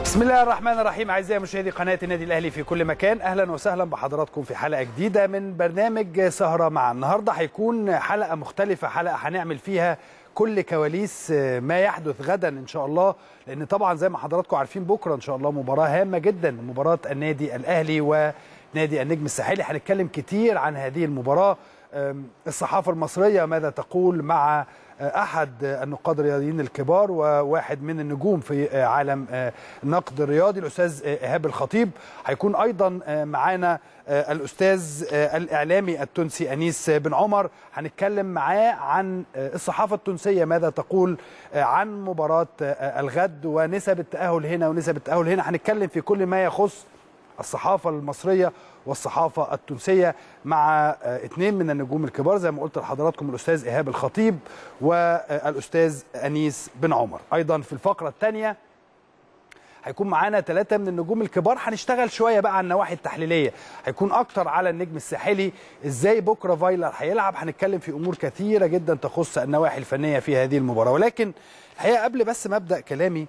بسم الله الرحمن الرحيم اعزائي مشاهدي قناه النادي الاهلي في كل مكان اهلا وسهلا بحضراتكم في حلقه جديده من برنامج سهره مع النهارده هيكون حلقه مختلفه حلقه هنعمل فيها كل كواليس ما يحدث غدا ان شاء الله لان طبعا زي ما حضراتكم عارفين بكره ان شاء الله مباراه هامه جدا مباراه النادي الاهلي ونادي النجم الساحلي هنتكلم كتير عن هذه المباراه الصحافه المصريه ماذا تقول مع احد النقاد الرياضيين الكبار وواحد من النجوم في عالم النقد الرياضي الاستاذ ايهاب الخطيب هيكون ايضا معانا الاستاذ الاعلامي التونسي انيس بن عمر هنتكلم معاه عن الصحافه التونسيه ماذا تقول عن مباراه الغد ونسب التاهل هنا ونسب التاهل هنا هنتكلم في كل ما يخص الصحافة المصرية والصحافة التونسية مع اثنين من النجوم الكبار زي ما قلت لحضراتكم الأستاذ إيهاب الخطيب والأستاذ أنيس بن عمر أيضا في الفقرة الثانية هيكون معانا ثلاثة من النجوم الكبار هنشتغل شوية بقى على النواحي التحليلية هيكون أكتر على النجم الساحلي إزاي بكرة فايلر هيلعب هنتكلم في أمور كثيرة جدا تخص النواحي الفنية في هذه المباراة ولكن الحقيقة قبل بس ما أبدأ كلامي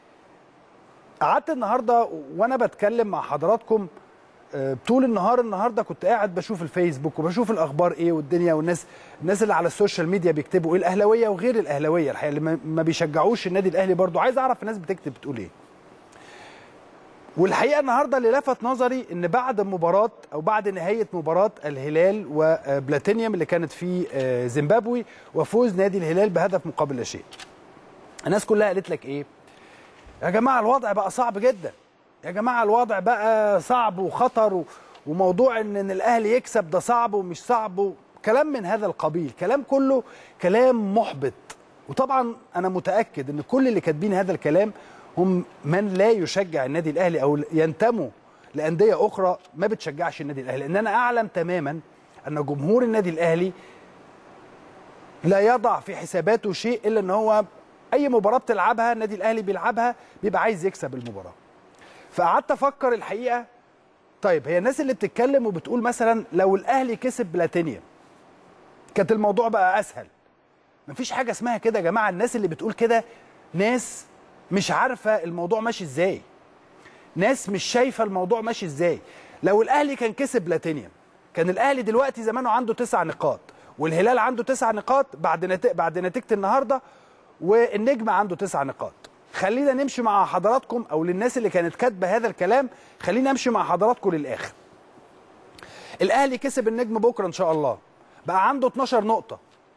قعدت النهارده وانا بتكلم مع حضراتكم طول النهار النهارده كنت قاعد بشوف الفيسبوك وبشوف الاخبار ايه والدنيا والناس الناس اللي على السوشيال ميديا بيكتبوا ايه الاهلاويه وغير الاهلاويه الحقيقه اللي ما بيشجعوش النادي الاهلي برضو عايز اعرف الناس بتكتب بتقول ايه والحقيقه النهارده اللي لفت نظري ان بعد مباراه او بعد نهايه مباراه الهلال وبلاتينيوم اللي كانت في زيمبابوي وفوز نادي الهلال بهدف مقابل لا شيء الناس كلها قالت لك ايه يا جماعه الوضع بقى صعب جدا يا جماعه الوضع بقى صعب وخطر وموضوع ان, إن الاهلي يكسب ده صعب ومش صعب كلام من هذا القبيل كلام كله كلام محبط وطبعا انا متاكد ان كل اللي كاتبين هذا الكلام هم من لا يشجع النادي الاهلي او ينتموا لانديه اخرى ما بتشجعش النادي الاهلي لان انا اعلم تماما ان جمهور النادي الاهلي لا يضع في حساباته شيء الا ان هو اي مباراه بتلعبها النادي الاهلي بيلعبها بيبقى عايز يكسب المباراه فقعدت افكر الحقيقه طيب هي الناس اللي بتتكلم وبتقول مثلا لو الاهلي كسب بلاتينيوم كانت الموضوع بقى اسهل مفيش حاجه اسمها كده يا جماعه الناس اللي بتقول كده ناس مش عارفه الموضوع ماشي ازاي ناس مش شايفه الموضوع ماشي ازاي لو الاهلي كان كسب بلاتينيوم كان الاهلي دلوقتي زمانه عنده تسع نقاط والهلال عنده تسع نقاط بعد نت... بعد نتيجه النهارده والنجم عنده تسع نقاط خلينا نمشي مع حضراتكم او للناس اللي كانت كاتبه هذا الكلام خلينا امشي مع حضراتكم للاخر الاهلي كسب النجم بكره ان شاء الله بقى عنده 12 نقطه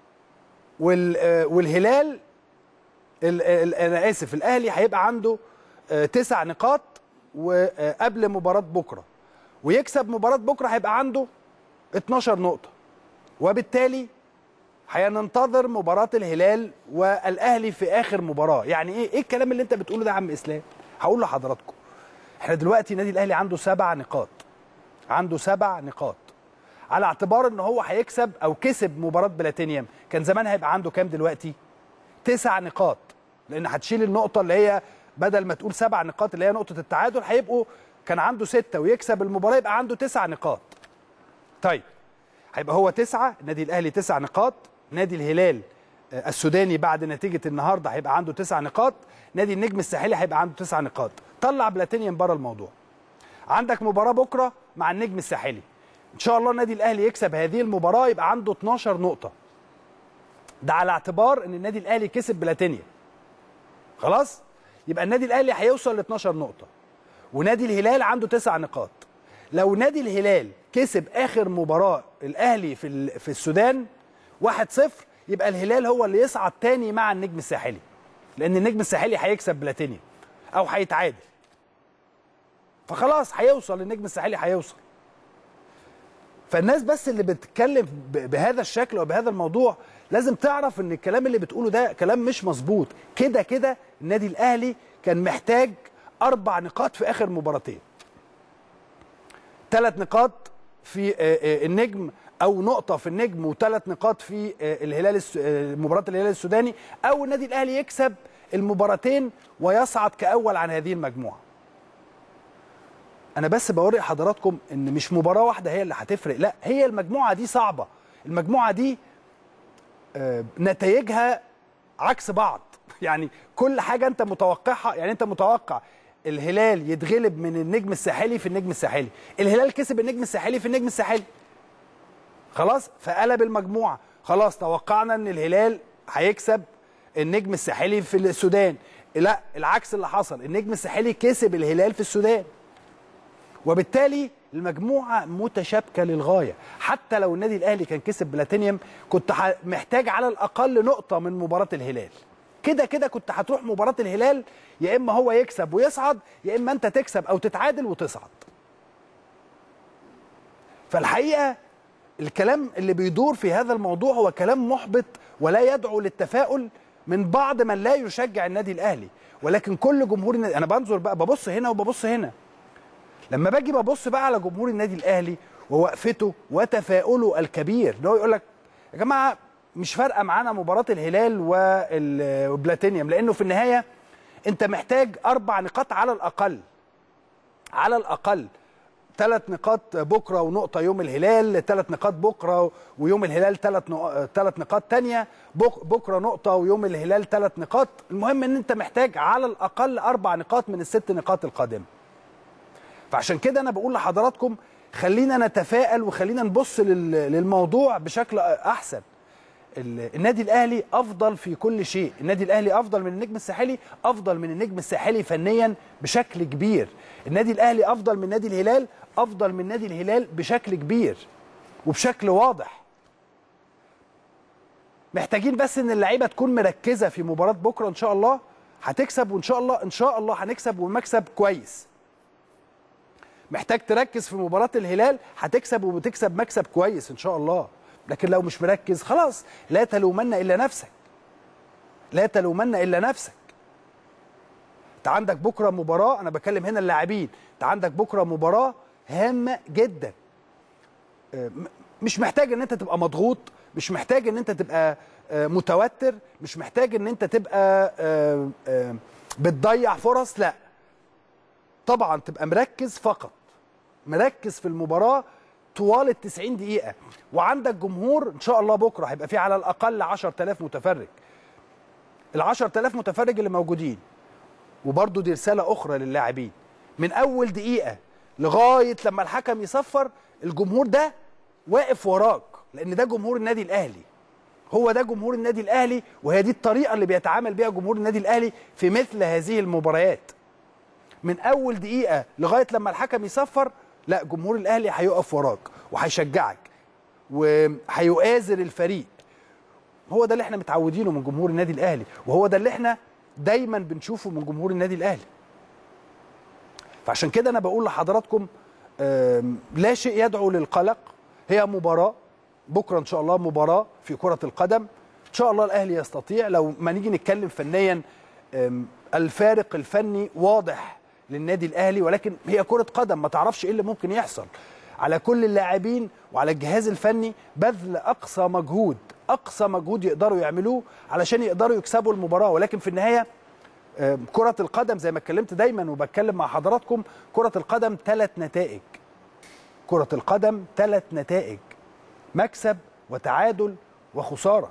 وال والهلال ال... ال... انا اسف الاهلي هيبقى عنده تسع نقاط وقبل مباراه بكره ويكسب مباراه بكره هيبقى عنده 12 نقطه وبالتالي هننتظر مباراة الهلال والأهلي في آخر مباراة، يعني إيه إيه الكلام اللي أنت بتقوله ده يا عم إسلام؟ هقول لحضراتكم. إحنا دلوقتي النادي الأهلي عنده سبع نقاط. عنده سبع نقاط. على اعتبار إن هو هيكسب أو كسب مباراة بلاتينيوم، كان زمان هيبقى عنده كام دلوقتي؟ تسع نقاط. لأن هتشيل النقطة اللي هي بدل ما تقول سبع نقاط اللي هي نقطة التعادل هيبقوا كان عنده ستة ويكسب المباراة يبقى عنده تسع نقاط. طيب هيبقى هو تسعة النادي الأهلي تسع نقاط نادي الهلال السوداني بعد نتيجه النهارده هيبقى عنده تسع نقاط نادي النجم الساحلي هيبقى عنده تسع نقاط طلع بلاتينيوم بره الموضوع عندك مباراه بكره مع النجم الساحلي ان شاء الله النادي الاهلي يكسب هذه المباراه يبقى عنده 12 نقطه ده على اعتبار ان النادي الاهلي كسب بلاتينيوم خلاص يبقى النادي الاهلي هيوصل ل 12 نقطه ونادي الهلال عنده تسع نقاط لو نادي الهلال كسب اخر مباراه الاهلي في في السودان 1-0 يبقى الهلال هو اللي يصعد تاني مع النجم الساحلي لان النجم الساحلي هيكسب بلاتينيوم او هيتعادل فخلاص هيوصل النجم الساحلي هيوصل فالناس بس اللي بتتكلم بهذا الشكل وبهذا الموضوع لازم تعرف ان الكلام اللي بتقوله ده كلام مش مظبوط كده كده النادي الاهلي كان محتاج اربع نقاط في اخر مباراتين ثلاث نقاط في النجم او نقطه في النجم وثلاث نقاط في الهلال مباراه الهلال السوداني او النادي الاهلي يكسب المباراتين ويصعد كاول عن هذه المجموعه انا بس بوري حضراتكم ان مش مباراه واحده هي اللي هتفرق لا هي المجموعه دي صعبه المجموعه دي نتائجها عكس بعض يعني كل حاجه انت متوقعها يعني انت متوقع الهلال يتغلب من النجم الساحلي في النجم الساحلي الهلال كسب النجم الساحلي في النجم الساحلي خلاص فقلب المجموعه خلاص توقعنا ان الهلال هيكسب النجم الساحلي في السودان لا العكس اللي حصل النجم الساحلي كسب الهلال في السودان وبالتالي المجموعه متشابكه للغايه حتى لو النادي الاهلي كان كسب بلاتينيوم كنت محتاج على الاقل نقطه من مباراه الهلال كده كده كنت هتروح مباراه الهلال يا اما هو يكسب ويصعد يا اما انت تكسب او تتعادل وتصعد فالحقيقه الكلام اللي بيدور في هذا الموضوع هو كلام محبط ولا يدعو للتفاؤل من بعض من لا يشجع النادي الاهلي ولكن كل جمهور النادي انا بنظر بقى ببص هنا وببص هنا لما باجي ببص بقى على جمهور النادي الاهلي ووقفته وتفاؤله الكبير ان هو يقول لك يا جماعه مش فارقه معانا مباراه الهلال والبلاتينيوم لانه في النهايه انت محتاج اربع نقاط على الاقل على الاقل ثلاث نقاط بكره ونقطه يوم الهلال ثلاث نقاط بكره ويوم الهلال ثلاث ثلاث نقاط ثانيه بكره نقطه ويوم الهلال ثلاث نقاط المهم ان انت محتاج على الاقل اربع نقاط من الست نقاط القادمه فعشان كده انا بقول لحضراتكم خلينا نتفائل وخلينا نبص للموضوع بشكل احسن النادي الاهلي افضل في كل شيء النادي الاهلي افضل من النجم الساحلي افضل من النجم الساحلي فنيا بشكل كبير النادي الاهلي افضل من نادي الهلال افضل من نادي الهلال بشكل كبير وبشكل واضح محتاجين بس ان اللعيبه تكون مركزه في مباراه بكره ان شاء الله هتكسب وان شاء الله ان شاء الله هنكسب والمكسب كويس محتاج تركز في مباراه الهلال هتكسب وبتكسب مكسب كويس ان شاء الله لكن لو مش مركز خلاص لا تلومن الا نفسك لا تلومن الا نفسك انت عندك بكره مباراه انا بكلم هنا اللاعبين انت عندك بكره مباراه هامه جدا مش محتاج ان انت تبقى مضغوط مش محتاج ان انت تبقى متوتر مش محتاج ان انت تبقى بتضيع فرص لا طبعا تبقى مركز فقط مركز في المباراه طوال ال 90 دقيقة وعندك جمهور إن شاء الله بكرة هيبقى فيه على الأقل 10000 متفرج ال 10000 متفرج اللي موجودين وبرضه دي رسالة أخرى للاعبين من أول دقيقة لغاية لما الحكم يصفر الجمهور ده واقف وراك لأن ده جمهور النادي الأهلي هو ده جمهور النادي الأهلي وهي دي الطريقة اللي بيتعامل بيها جمهور النادي الأهلي في مثل هذه المباريات من أول دقيقة لغاية لما الحكم يصفر لا جمهور الاهلي هيقف وراك وهيشجعك وهيؤازر الفريق هو ده اللي احنا متعودينه من جمهور النادي الاهلي وهو ده اللي احنا دايما بنشوفه من جمهور النادي الاهلي فعشان كده انا بقول لحضراتكم لا شيء يدعو للقلق هي مباراه بكره ان شاء الله مباراه في كره القدم ان شاء الله الاهلي يستطيع لو ما نيجي نتكلم فنيا الفارق الفني واضح للنادي الاهلي ولكن هي كره قدم ما تعرفش ايه اللي ممكن يحصل على كل اللاعبين وعلى الجهاز الفني بذل اقصى مجهود اقصى مجهود يقدروا يعملوه علشان يقدروا يكسبوا المباراه ولكن في النهايه كره القدم زي ما اتكلمت دايما وبتكلم مع حضراتكم كره القدم ثلاث نتائج كره القدم ثلاث نتائج مكسب وتعادل وخساره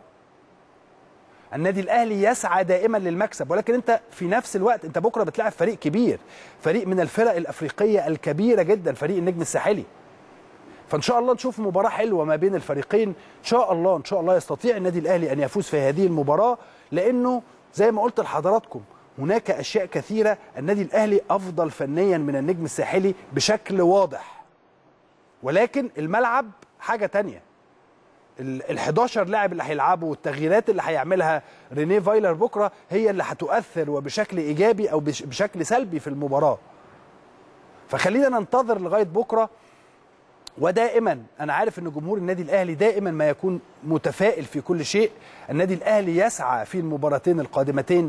النادي الاهلي يسعى دائما للمكسب ولكن انت في نفس الوقت انت بكره بتلاعب فريق كبير فريق من الفرق الافريقيه الكبيره جدا فريق النجم الساحلي فان شاء الله نشوف مباراه حلوه ما بين الفريقين ان شاء الله ان شاء الله يستطيع النادي الاهلي ان يفوز في هذه المباراه لانه زي ما قلت لحضراتكم هناك اشياء كثيره النادي الاهلي افضل فنيا من النجم الساحلي بشكل واضح ولكن الملعب حاجه تانية ال 11 لاعب اللي هيلعبوا والتغييرات اللي هيعملها رينيه فايلر بكره هي اللي هتؤثر وبشكل ايجابي او بشكل سلبي في المباراه. فخلينا ننتظر لغايه بكره ودائما انا عارف ان جمهور النادي الاهلي دائما ما يكون متفائل في كل شيء، النادي الاهلي يسعى في المباراتين القادمتين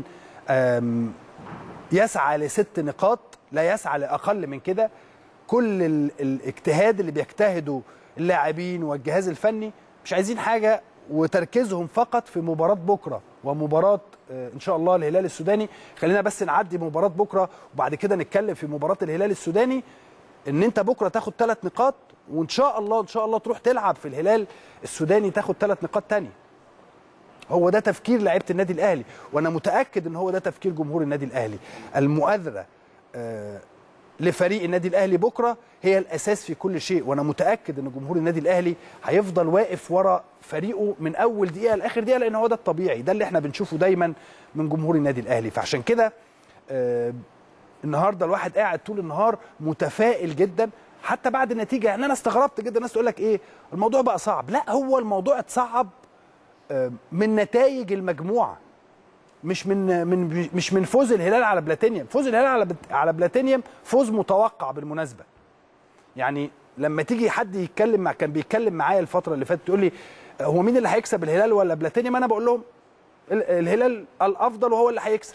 يسعى لست نقاط لا يسعى لاقل من كده كل الاجتهاد اللي بيجتهدوا اللاعبين والجهاز الفني مش عايزين حاجه وتركيزهم فقط في مباراه بكره ومباراه ان شاء الله الهلال السوداني خلينا بس نعدي مباراه بكره وبعد كده نتكلم في مباراه الهلال السوداني ان انت بكره تاخد ثلاث نقاط وان شاء الله ان شاء الله تروح تلعب في الهلال السوداني تاخد ثلاث نقاط تانية هو ده تفكير لعيبه النادي الاهلي وانا متاكد ان هو ده تفكير جمهور النادي الاهلي المؤازره آه، لفريق النادي الاهلي بكره هي الاساس في كل شيء وانا متاكد ان جمهور النادي الاهلي هيفضل واقف ورا فريقه من اول دقيقه لاخر دقيقه لان هو ده الطبيعي ده اللي احنا بنشوفه دايما من جمهور النادي الاهلي فعشان كده آه، النهارده الواحد قاعد طول النهار متفائل جدا حتى بعد النتيجه يعني انا استغربت جدا الناس تقول لك ايه الموضوع بقى صعب لا هو الموضوع اتصعب آه، من نتائج المجموعه مش من من مش من فوز الهلال على بلاتينيوم فوز الهلال على بت- على بلاتينيوم فوز متوقع بالمناسبه يعني لما تيجي حد يتكلم مع كان بيتكلم معايا الفتره اللي فاتت يقول لي هو مين اللي هيكسب الهلال ولا بلاتينيوم انا بقول لهم ال- الهلال الافضل وهو اللي هيكسب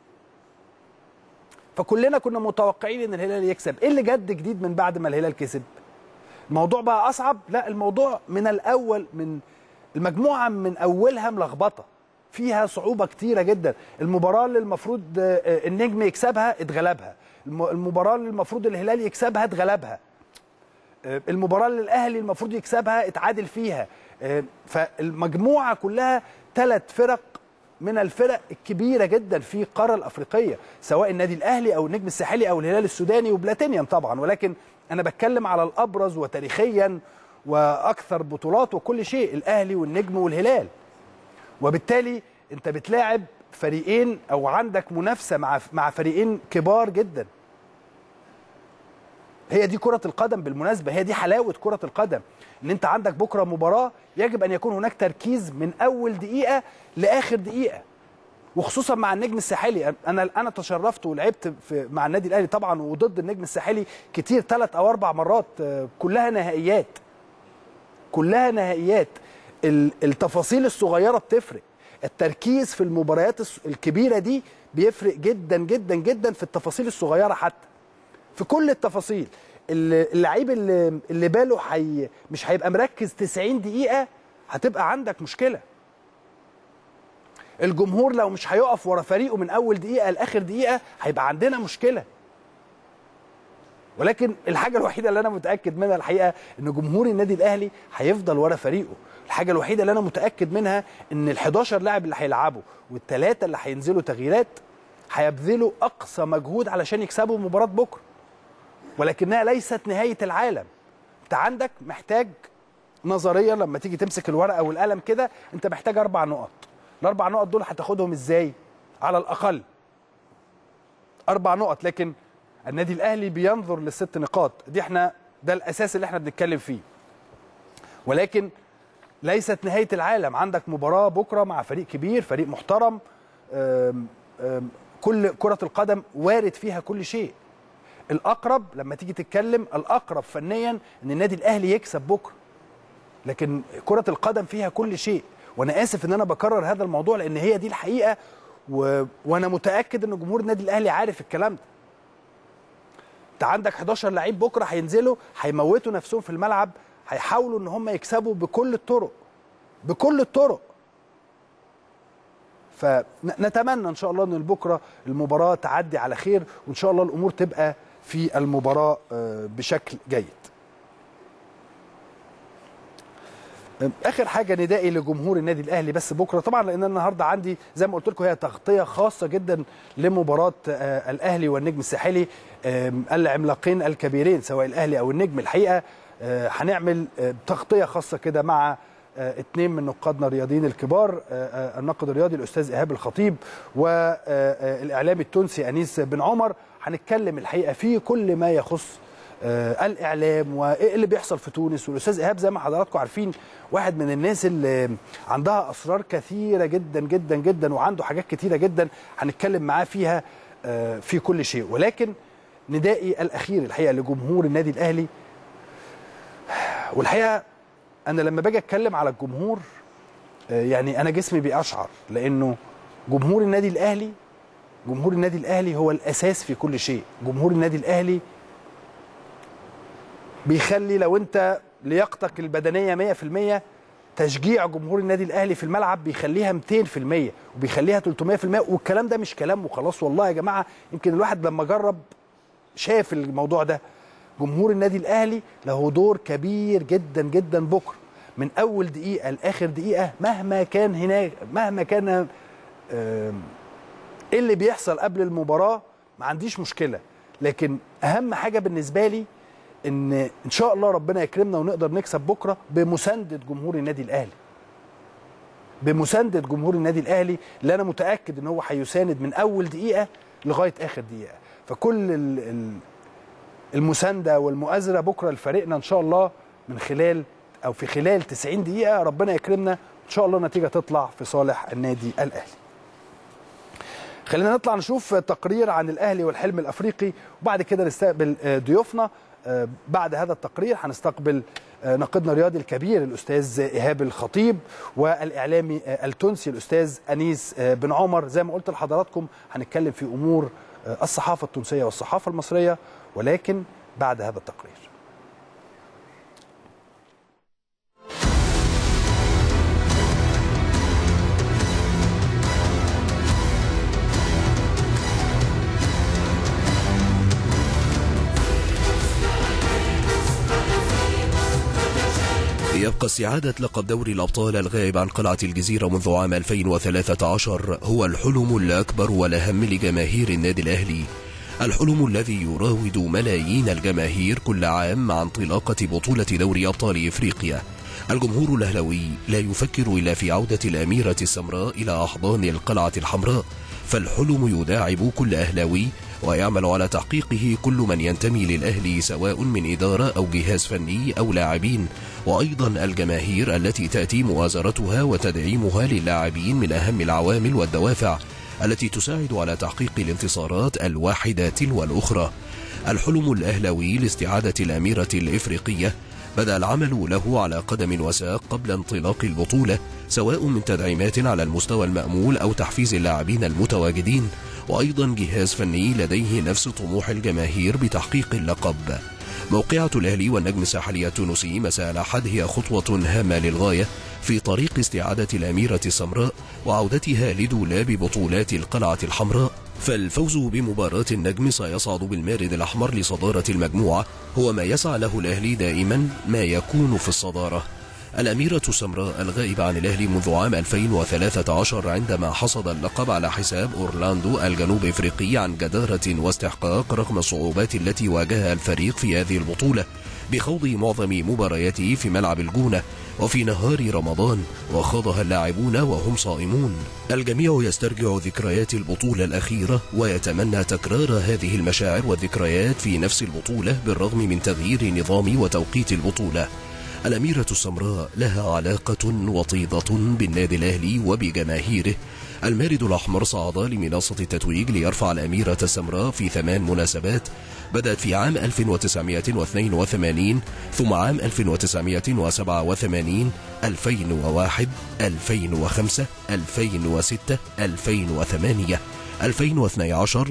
فكلنا كنا متوقعين ان الهلال يكسب ايه اللي جد جديد من بعد ما الهلال كسب الموضوع بقى اصعب لا الموضوع من الاول من المجموعه من اولها ملخبطه فيها صعوبه كتيره جدا المباراه اللي المفروض آه، آه، النجم يكسبها اتغلبها الم- المباراه اللي المفروض الهلال يكسبها اتغلبها آه، المباراه اللي الاهلي المفروض يكسبها اتعادل فيها آه، فالمجموعه كلها ثلاث فرق من الفرق الكبيره جدا في القاره الافريقيه سواء النادي الاهلي او النجم الساحلي او الهلال السوداني وبلاتينيوم طبعا ولكن انا بتكلم على الابرز وتاريخيا واكثر بطولات وكل شيء الاهلي والنجم والهلال وبالتالي انت بتلاعب فريقين او عندك منافسه مع مع فريقين كبار جدا هي دي كرة القدم بالمناسبة هي دي حلاوة كرة القدم ان انت عندك بكرة مباراة يجب ان يكون هناك تركيز من اول دقيقة لاخر دقيقة وخصوصا مع النجم الساحلي انا انا تشرفت ولعبت في مع النادي الاهلي طبعا وضد النجم الساحلي كتير ثلاث او اربع مرات آه، كلها نهائيات كلها نهائيات ال- التفاصيل الصغيره بتفرق التركيز في المباريات الس- الكبيره دي بيفرق جدا جدا جدا في التفاصيل الصغيره حتى في كل التفاصيل ال- اللعيب اللي, اللي باله حي مش هيبقى مركز 90 دقيقه هتبقى عندك مشكله الجمهور لو مش هيقف ورا فريقه من اول دقيقه لاخر دقيقه هيبقى عندنا مشكله ولكن الحاجه الوحيده اللي انا متاكد منها الحقيقه ان جمهور النادي الاهلي هيفضل ورا فريقه الحاجه الوحيده اللي انا متاكد منها ان ال11 لاعب اللي هيلعبوا والثلاثه اللي هينزلوا تغييرات هيبذلوا اقصى مجهود علشان يكسبوا مباراه بكره ولكنها ليست نهايه العالم انت عندك محتاج نظريا لما تيجي تمسك الورقه والقلم كده انت محتاج اربع نقط الاربع نقط دول هتاخدهم ازاي على الاقل اربع نقط لكن النادي الاهلي بينظر للست نقاط دي احنا ده الاساس اللي احنا بنتكلم فيه ولكن ليست نهايه العالم عندك مباراه بكره مع فريق كبير فريق محترم أم أم كل كره القدم وارد فيها كل شيء الاقرب لما تيجي تتكلم الاقرب فنيا ان النادي الاهلي يكسب بكره لكن كره القدم فيها كل شيء وانا اسف ان انا بكرر هذا الموضوع لان هي دي الحقيقه و... وانا متاكد ان جمهور النادي الاهلي عارف الكلام ده انت عندك 11 لعيب بكره هينزلوا هيموتوا نفسهم في الملعب هيحاولوا ان هم يكسبوا بكل الطرق بكل الطرق فنتمنى ان شاء الله ان بكره المباراه تعدي على خير وان شاء الله الامور تبقى في المباراه آه، بشكل جيد اخر حاجه ندائي لجمهور النادي الاهلي بس بكره طبعا لان النهارده عندي زي ما قلت لكم هي تغطيه خاصه جدا لمباراه آه، الاهلي والنجم الساحلي آم، العملاقين الكبيرين سواء الاهلي او النجم الحقيقه آه، هنعمل آه، تغطيه خاصه كده مع آه، اتنين من نقادنا الرياضيين الكبار آه، آه، الناقد الرياضي الاستاذ ايهاب الخطيب والاعلامي التونسي انيس بن عمر هنتكلم الحقيقه في كل ما يخص آه، الاعلام وايه اللي بيحصل في تونس والاستاذ ايهاب زي ما حضراتكم عارفين واحد من الناس اللي عندها اسرار كثيره جدا جدا جدا وعنده حاجات كثيره جدا هنتكلم معاه فيها آه، في كل شيء ولكن ندائي الاخير الحقيقه لجمهور النادي الاهلي والحقيقه انا لما باجي اتكلم على الجمهور آه، يعني انا جسمي بيقشعر لانه جمهور النادي الاهلي جمهور النادي الاهلي هو الاساس في كل شيء جمهور النادي الاهلي بيخلي لو انت لياقتك البدنيه 100% تشجيع جمهور النادي الاهلي في الملعب بيخليها 200% وبيخليها 300% والكلام ده مش كلام وخلاص والله يا جماعه يمكن الواحد لما جرب شاف الموضوع ده جمهور النادي الاهلي له دور كبير جدا جدا بكره من اول دقيقه لاخر دقيقه مهما كان هناك مهما كان آم، ايه اللي بيحصل قبل المباراه ما عنديش مشكله لكن اهم حاجه بالنسبه لي ان ان شاء الله ربنا يكرمنا ونقدر نكسب بكره بمسانده جمهور النادي الاهلي بمسانده جمهور النادي الاهلي اللي انا متاكد ان هو هيساند من اول دقيقه لغايه اخر دقيقه فكل ال- ال- المسانده والمؤازره بكره لفريقنا ان شاء الله من خلال او في خلال 90 دقيقه ربنا يكرمنا ان شاء الله النتيجه تطلع في صالح النادي الاهلي خلينا نطلع نشوف تقرير عن الاهلي والحلم الافريقي وبعد كده نستقبل آه، ضيوفنا آه، بعد هذا التقرير هنستقبل آه، ناقدنا الرياضي الكبير الاستاذ ايهاب الخطيب والاعلامي آه، التونسي الاستاذ انيس آه، بن عمر زي ما قلت لحضراتكم هنتكلم في امور آه، الصحافه التونسيه والصحافه المصريه ولكن بعد هذا التقرير يبقى استعادة لقب دوري الأبطال الغائب عن قلعة الجزيرة منذ عام 2013 هو الحلم الأكبر والأهم لجماهير النادي الأهلي الحلم الذي يراود ملايين الجماهير كل عام مع انطلاقة بطولة دوري أبطال إفريقيا الجمهور الأهلوي لا يفكر إلا في عودة الأميرة السمراء إلى أحضان القلعة الحمراء فالحلم يداعب كل أهلاوي ويعمل على تحقيقه كل من ينتمي للأهلي سواء من إدارة أو جهاز فني أو لاعبين وأيضا الجماهير التي تأتي مؤازرتها وتدعيمها للاعبين من أهم العوامل والدوافع التي تساعد على تحقيق الانتصارات الواحدة تلو الأخرى الحلم الأهلوي لاستعادة الأميرة الإفريقية بدأ العمل له على قدم وساق قبل انطلاق البطولة سواء من تدعيمات على المستوى المأمول أو تحفيز اللاعبين المتواجدين وأيضا جهاز فني لديه نفس طموح الجماهير بتحقيق اللقب موقعة الأهلي والنجم الساحلي التونسي مساء الأحد هي خطوة هامة للغاية في طريق استعادة الأميرة السمراء وعودتها لدولاب بطولات القلعة الحمراء فالفوز بمباراة النجم سيصعد بالمارد الأحمر لصدارة المجموعة هو ما يسعى له الأهلي دائما ما يكون في الصدارة الأميرة السمراء الغائبة عن الأهلي منذ عام 2013 عندما حصد اللقب على حساب أورلاندو الجنوب إفريقي عن جدارة واستحقاق رغم الصعوبات التي واجهها الفريق في هذه البطولة بخوض معظم مبارياته في ملعب الجونة وفي نهار رمضان وخاضها اللاعبون وهم صائمون الجميع يسترجع ذكريات البطولة الأخيرة ويتمنى تكرار هذه المشاعر والذكريات في نفس البطولة بالرغم من تغيير نظام وتوقيت البطولة الأميرة السمراء لها علاقة وطيدة بالنادي الأهلي وبجماهيره المارد الأحمر صعد لمنصة التتويج ليرفع الأميرة السمراء في ثمان مناسبات بدأت في عام 1982 ثم عام 1987 2001 2005 2006 2008 2012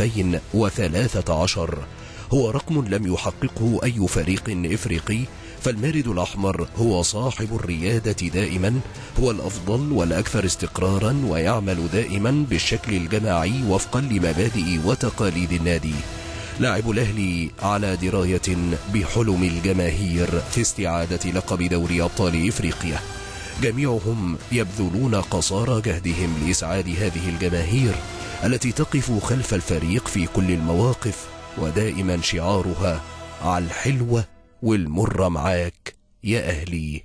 و2013 هو رقم لم يحققه أي فريق إفريقي فالمارد الأحمر هو صاحب الريادة دائما هو الأفضل والأكثر استقرارا ويعمل دائما بالشكل الجماعي وفقا لمبادئ وتقاليد النادي لاعب الأهلي على دراية بحلم الجماهير في استعادة لقب دوري أبطال إفريقيا جميعهم يبذلون قصارى جهدهم لإسعاد هذه الجماهير التي تقف خلف الفريق في كل المواقف ودائما شعارها على الحلوة والمرة معاك يا أهلي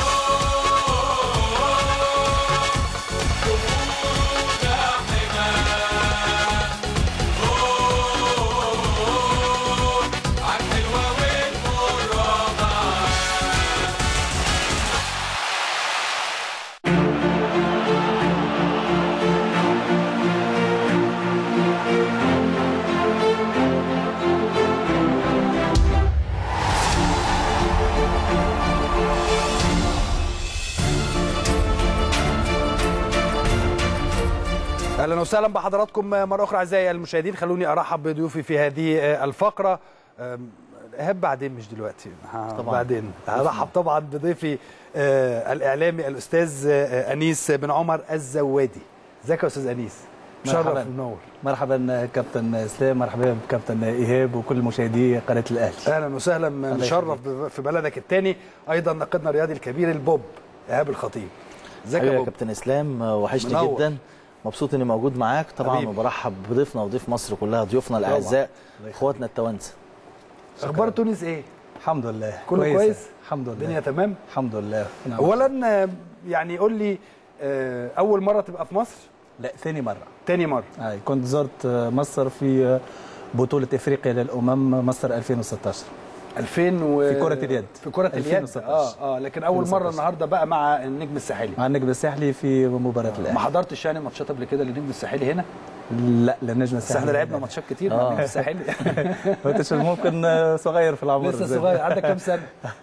اهلا وسهلا بحضراتكم مره اخرى اعزائي المشاهدين خلوني ارحب بضيوفي في هذه الفقره أم، ايهاب بعدين مش دلوقتي ها، طبعاً. بعدين هرحب طبعا بضيفي آه، الاعلامي الاستاذ آه، انيس بن عمر الزوادي ازيك يا استاذ انيس مشرف مرحباً. ومنور مرحبا كابتن اسلام مرحبا بكابتن ايهاب وكل مشاهدي قناه الاهلي اهلا وسهلا نشرف في بلدك الثاني ايضا ناقدنا الرياضي الكبير البوب ايهاب الخطيب ازيك حبيبي يا يا بوب كابتن اسلام وحشني منور. جدا مبسوط اني موجود معاك طبعا حبيبي. وبرحب بضيفنا وضيف مصر كلها ضيوفنا الاعزاء اخواتنا التوانسه اخبار تونس ايه الحمد لله كله كويسة. كويس؟ الحمد لله الدنيا تمام الحمد لله نعم. اولا آه، يعني قول لي آه، اول مره تبقى في مصر لا ثاني مره تاني مره هاي كنت زرت مصر في بطولة افريقيا للامم مصر 2016 2000 و... في كرة اليد. في كرة اليد 2016. اه اه لكن اول مره 2016. النهارده بقى مع النجم الساحلي مع النجم الساحلي في مباراة ما الاهلي حضرتش يعني ماتشات قبل كده للنجم الساحلي هنا لا للنجم بس الساحلي احنا لعبنا ماتشات كتير مع النجم الساحلي ماتش ممكن صغير في العمر لسه زي- صغير عندك كام سنه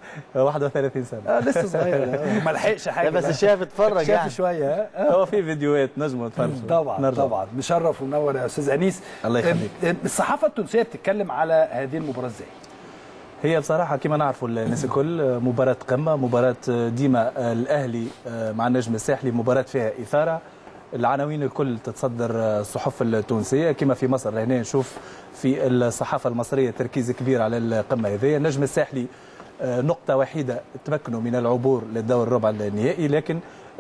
31 سنه اه لسه صغير آه، ما لحقش حاجه لا بس شاف اتفرج شاف يعني شويه ها؟ هو في فيديوهات نجموا نتفرجوا طبعا نرجع. طبعا مشرف ومنور يا استاذ انيس الله يخليك. آه، آه، الصحافه التونسيه بتتكلم على هذه المباراه ازاي؟ هي بصراحة كما نعرفوا الناس الكل مباراة قمة مباراة ديما الأهلي مع النجم الساحلي مباراة فيها إثارة العناوين الكل تتصدر الصحف التونسية كما في مصر هنا نشوف في الصحافة المصرية تركيز كبير على القمة هذه النجم الساحلي نقطة وحيدة تمكنوا من العبور للدور الربع النهائي لكن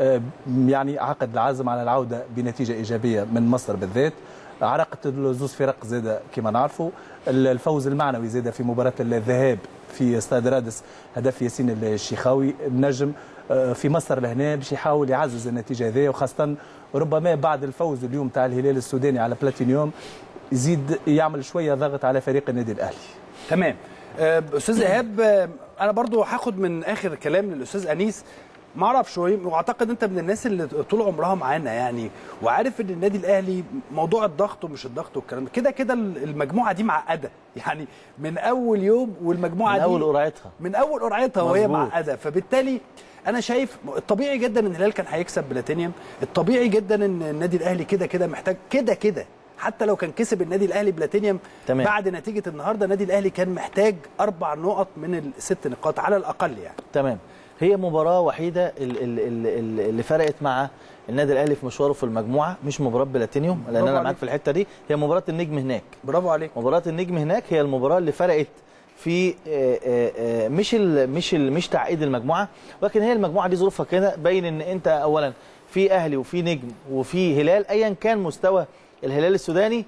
يعني عقد العزم على العودة بنتيجة إيجابية من مصر بالذات عرقت الزوز فرق زاد كما نعرفوا الفوز المعنوي زاد في مباراة الذهاب في استاد رادس هدف ياسين الشيخاوي النجم في مصر لهنا باش يحاول يعزز النتيجة هذه وخاصة ربما بعد الفوز اليوم تاع الهلال السوداني على بلاتينيوم يزيد يعمل شوية ضغط على فريق النادي الأهلي تمام آه، استاذ ايهاب آه، انا برضو هاخد من اخر كلام للاستاذ انيس ما اعرفش هو- واعتقد انت من الناس اللي طول عمرها معانا يعني وعارف ان النادي الاهلي موضوع الضغط ومش الضغط والكلام ده كده كده المجموعه دي معقده يعني من اول يوم والمجموعه من دي اول قرعتها من اول قرعتها وهي مظبوط. معقده فبالتالي انا شايف الطبيعي جدا ان الهلال كان هيكسب بلاتينيوم الطبيعي جدا ان النادي الاهلي كده كده محتاج كده كده حتى لو كان كسب النادي الاهلي بلاتينيوم تمام. بعد نتيجه النهارده النادي الاهلي كان محتاج اربع نقط من الست نقاط على الاقل يعني تمام هي مباراة وحيدة ال- ال- ال- ال- اللي فرقت مع النادي الاهلي في مشواره في المجموعة مش مباراة بلاتينيوم لان برافو انا معاك عليك. في الحتة دي هي مباراة النجم هناك برافو عليك مباراة النجم هناك هي المباراة اللي فرقت في آه، آه، آه، مش ال مش ال مش تعقيد المجموعة ولكن هي المجموعة دي ظروفها كده باين ان انت اولا في اهلي وفي نجم وفي هلال ايا كان مستوى الهلال السوداني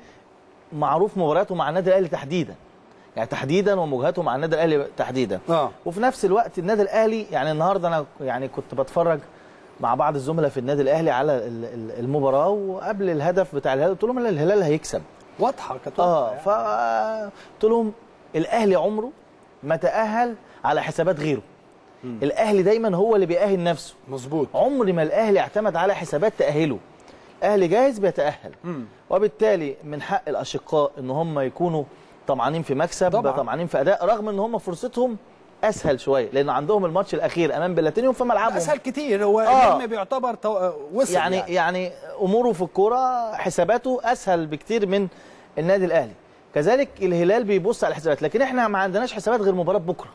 معروف مباراته مع النادي الاهلي تحديدا يعني تحديدا ومواجهته مع النادي الاهلي تحديدا اه وفي نفس الوقت النادي الاهلي يعني النهارده انا يعني كنت بتفرج مع بعض الزملاء في النادي الاهلي على ال- ال- المباراه وقبل الهدف بتاع الهلال قلت لهم لا، الهلال هيكسب واضحه كانت اه واضحة ف قلت لهم الاهلي عمره ما تاهل على حسابات غيره الاهلي دايما هو اللي بيأهل نفسه مظبوط عمر ما الاهلي اعتمد على حسابات تاهله الاهلي جاهز بيتاهل مم. وبالتالي من حق الاشقاء ان هم يكونوا طمعانين في مكسب طبعاً. طمعانين في اداء رغم ان هم فرصتهم اسهل شويه لان عندهم الماتش الاخير امام بلاتينيوم في ملعبهم اسهل كتير هو آه. النجم بيعتبر تو... وصل يعني يعني, يعني اموره في الكوره حساباته اسهل بكتير من النادي الاهلي كذلك الهلال بيبص على الحسابات لكن احنا ما عندناش حسابات غير مباراه بكره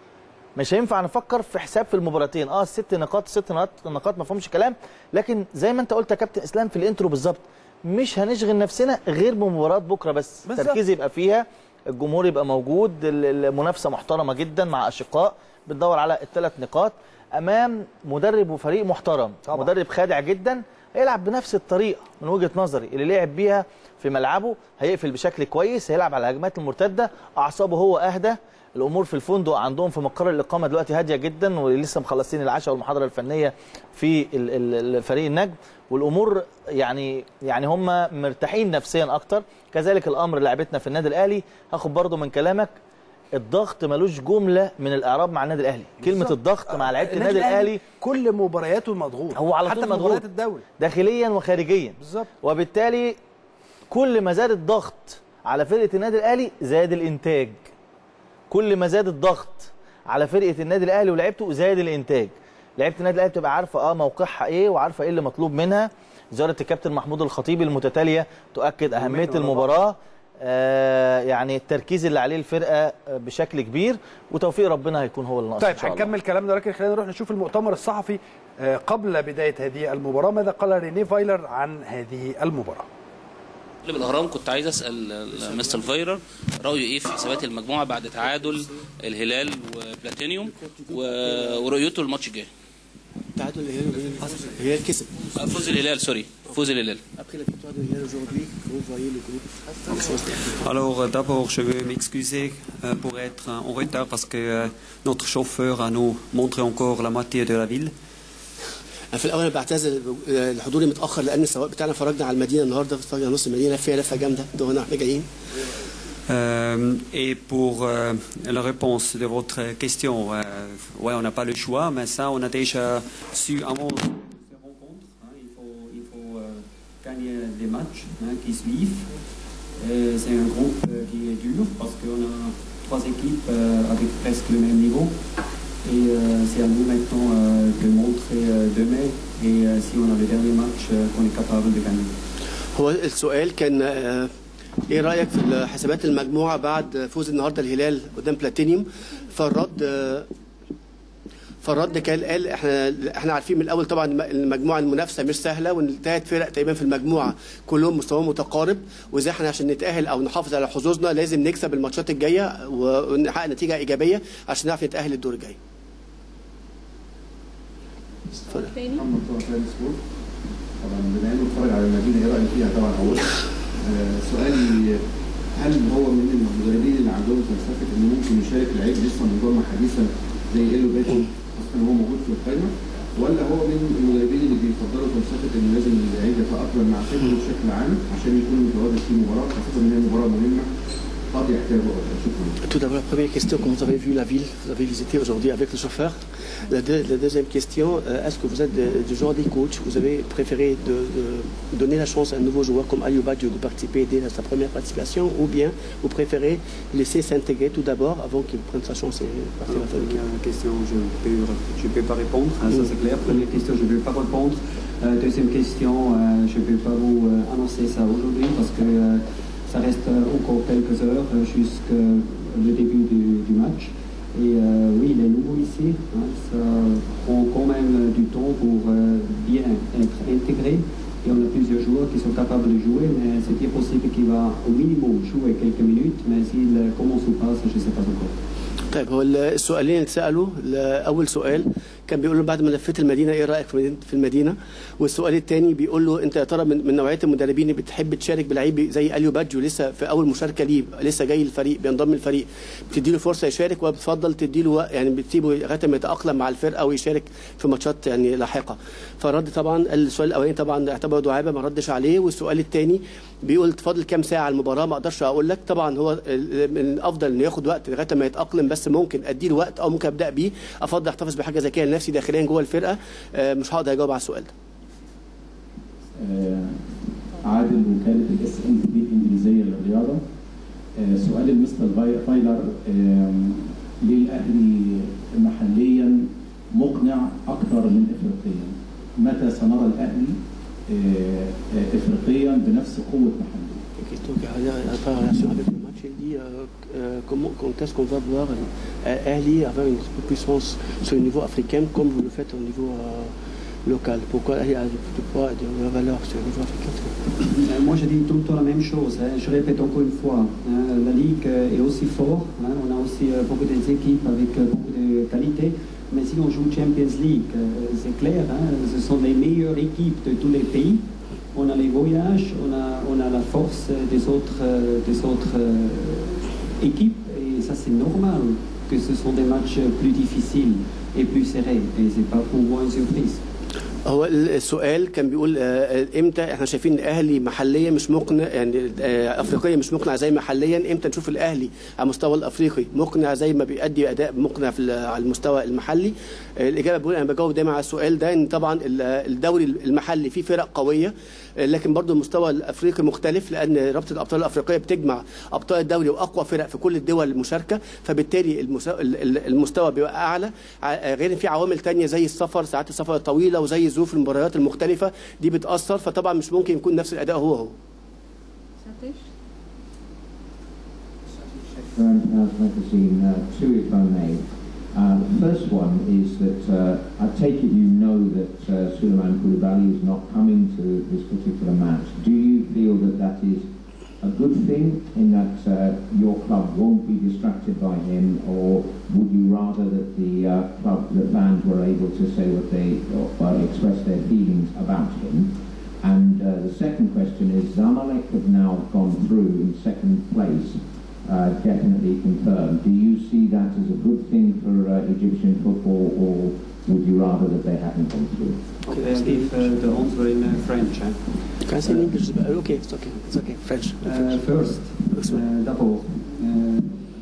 مش هينفع نفكر في حساب في المباراتين اه الست نقاط الست نقاط نقاط ما فيهمش كلام لكن زي ما انت قلت يا كابتن اسلام في الانترو بالظبط مش هنشغل نفسنا غير بمباراه بكره بس بالظبط. التركيز يبقى فيها الجمهور يبقى موجود ال- المنافسه محترمه جدا مع اشقاء بتدور على الثلاث نقاط امام مدرب وفريق محترم طبعا. مدرب خادع جدا هيلعب بنفس الطريقه من وجهه نظري اللي لعب بيها في ملعبه هيقفل بشكل كويس هيلعب على الهجمات المرتده اعصابه هو اهدى الامور في الفندق عندهم في مقر الاقامه دلوقتي هاديه جدا ولسه مخلصين العشاء والمحاضره الفنيه في ال- ال- الفريق النجم والامور يعني يعني هم مرتاحين نفسيا اكتر كذلك الامر لاعبتنا في النادي الاهلي هاخد برضو من كلامك الضغط ملوش جمله من الاعراب مع النادي الاهلي كلمه بالظبط. الضغط مع لعيبه النادي الاهلي كل مبارياته مضغوط هو على حتى طول في مضغوط. مباريات الدوري داخليا وخارجيا بالظبط وبالتالي كل ما زاد الضغط على فرقه النادي الاهلي زاد الانتاج كل ما زاد الضغط على فرقه النادي الاهلي ولعبته زاد الانتاج لعيبه النادي الاهلي بتبقى عارفه اه موقعها ايه وعارفه ايه اللي مطلوب منها زياره الكابتن محمود الخطيب المتتاليه تؤكد اهميه ورا بعض. المباراه آه يعني التركيز اللي عليه الفرقه آه، بشكل كبير وتوفيق ربنا هيكون هو اللي ناقص طيب إن شاء الله. هنكمل كلامنا ولكن خلينا نروح نشوف المؤتمر الصحفي آه، قبل بدايه هذه المباراه ماذا قال ريني فايلر عن هذه المباراه اللي بالاهرام كنت عايز اسال مستر فايرر رايه ايه في حسابات المجموعه بعد تعادل الهلال وبلاتينيوم و- ورؤيته الماتش الجاي تعادل الهلال الهلال كسب فوز الهلال سوري فوز الهلال Après la victoire de l'Hilal aujourd'hui, comment vous voyez le groupe Alors euh, d'abord, je veux m'excuser euh, pour être euh, en retard parce que euh, notre chauffeur a nous montré encore la moitié de la ville. انا في الاول انا بعتذر لحضوري متاخر لان السواق بتاعنا فرجنا على المدينه النهارده اتفرجنا على نص المدينه فيها لفه جامده ده هنا احنا جايين Euh, et pour euh, la réponse de votre question, euh, ouais, on n'a pas le choix, mais ça, on a déjà su avant ces rencontres. hein, il faut, il faut euh, gagner des matchs hein, qui suivent. Et C'est un groupe euh, qui est dur parce qu'on a trois équipes euh, avec presque le même niveau. Et euh, c'est à nous maintenant euh, de montrer euh, demain et euh, si on a le dernier match euh, qu'on est capable de gagner. هو السؤال كان آه، ايه رايك في حسابات المجموعه بعد فوز النهارده الهلال قدام بلاتينيوم فالرد آه، فالرد كان قال احنا احنا عارفين من الاول طبعا الم- المجموعه المنافسه مش سهله والثلاث فرق تقريبا في المجموعه كلهم مستواهم متقارب وازاي احنا عشان نتاهل او نحافظ على حظوظنا لازم نكسب الماتشات الجايه ونحقق نتيجه ايجابيه عشان نعرف نتاهل الدور الجاي. اتفضل. محمد طه فارس فوق طبعا بما انه اتفرج على المدينه ايه رايك فيها طبعا اولا آه، سؤالي هل هو من المدربين اللي عندهم فلسفه انه ممكن يشارك لعيب لسه منضم حديثا زي ايلو باتو خاصه ان هو موجود في القائمه ولا هو من المدربين اللي بيفضلوا فلسفه انه لازم اللعيب يتاقلم مع سنه بشكل عام عشان يكون متواجد في مباراه خاصه ان هي مباراه مهمه قد يحتاجه أكتر. شكرا Tout d'abord, la première question, comment vous avez vu la ville Vous avez visité aujourd'hui avec le chauffeur. La, deux- la deuxième question, euh, est-ce que vous êtes de- du genre des coachs Vous avez préféré de, de donner la chance à un nouveau joueur comme Ayuba de, de participer dès sa première participation ou bien vous préférez laisser s'intégrer tout d'abord avant qu'il prenne sa chance et partir Alors, à la première question, je ne peux, je peux pas répondre, hein, ça c'est clair. Première question, je ne peux pas répondre. Euh, deuxième question, euh, je ne peux pas vous euh, annoncer ça aujourd'hui parce que euh, ça reste euh, encore quelques heures euh, jusqu'au le début du, du match. Et euh, oui, il est nouveau ici, hein, ça prend quand même euh, du temps pour euh, bien être intégré. Et on a plusieurs joueurs qui sont capables de jouer, mais c'est bien possible qu'il va au minimum jouer quelques minutes, mais s'il euh, commence ou pas, ça, je ne sais pas encore. طيب هو السؤالين اللي اتسالوا اول سؤال كان بيقول له بعد ما لفيت المدينه ايه رايك في مدينة- في المدينه والسؤال الثاني بيقول له انت يا ترى من, من نوعيه المدربين اللي بتحب تشارك بلعيب زي اليو بادجو لسه في اول مشاركه ليه لسه جاي الفريق بينضم الفريق بتدي له فرصه يشارك ولا بتفضل تدي له وق- يعني بتسيبه لغايه ما يتاقلم مع الفرقه ويشارك في ماتشات يعني لاحقه فرد طبعا السؤال الاولاني طبعا اعتبره دعابه ما ردش عليه والسؤال الثاني بيقول تفاضل كام ساعه على المباراه ما اقدرش اقول لك طبعا هو ال- من الافضل انه ياخد وقت لغايه ما يتاقلم بس ممكن ادي له وقت او ممكن ابدا بيه افضل احتفظ بحاجه زي كده لنفسي داخليا جوه الفرقه آه، مش هقدر اجاوب على السؤال ده آه، عادل وكالة الاس ان تي بي الانجليزيه للرياضه آه، سؤال المستر فاي- فايلر آم، ليه الاهلي محليا مقنع اكثر من افريقيا؟ متى سنرى الاهلي آه، آه، افريقيا بنفس قوه محليا؟ Une question qui a rien à voir en relation avec le match. Il dit euh, euh, comment, quand est-ce qu'on va voir euh, Ahly avoir une puissance sur le niveau africain comme vous le faites au niveau euh, local Pourquoi Ahly a de poids et de valeur sur le niveau africain Euh, Moi, je dis tout le temps la même chose. hein. Je répète encore une fois, hein, la Ligue euh, est aussi forte. hein. On a aussi euh, beaucoup d'équipes avec euh, beaucoup de qualité. Mais si on joue Champions League, euh, c'est clair, hein, ce sont les meilleures équipes de tous les pays. On a les voyages, on a, on a la force euh, des autres, euh, des autres euh, équipes. Et ça, c'est normal que ce sont des matchs plus difficiles et plus serrés. Et c'est pas pour moi une surprise. هو السؤال كان بيقول آه، امتى احنا شايفين ان الاهلي محليا مش مقنع يعني آه، افريقيا مش مقنع زي محليا امتى نشوف الاهلي على المستوى الافريقي مقنع زي ما بيأدي اداء مقنع في ال- على المستوى المحلي آه، الاجابه بقول انا بجاوب دايما على السؤال ده ان طبعا ال- الدوري المحلي فيه فرق قويه آه، لكن برضو المستوى الافريقي مختلف لان رابطه الابطال الافريقيه بتجمع ابطال الدوري واقوى فرق في كل الدول المشاركه فبالتالي المسا- ال- ال- المستوى بيبقى اعلى ع- غير إن في عوامل تانية زي السفر ساعات السفر الطويله وزي ظروف المباريات المختلفه دي بتاثر فطبعا مش ممكن يكون نفس الاداء هو هو Grand House magazine, uh, two if I may. Uh, the first one is that uh, I take it you know that uh, Suleiman Koulibaly is not coming to this particular match. Do you feel that that is a good thing in that uh, your club won't be distracted by him, or would you rather that the uh, club, the fans were able to say what they or, uh, express their feelings about him? And uh, the second question is, Zamalek have now gone through in second place, uh, definitely confirmed. Do you see that as a good thing for uh, Egyptian football, or would you rather that they hadn't gone through? Okay, I give uh, the answer in uh, French. Hein. Can I say in English? Okay, it's okay. It's okay. French. Euh, first, euh, d'abord, euh,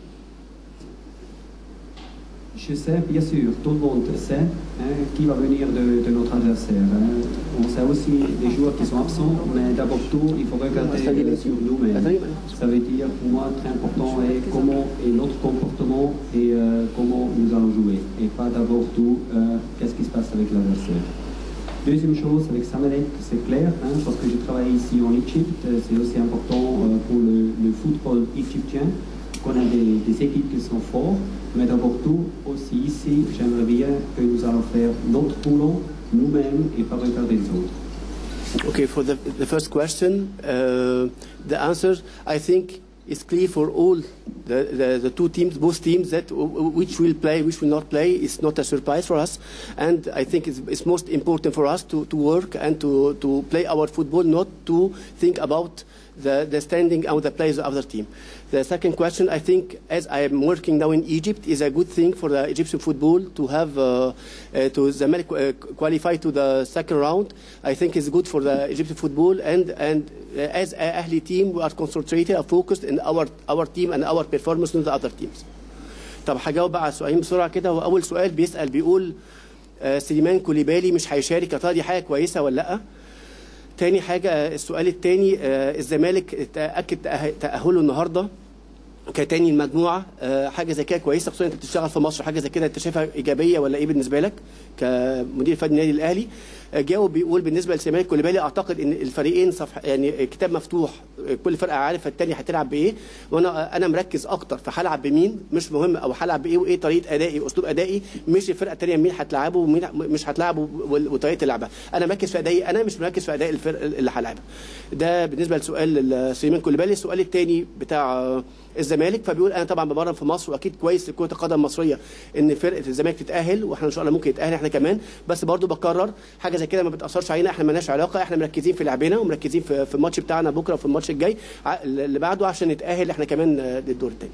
je sais, bien sûr, tout le monde sait hein, qui va venir de, de notre adversaire. hein. On sait aussi des joueurs qui sont absents, mais d'abord tout, il faut regarder euh, sur nous-mêmes. Ça veut dire, pour moi, très important est comment est notre comportement et euh, comment nous allons jouer. Et pas d'abord tout, euh, qu'est-ce qui se passe avec l'adversaire. Deuxième chose, avec Samalek, c'est clair, hein, parce que je travaille ici en Égypte, euh, c'est aussi important euh, pour le, le football égyptien qu'on a des, des équipes qui sont fortes, mais d'abord tout, aussi ici, j'aimerais bien que nous allons faire notre boulot nous-mêmes et pas regarder les autres. Okay, for the, the first question, uh, the answer I think is clear for all the, the, the two teams, both teams, that w- w- which will play, which will not play, is not a surprise for us. And I think it's, it's most important for us to, to work and to, to play our football, not to think about the, the standing and the players of the other team. The second question, I think, as I am working now in Egypt, is a good thing for the Egyptian football to have uh, uh, to Zamalek uh, qualify to the second round. I think it's good for the Egyptian football, and and uh, as a Ahli team, we are concentrated and focused in our our team and our performance with the other teams. طب هجاوب بقى على السؤالين بسرعه كده هو اول سؤال بيسال بيقول آه، سليمان كوليبالي مش هيشارك يا ترى دي حاجه كويسه ولا لا؟ تاني حاجه آه، السؤال التاني آه، الزمالك تاكد تأه- تاهله النهارده كتاني المجموعه آه، حاجه زي كده كويسه خصوصا انت بتشتغل في مصر حاجه زي كده انت شايفها ايجابيه ولا ايه بالنسبه لك كمدير فني النادي الاهلي آه، جاوب بيقول بالنسبه للزمالك كوليبالي اعتقد ان الفريقين صفح يعني كتاب مفتوح آه، كل فرقه عارفه الثانيه هتلعب بايه وانا انا مركز اكتر فهلعب بمين مش مهم او هلعب بايه وايه طريقه ادائي واسلوب ادائي مش الفرقه الثانيه مين هتلعبه ومين مش هتلعبه وال- وطريقه اللعبه انا مركز في ادائي انا مش مركز في اداء الفرقه اللي هلعبها ده بالنسبه لسؤال سليمان كوليبالي السؤال الثاني بتاع آه، الزمالك فبيقول انا طبعا بمرن في مصر واكيد كويس لكره القدم المصريه ان فرقه الزمالك تتاهل واحنا ان شاء الله ممكن نتاهل احنا كمان بس برضو بكرر حاجه زي كده ما بتاثرش علينا احنا مالناش علاقه احنا مركزين في لعبنا ومركزين في, في الماتش بتاعنا بكره وفي الماتش الجاي ع- اللي بعده عشان نتاهل احنا كمان آه، للدور الثاني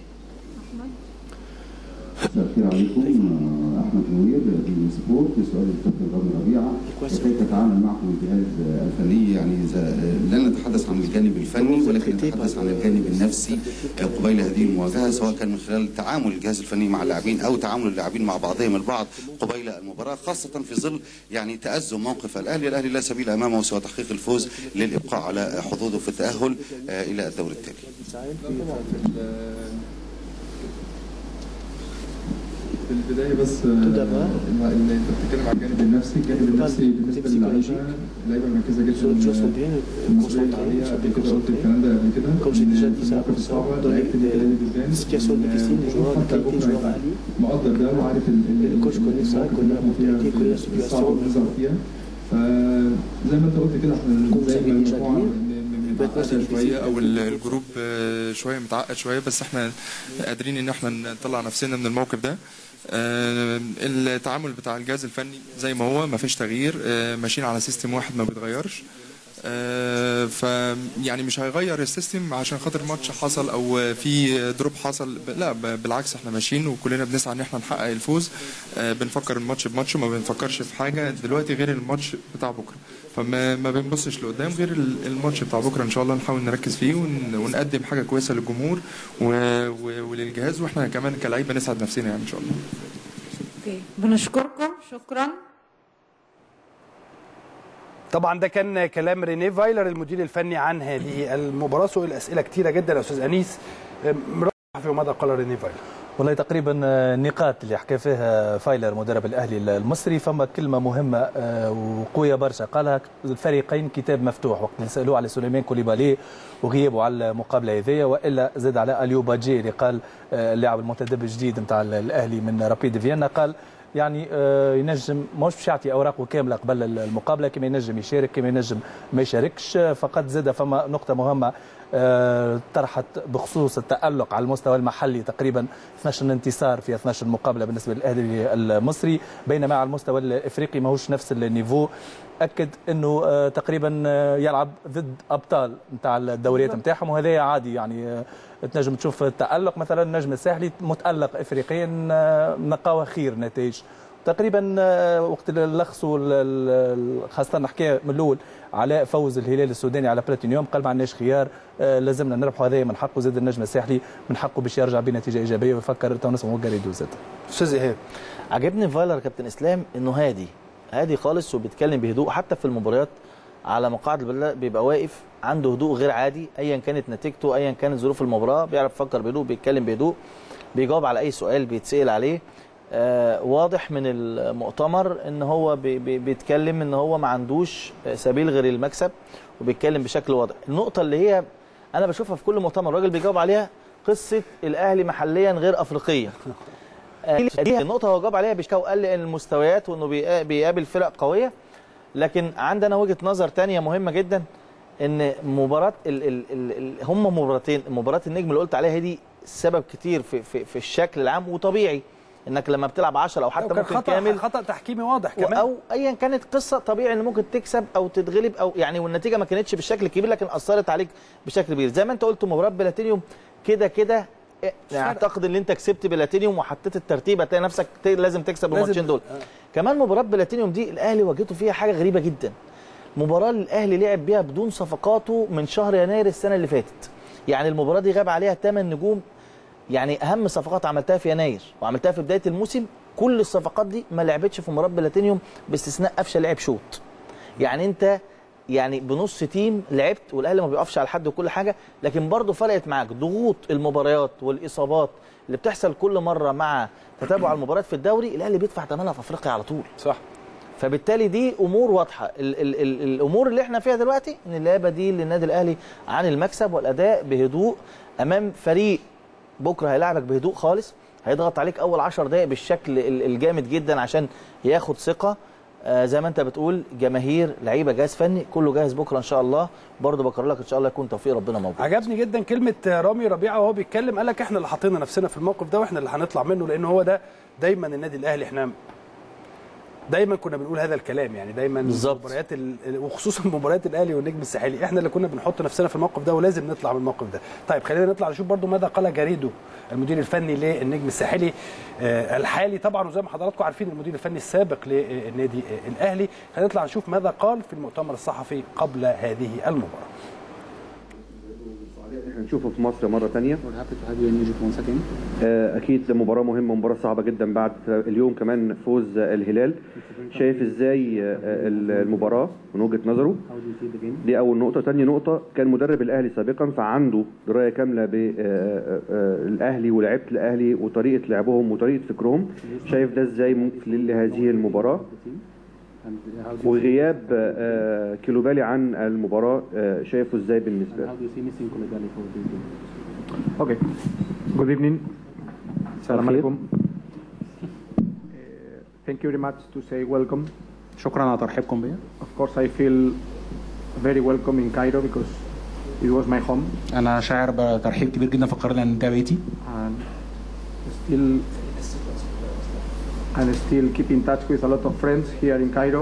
مساء الخير عليكم آه، احمد منير في سبورت سؤال الكابتن رامي ربيعه كيف تتعامل معكم الجهاز آه، الفني يعني إذا- آه، لن نتحدث عن الجانب الفني ولكن نتحدث عن الجانب النفسي آه، قبيل هذه المواجهه سواء كان من خلال تعامل الجهاز الفني مع اللاعبين او تعامل اللاعبين مع بعضهم البعض قبيل المباراه خاصه في ظل يعني تازم موقف الاهلي الاهلي لا سبيل امامه سوى تحقيق الفوز للابقاء على حظوظه في التاهل آه، الى الدور التالي في البدايه بس آه، إن- ان انت بتتكلم على الجانب النفسي، الجانب النفسي بالنسبه للعيبه اللعيبه مركزه جدا المسؤوليه العاليه قبل كده قلت الكلام ده قبل كده إن في المواقف الصعبه لعيبه النادي بالذات حتى بكره يبقى مقدر ده وعارف ال- ال- المواقف اللي احنا فيها في- الصعبه اللي بنظهر فيها فزي ما انت قلت كده احنا زي ما المجموعه متعقدة شوية أو ال- الجروب آه، شوية متعقد شوية بس احنا قادرين إن احنا نطلع نفسنا من الموقف ده آه، التعامل بتاع الجهاز الفني زي ما هو ما فيش تغيير آه، ماشيين على سيستم واحد ما بيتغيرش آه، ف يعني مش هيغير السيستم عشان خاطر ماتش حصل او في دروب حصل ب- لا ب- بالعكس احنا ماشيين وكلنا بنسعى ان احنا نحقق الفوز آه، بنفكر الماتش بماتش ما بنفكرش في حاجه دلوقتي غير الماتش بتاع بكره فما ما بنبصش لقدام غير ال- الماتش بتاع بكره ان شاء الله نحاول نركز فيه ون- ونقدم حاجه كويسه للجمهور و- و- وللجهاز واحنا كمان كلعيبه نسعد نفسنا يعني ان شاء الله اوكي بنشكركم شكرا طبعا ده كان كلام رينيه فايلر المدير الفني عن هذه المباراه سئل اسئله كتيره جدا يا استاذ انيس مرحب في ماذا قال رينيه فايلر والله تقريبا النقاط اللي حكى فيها فايلر مدرب الاهلي المصري فما كلمه مهمه آه، وقويه برشا قالها الفريقين كتاب مفتوح وقت اللي سالوه على سليمان كوليبالي وغيابه على المقابله هذيا والا زاد على اليو باجي اللي قال آه، اللاعب المنتدب الجديد نتاع الاهلي من رابيد فيينا قال يعني آه، ينجم مش باش يعطي اوراقه كامله قبل المقابله كما ينجم يشارك كما ينجم ما يشاركش آه، فقط زاد فما نقطه مهمه آه، طرحت بخصوص التألق على المستوى المحلي تقريبا 12 انتصار في 12 مقابلة بالنسبة للأهلي المصري بينما على المستوى الإفريقي ماهوش نفس النيفو أكد أنه آه، تقريبا آه، يلعب ضد أبطال نتاع الدوريات نتاعهم وهذا عادي يعني آه، تنجم تشوف التألق مثلا النجم الساحلي متألق إفريقيا آه، نقاوة خير نتائج تقريبا آه، وقت اللي لخصوا ال- ال- خاصه نحكي من الاول على فوز الهلال السوداني على بلاتينيوم قال ما عندناش خيار آه، لازمنا نربحوا هذايا من حقه زاد النجم الساحلي من حقه باش يرجع بنتيجه ايجابيه ويفكر تونس وقال يدوز زاد استاذ ايهاب عجبني فايلر كابتن اسلام انه هادي هادي خالص وبيتكلم بهدوء حتى في المباريات على مقاعد البلد بيبقى واقف عنده هدوء غير عادي ايا كانت نتيجته ايا كانت ظروف المباراه بيعرف يفكر بهدوء بيتكلم بهدوء بيجاوب على اي سؤال بيتسال عليه آه واضح من المؤتمر ان هو بي بي بيتكلم ان هو ما عندوش سبيل غير المكسب وبيتكلم بشكل واضح النقطه اللي هي انا بشوفها في كل مؤتمر الراجل بيجاوب عليها قصه الاهلي محليا غير افريقيا آه، دي النقطة هو جاب عليها بيشكاو قال لي ان المستويات وانه بيقا- بيقابل فرق قوية لكن عندنا وجهة نظر تانية مهمة جدا ان مباراة ال ال ال ال هم مباراتين مباراة النجم اللي قلت عليها دي سبب كتير في في, في الشكل العام وطبيعي انك لما بتلعب 10 او حتى كان ممكن خطا كامل خطا تحكيمي واضح كمان او ايا كانت قصه طبيعي ان ممكن تكسب او تتغلب او يعني والنتيجه ما كانتش بالشكل الكبير لكن اثرت عليك بشكل كبير زي ما انت قلت مباراه بلاتينيوم كده كده إيه، اعتقد ان انت كسبت بلاتينيوم وحطيت الترتيب هتلاقي نفسك ت- لازم تكسب لازم- الماتشين دول كمان مباراه بلاتينيوم دي الاهلي واجهته فيها حاجه غريبه جدا مباراه الاهلي لعب بيها بدون صفقاته من شهر يناير السنه اللي فاتت يعني المباراه دي غاب عليها 8 نجوم يعني اهم صفقات عملتها في يناير وعملتها في بدايه الموسم كل الصفقات دي ما لعبتش في مباراه بلاتينيوم باستثناء قفشه لعب شوط يعني انت يعني بنص تيم لعبت والاهلي ما بيقفش على حد وكل حاجه لكن برضه فرقت معاك ضغوط المباريات والاصابات اللي بتحصل كل مره مع تتابع المباريات في الدوري الاهلي بيدفع ثمنها في افريقيا على طول صح فبالتالي دي امور واضحه ال ال ال الامور اللي احنا فيها دلوقتي ان لا بديل للنادي الاهلي عن المكسب والاداء بهدوء امام فريق بكره هيلاعبك بهدوء خالص هيضغط عليك اول 10 دقائق بالشكل ال- الجامد جدا عشان ياخد ثقه آه زي ما انت بتقول جماهير لعيبه جهاز فني كله جاهز بكره ان شاء الله برضه بكرر لك ان شاء الله يكون توفيق ربنا موجود عجبني جدا كلمه رامي ربيعه وهو بيتكلم قال لك احنا اللي حاطين نفسنا في الموقف ده واحنا اللي هنطلع منه لان هو ده دايما النادي الاهلي احنا دايما كنا بنقول هذا الكلام يعني دايما بالظبط. مباريات ال... وخصوصا مباريات الاهلي والنجم الساحلي احنا اللي كنا بنحط نفسنا في الموقف ده ولازم نطلع من الموقف ده طيب خلينا نطلع نشوف برضو ماذا قال جاريدو المدير الفني للنجم الساحلي آه الحالي طبعا وزي ما حضراتكم عارفين المدير الفني السابق للنادي آه الاهلي خلينا نطلع نشوف ماذا قال في المؤتمر الصحفي قبل هذه المباراه احنا نشوفه في مصر مره ثانيه اكيد مباراه مهمه مباراه صعبه جدا بعد اليوم كمان فوز الهلال شايف ازاي آه، المباراه من وجهه نظره دي اول نقطه ثاني نقطه كان مدرب الاهلي سابقا فعنده درايه كامله بالاهلي ولاعيبه الاهلي وطريقه لعبهم وطريقه فكرهم شايف ده ازاي ممكن لهذه المباراه وغياب آه، كيلوبالي عن المباراه آه، شايفه ازاي بالنسبه له Okay. Good evening. Salam الخير. alaikum. Uh, Thank you very much to say welcome. شكرا على ترحيبكم بيا Of course, I feel very welcome in Cairo because it was my home انا شاعر بترحيب كبير جدا في القاهره لان ده بيتي and still and still keep in touch with a lot of friends here in Cairo.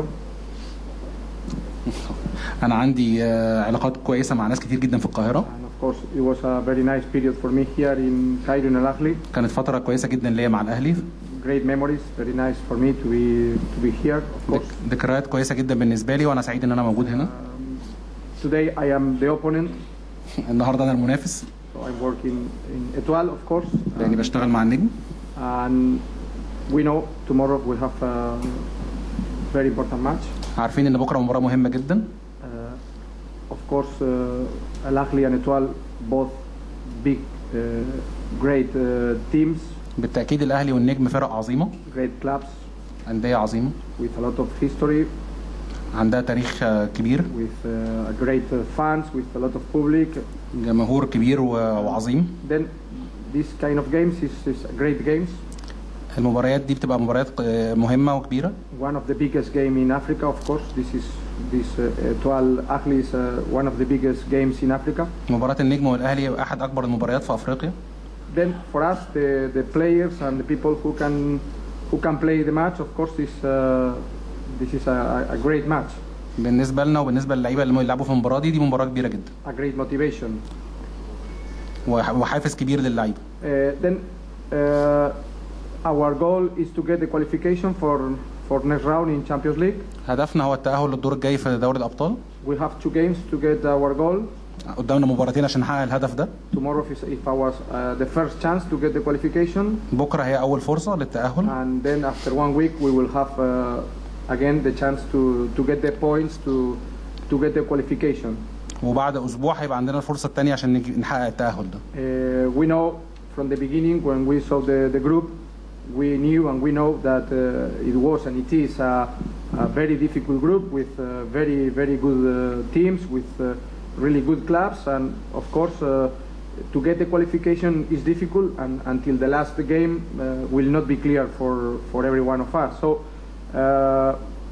انا عندي آه، علاقات كويسه مع ناس كتير جدا في القاهره Of course, it was a very nice period for me here in Cairo in Al Ahly. كانت فتره كويسه جدا ليا مع الاهلي Great memories, very nice for me to be to be here. Of course, ذكريات كويسه جدا بالنسبه لي وانا سعيد ان انا موجود هنا today I am the opponent, النهارده انا المنافس so I'm working in Etoile, of course. لاني بشتغل مع النجم and we know tomorrow we'll have a very important match. عارفين ان بكره مباراه مهمه جدا Uh, of course, uh, Al Ahly and Etoile, both big, uh, great uh, teams, بالتاكيد الاهلي والنجم فرق عظيمه great clubs انديه عظيمه with a lot of history, عندها تاريخ آه، كبير with uh, great uh, fans, with a lot of public. جمهور كبير و- وعظيم Then this kind of games is, is great games. المباريات دي بتبقى مباريات آه، مهمه وكبيره One of the biggest game in Africa, of course. This is this uh, Etoile Ahly is uh, one of the biggest games in Africa. مباراة النجم والأهلي أحد أكبر المباريات في أفريقيا Then for us, the, the players and the people who can who can play the match, of course, this uh, this is a, a great match, بالنسبة لنا وبالنسبة للعيبة اللي يلعبوا في المباراة دي دي مباراة كبيرة جدا a great motivation. وح- وحافز كبير للعيبة Uh, then uh, our goal is to get the qualification for for next round in Champions League. هدفنا هو التأهل للدور الجاي في دوري الأبطال We have two games to get our goal. قدامنا مباراتين عشان نحقق الهدف ده Tomorrow is if our uh, the first chance to get the qualification, بكرة هي أول فرصة للتأهل and then after one week we will have uh, again the chance to to get the points to to get the qualification. وبعد أسبوع هيبقى عندنا الفرصة التانية عشان نجي- نحقق التأهل ده Uh, we know from the beginning when we saw the, the group, we knew and we know that uh, it was and it is a, a very difficult group with uh, very, very good uh, teams, with uh, really good clubs, and of course, uh, to get the qualification is difficult, and until the last game uh, will not be clear for, for every one of us. So. Uh,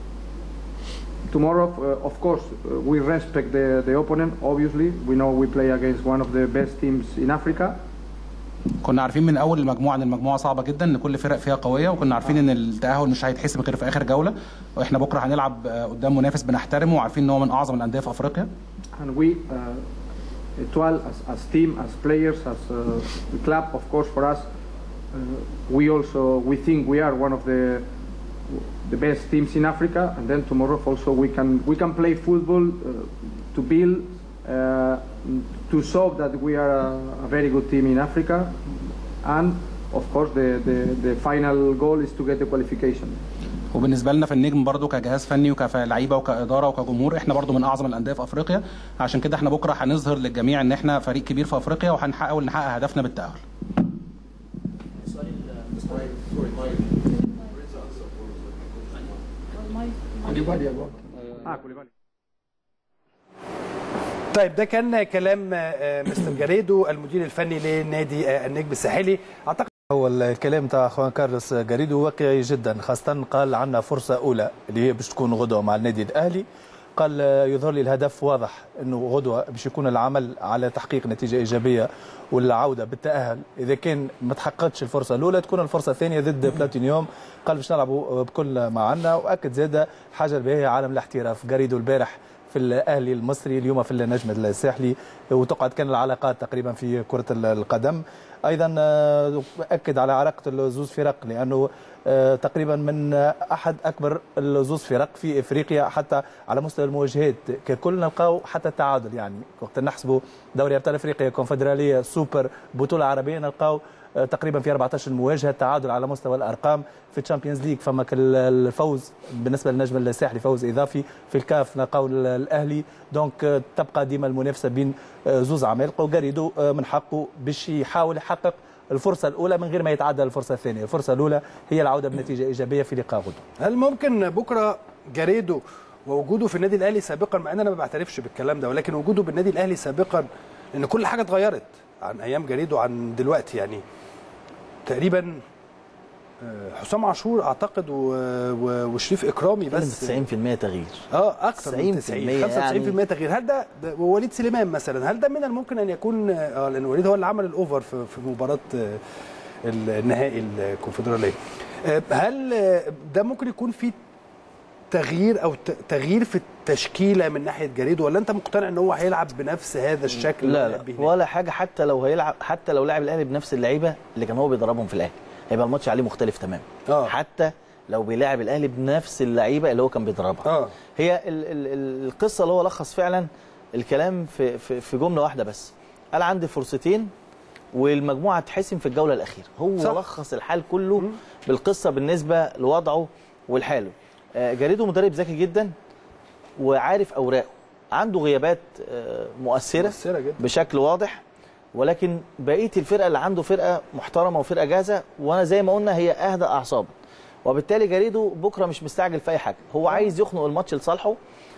Tomorrow, uh, of course, uh, we respect the, the opponent. Obviously, we know we play against one of the best teams in Africa. كنا عارفين من أول المجموعة إن المجموعة صعبة جدا إن كل فرق فيها قوية وكنا عارفين إن التأهل مش هيتحسب غير في آخر جولة وإحنا بكرة هنلعب آه، قدام منافس بنحترمه وعارفين إن هو من أعظم الأندية في أفريقيا And we, uh, Etoile, as, as team, as players, as uh, the club, of course, for us, uh, we also we think we are one of the the best teams in Africa. And then tomorrow also we can we can play football uh, to build uh, to show that we are a, a very good team in Africa. And of course, the, the, the final goal is to get the qualification. وبالنسبه لنا في النجم برضو كجهاز فني وكلعيبه وكاداره وكجمهور احنا برضو من اعظم الانديه في افريقيا عشان كده احنا بكره هنظهر للجميع ان احنا فريق كبير في افريقيا وهنحاول نحقق هدفنا بالتاهل طيب ده كان كلام آه، مستر جاريدو المدير الفني لنادي آه، النجم الساحلي اعتقد هو الكلام تاع خوان كارلوس غاريدو واقعي جدا خاصة قال عندنا فرصة أولى اللي هي باش تكون غدوة مع النادي الأهلي قال آه، يظهر لي الهدف واضح انه غدوه باش يكون العمل على تحقيق نتيجه ايجابيه والعوده بالتاهل اذا كان ما تحققتش الفرصه الاولى تكون الفرصه الثانيه ضد بلاتينيوم قال باش نلعبوا بكل ما عندنا واكد زاده حاجه الباهيه عالم الاحتراف غاريدو البارح في الاهلي المصري اليوم في النجم الساحلي وتقعد كان العلاقات تقريبا في كره القدم ايضا آه، اكد على علاقه الزوز فرق لانه آه، تقريبا من احد اكبر الزوز فرق في افريقيا حتى على مستوى المواجهات ككل نلقاو حتى التعادل يعني وقت نحسبوا دوري ابطال افريقيا كونفدراليه سوبر بطوله عربيه نلقاو آه، تقريبا في 14 مواجهه تعادل على مستوى الارقام في الشامبيونز ليج فما كان الفوز بالنسبه للنجم الساحلي فوز اضافي في الكاف نلقاو الاهلي دونك آه، تبقى ديما المنافسه بين آه، زوز عمالقه وغاريدو آه، من حقه باش يحاول يحقق الفرصه الاولى من غير ما يتعدى الفرصه الثانيه الفرصه الاولى هي العوده بنتيجه ايجابيه في لقاء غدوه هل ممكن بكره جاريدو ووجوده في النادي الاهلي سابقا مع ان انا ما بعترفش بالكلام ده ولكن وجوده بالنادي الاهلي سابقا لان كل حاجه اتغيرت عن ايام جاريدو عن دلوقتي يعني تقريبا آه، حسام عاشور اعتقد و... و... وشريف اكرامي بس 90% تغيير اه اكثر من 90% 90 95% تغيير هل ده, ده ووليد سليمان مثلا هل ده من الممكن ان يكون اه لان وليد هو اللي عمل الاوفر في, في مباراه آه، النهائي الكونفدراليه آه، هل آه، ده ممكن يكون في تغيير او ت- تغيير في التشكيله من ناحيه جريدو ولا انت مقتنع ان هو هيلعب بنفس هذا الشكل اللي لا لعب لا بيه هناك؟ ولا حاجه حتى لو هيلعب حتى لو لعب الاهلي بنفس اللعيبه اللي كان هو بيدربهم في الاهلي هيبقى الماتش عليه مختلف تماما آه. حتى لو بيلاعب الاهلي بنفس اللعيبه اللي هو كان بيدربها آه. هي ال ال ال القصه اللي هو لخص فعلا الكلام في في, في جمله واحده بس قال عندي فرصتين والمجموعه تحسم في الجوله الاخيره هو صح. صح. لخص الحال كله بالقصه بالنسبه لوضعه والحاله آه، جريده مدرب ذكي جدا وعارف اوراقه عنده غيابات آه، مؤثره, مؤثرة جدا. بشكل واضح ولكن بقيه الفرقه اللي عنده فرقه محترمه وفرقه جاهزه وانا زي ما قلنا هي اهدى اعصابا وبالتالي جريدو بكره مش مستعجل في اي حاجه هو عايز يخنق الماتش لصالحه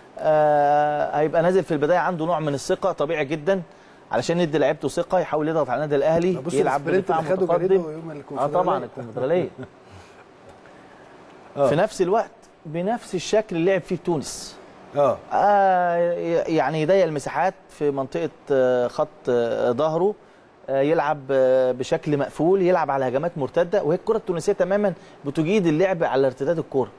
آه هيبقى نازل في البدايه عنده نوع من الثقه طبيعي جدا علشان يدي لعيبته ثقه يحاول يضغط على النادي الاهلي بص يلعب السبرنت بدفاع اللي خده متقدم جريدو يوم اه الكونفدرالية. طبعا الكونفدراليه في نفس الوقت بنفس الشكل اللي لعب فيه تونس اه آه يعني يضيق المساحات في منطقه آه، خط آه، ظهره آه، يلعب آه، بشكل مقفول يلعب على هجمات مرتده وهي الكره التونسيه تماما بتجيد اللعب على ارتداد الكره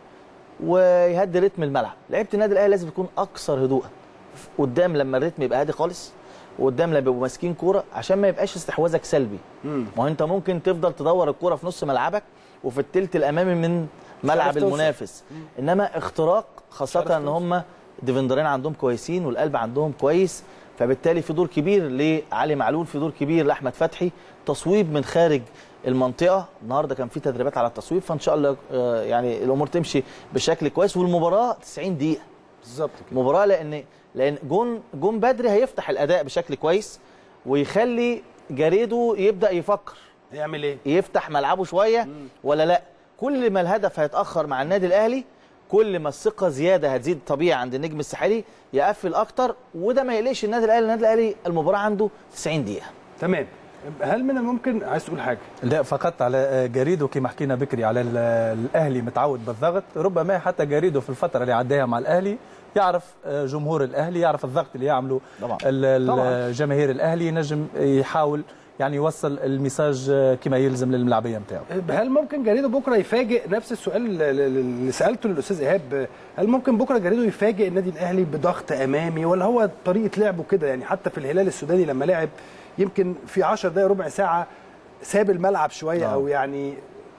ويهدي رتم الملعب لعيبه النادي الاهلي لازم تكون اكثر هدوءا قدام لما الريتم يبقى هادي خالص وقدام لما بيبقوا ماسكين كوره عشان ما يبقاش استحواذك سلبي ما هو انت ممكن تفضل تدور الكوره في نص ملعبك وفي التلت الامامي من ملعب عارف توصل. المنافس انما اختراق خاصه ان هم ديفندرين عندهم كويسين والقلب عندهم كويس فبالتالي في دور كبير لعلي معلول في دور كبير لاحمد فتحي تصويب من خارج المنطقه النهارده كان في تدريبات على التصويب فان شاء الله آه، يعني الامور تمشي بشكل كويس والمباراه 90 دقيقه بالظبط كده مباراه لان لان جون جون بدري هيفتح الاداء بشكل كويس ويخلي جاريدو يبدا يفكر يعمل ايه يفتح ملعبه شويه ولا لا كل ما الهدف هيتاخر مع النادي الاهلي كل ما الثقه زياده هتزيد طبيعي عند النجم الساحلي يقفل اكتر وده ما يقلقش النادي الاهلي النادي الاهلي المباراه عنده 90 دقيقه تمام هل من الممكن عايز تقول حاجه لا فقط على جاريدو كما حكينا بكري على ال- الاهلي متعود بالضغط ربما حتى جاريدو في الفتره اللي عداها مع الاهلي يعرف آه، جمهور الاهلي يعرف الضغط اللي يعمله طبعا. ال- ال- طبعا. جماهير الاهلي ينجم يحاول يعني يوصل الميساج آه، كما يلزم للملاعبيه نتاعو هل ممكن جريدو بكره يفاجئ نفس السؤال اللي سالته للاستاذ ايهاب هل ممكن بكره جريدو يفاجئ النادي الاهلي بضغط امامي ولا هو طريقه لعبه كده يعني حتى في الهلال السوداني لما لعب يمكن في 10 دقائق ربع ساعه ساب الملعب شويه آه. او يعني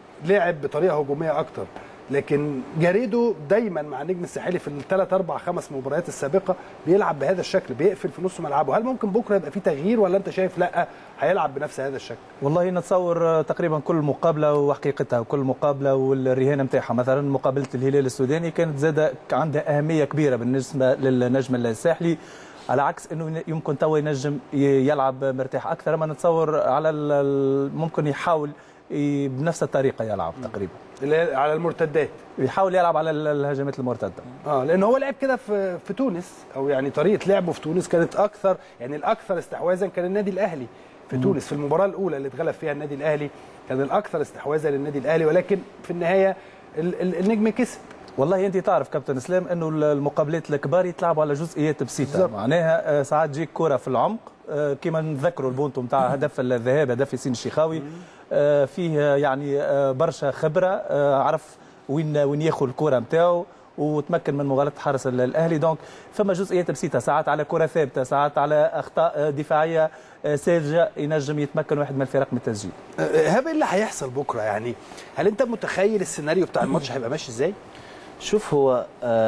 لعب بطريقه هجوميه اكتر لكن جاريدو دايما مع النجم الساحلي في الثلاث اربع خمس مباريات السابقه بيلعب بهذا الشكل بيقفل في نص ملعبه هل ممكن بكره يبقى في تغيير ولا انت شايف لا هيلعب بنفس هذا الشكل والله نتصور آه، تقريبا كل مقابله وحقيقتها وكل مقابله والرهان نتاعها مثلا مقابله الهلال السوداني كانت زادة عندها اهميه كبيره بالنسبه للنجم الساحلي على عكس انه يمكن توا ينجم ي- يلعب مرتاح اكثر ما نتصور على ال- ال- ممكن يحاول ي- بنفس الطريقه يلعب تقريبا اللي هي على المرتدات يحاول يلعب على ال- الهجمات المرتده اه لان هو لعب كده في في تونس او يعني طريقه لعبه في تونس كانت اكثر يعني الاكثر استحواذا كان النادي الاهلي في مم. تونس في المباراه الاولى اللي اتغلب فيها النادي الاهلي كان الاكثر استحواذا للنادي الاهلي ولكن في النهايه ال- ال- النجم كسب والله انت تعرف كابتن اسلام انه المقابلات الكبار يتلعبوا على جزئيات بسيطه بالظبط. معناها آه، ساعات تجيك كره في العمق آه، كما نذكروا البونتو نتاع هدف الذهاب هدف ياسين الشيخاوي آه، فيه يعني آه، برشا خبره آه، عرف وين وين ياخذ الكره نتاعو وتمكن من مغالطه حارس ال- الاهلي دونك فما جزئيات بسيطه ساعات على كره ثابته ساعات على اخطاء آه، دفاعيه آه، ساذجه ينجم يتمكن واحد من الفرق من التسجيل آه، ايهاب ايه اللي هيحصل بكره يعني هل انت متخيل السيناريو بتاع الماتش هيبقى ماشي ازاي؟ شوف هو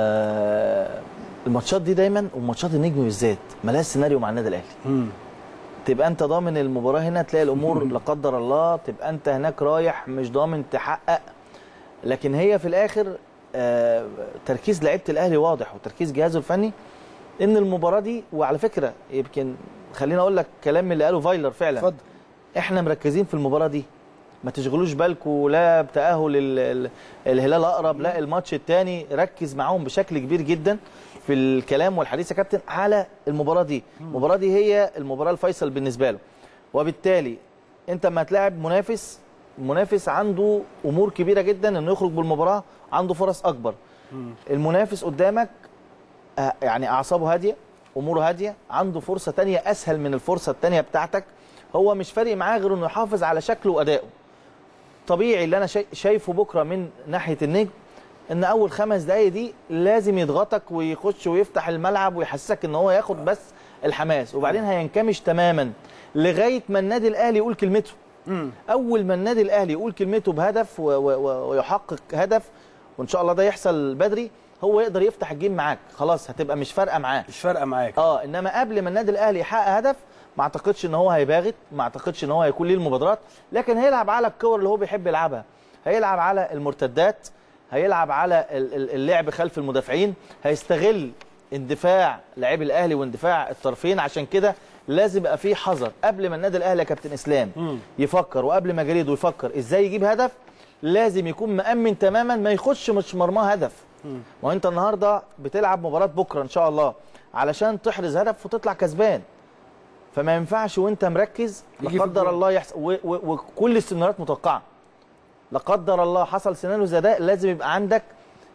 آه الماتشات دي دايما وماتشات النجم بالذات ملهاش سيناريو مع النادي الاهلي تبقى انت ضامن المباراه هنا تلاقي الامور لا قدر الله تبقى انت هناك رايح مش ضامن تحقق لكن هي في الاخر آه تركيز لعيبه الاهلي واضح وتركيز جهازه الفني ان المباراه دي وعلى فكره يمكن خليني اقول لك كلام من اللي قاله فايلر فعلا اتفضل احنا مركزين في المباراه دي ما تشغلوش بالكم لا بتاهل ال- ال- الهلال اقرب لا الماتش الثاني ركز معاهم بشكل كبير جدا في الكلام والحديث يا كابتن على المباراه دي المباراه دي هي المباراه الفيصل بالنسبه له وبالتالي انت لما هتلاعب منافس منافس عنده امور كبيره جدا انه يخرج بالمباراه عنده فرص اكبر المنافس قدامك آه، يعني اعصابه هاديه اموره هاديه عنده فرصه تانية اسهل من الفرصه التانية بتاعتك هو مش فارق معاه غير انه يحافظ على شكله وادائه طبيعي اللي انا شاي- شايفه بكره من ناحيه النجم ان اول خمس دقايق دي لازم يضغطك ويخش ويفتح الملعب ويحسسك ان هو ياخد بس الحماس وبعدين هينكمش تماما لغايه ما النادي الاهلي يقول كلمته اول ما النادي الاهلي يقول كلمته بهدف و- و- و- ويحقق هدف وان شاء الله ده يحصل بدري هو يقدر يفتح الجيم معاك خلاص هتبقى مش فارقه معاه مش فارقه معاك اه انما قبل ما النادي الاهلي يحقق هدف ما اعتقدش ان هو هيباغت ما اعتقدش ان هو هيكون ليه المبادرات لكن هيلعب على الكور اللي هو بيحب يلعبها هيلعب على المرتدات هيلعب على ال- ال- اللعب خلف المدافعين هيستغل اندفاع لاعبي الاهلي واندفاع الطرفين عشان كده لازم يبقى فيه حذر قبل ما النادي الاهلي يا كابتن اسلام يفكر وقبل ما جريدو يفكر ازاي يجيب هدف لازم يكون مأمن تماما ما يخش مش مرماه هدف ما هو انت النهارده بتلعب مباراه بكره ان شاء الله علشان تحرز هدف وتطلع كسبان فما ينفعش وانت مركز يجي لا في قدر الجول. الله يحصل و- و- وكل السيناريوهات متوقعه لا قدر الله حصل سيناريو زي ده لازم يبقى عندك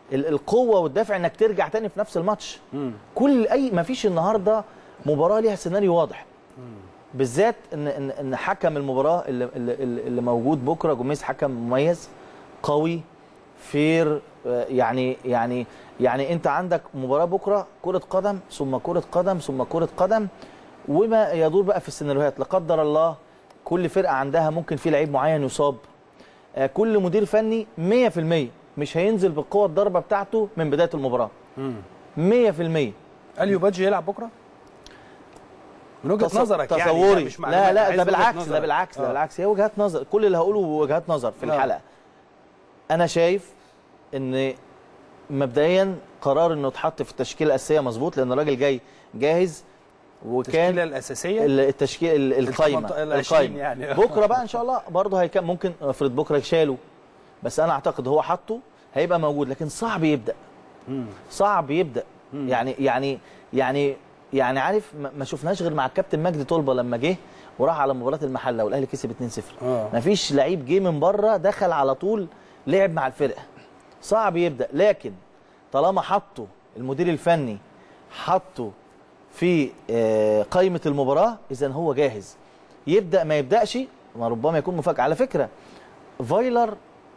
ال- القوه والدافع انك ترجع تاني في نفس الماتش كل اي ما فيش النهارده مباراه ليها سيناريو واضح بالذات ان ان ان حكم المباراه اللي, اللي, اللي موجود بكره جوميز حكم مميز قوي فير آه، يعني يعني يعني انت عندك مباراه بكره كره قدم ثم كره قدم ثم كره قدم وما يدور بقى في السيناريوهات لا قدر الله كل فرقه عندها ممكن في لعيب معين يصاب آه، كل مدير فني 100% مش هينزل بالقوه الضربه بتاعته من بدايه المباراه 100% اليو بادجي يلعب بكره من وجهه تص- نظرك يعني تصوري مش لا معلومات، لا عايز ده وجهة بالعكس نظرك. ده بالعكس ده آه. بالعكس هي وجهات نظر كل اللي هقوله وجهات نظر في آه. الحلقه انا شايف ان مبدئيا قرار انه اتحط في التشكيله الاساسيه مظبوط لان الراجل جاي جاهز وكان التشكيله الاساسيه ال- التشكيل ال- القايمه التمنت- العشرين القايمه يعني. بكره بقى ان شاء الله برضه هيكون ممكن افرض بكره شاله بس انا اعتقد هو حطه هيبقى موجود لكن صعب يبدا صعب يبدا يعني يعني يعني يعني عارف ما- ما شفناش غير مع الكابتن مجدي طلبه لما جه وراح على مباراه المحله والاهلي كسب 2-0 آه. ما فيش لعيب جه من بره دخل على طول لعب مع الفرقه صعب يبدا لكن طالما حطه المدير الفني حطه في آه، قائمه المباراه اذا هو جاهز يبدا ما يبداش ما ربما يكون مفاجاه على فكره فايلر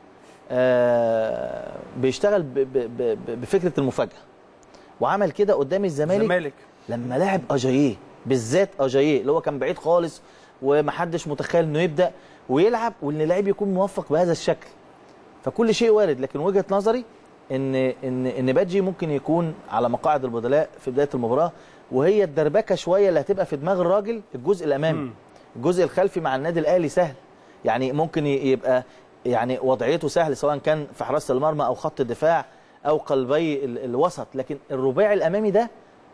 آه، بيشتغل ب- ب- ب- بفكره المفاجاه وعمل كده قدام الزمالك الزمالك. لما لعب اجاييه بالذات اجاييه اللي هو كان بعيد خالص ومحدش متخيل انه يبدا ويلعب وان اللعيب يكون موفق بهذا الشكل فكل شيء وارد لكن وجهه نظري ان ان ان بادجي ممكن يكون على مقاعد البدلاء في بدايه المباراه وهي الدربكه شويه اللي هتبقى في دماغ الراجل الجزء الامامي الجزء الخلفي مع النادي الاهلي سهل يعني ممكن ي- يبقى يعني وضعيته سهل سواء كان في حراسه المرمى او خط الدفاع او قلبي ال- الوسط لكن الرباعي الامامي ده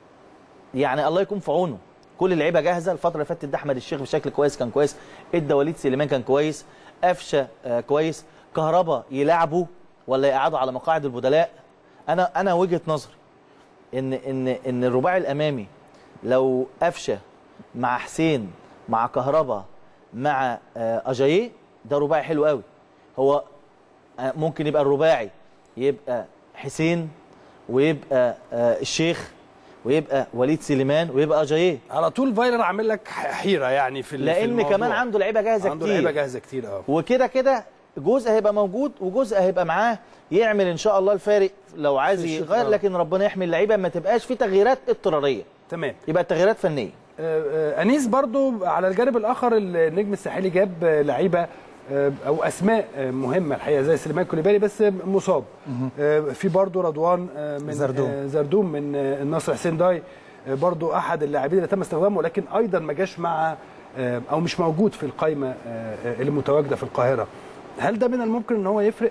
يعني الله يكون في عونه كل اللعيبه جاهزه الفتره اللي فاتت ده احمد الشيخ بشكل كويس كان كويس ادى وليد سليمان كان كويس قفشه آه كويس كهربا يلعبوا ولا يقعدوا على مقاعد البدلاء انا انا وجهه نظري ان ان ان الرباعي الامامي لو قفشه مع حسين مع كهربا مع آه اجاييه ده رباعي حلو قوي هو آه ممكن يبقى الرباعي يبقى حسين ويبقى آه الشيخ ويبقى وليد سليمان ويبقى اجاييه على طول فايلر عامل لك حيره يعني في ال- في لان الموضوع. كمان عنده لعيبه جاهزه عنده كتير لعيبه جاهزه كتير اه وكده كده جزء هيبقى موجود وجزء هيبقى معاه يعمل ان شاء الله الفارق لو عايز في الشوط يغير الأول. لكن ربنا يحمي اللعيبه ما تبقاش في تغييرات اضطراريه تمام يبقى التغييرات فنيه آه، آه، انيس برضو على الجانب الاخر النجم الساحلي جاب آه، لعيبه آه، او اسماء آه، مهمه الحقيقه زي سليمان كوليبالي بس آه، مصاب آه، في برضو رضوان آه، من زردوم. آه، زردوم من آه، النصر حسين داي آه، برضو احد اللاعبين اللي تم استخدامه ولكن ايضا ما جاش مع آه، او مش موجود في القائمه آه، آه، اللي متواجده في القاهره هل ده من الممكن ان هو يفرق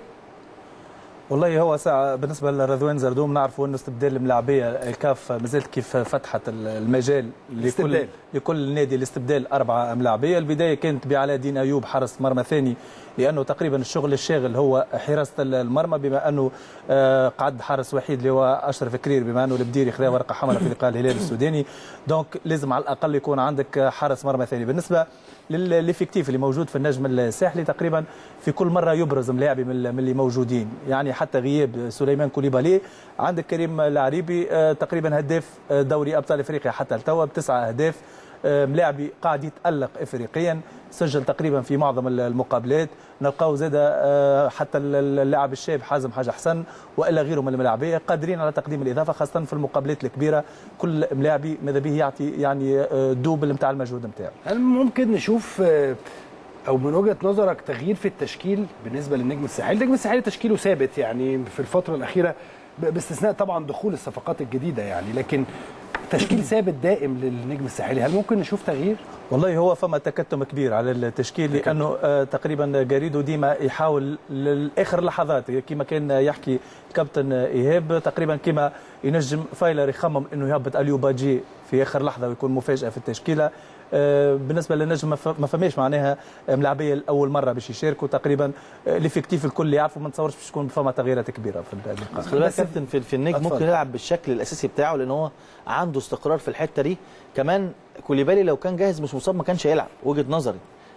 والله هو ساعة بالنسبة لرضوان زردوم نعرفوا انه استبدال الملاعبية الكاف مازالت كيف فتحت المجال لكل الاستبدال. لكل نادي الاستبدال أربعة ملاعبية البداية كانت بعلاء الدين أيوب حرس مرمى ثاني لأنه تقريبا الشغل الشاغل هو حراسة المرمى بما أنه آه، قعد حارس وحيد اللي هو أشرف كرير بما أنه البديري خذا ورقة حمراء في لقاء الهلال السوداني دونك لازم على الأقل يكون عندك حارس مرمى ثاني بالنسبة للإفكتيف اللي موجود في النجم الساحلي تقريبا في كل مرة يبرز ملاعبي من من اللي موجودين يعني حتى غياب سليمان كوليبالي عندك كريم العريبي آه، تقريبا هداف آه، دوري أبطال أفريقيا حتى التوا بتسعة أهداف آه، ملاعبي قاعد يتألق إفريقيا سجل تقريبا في معظم المقابلات نلقاو زاد آه، حتى اللاعب الشاب حازم حاجة حسن وإلا غيره من الملاعبية قادرين على تقديم الإضافة خاصة في المقابلات الكبيرة كل ملاعبي ماذا به يعطي يعني آه، دوبل نتاع المجهود نتاعه هل ممكن نشوف آه، او من وجهه نظرك تغيير في التشكيل بالنسبه للنجم الساحلي النجم الساحلي تشكيله ثابت يعني في الفتره الاخيره ب- باستثناء طبعا دخول الصفقات الجديده يعني لكن تشكيل ثابت دائم للنجم الساحلي هل ممكن نشوف تغيير والله هو فما تكتم كبير على التشكيل لانه آه، تقريبا جاريدو ديما يحاول لاخر لحظات كما كان يحكي كابتن ايهاب تقريبا كما ينجم فايلر يخمم انه يهبط اليو باجي في اخر لحظه ويكون مفاجاه في التشكيله آه، بالنسبه للنجم ما ف- ما فماش معناها ملاعبيه الاول مره باش يشاركوا تقريبا آه، الافكتيف الكل يعرفوا ما نتصورش باش تكون فما تغييرات كبيره في اللقاء خلي بالك كابتن في, في النجم أتفضل. ممكن يلعب بالشكل الاساسي بتاعه لان هو عنده استقرار في الحته دي كمان كوليبالي لو كان جاهز مش مصاب ما كانش هيلعب وجهه نظري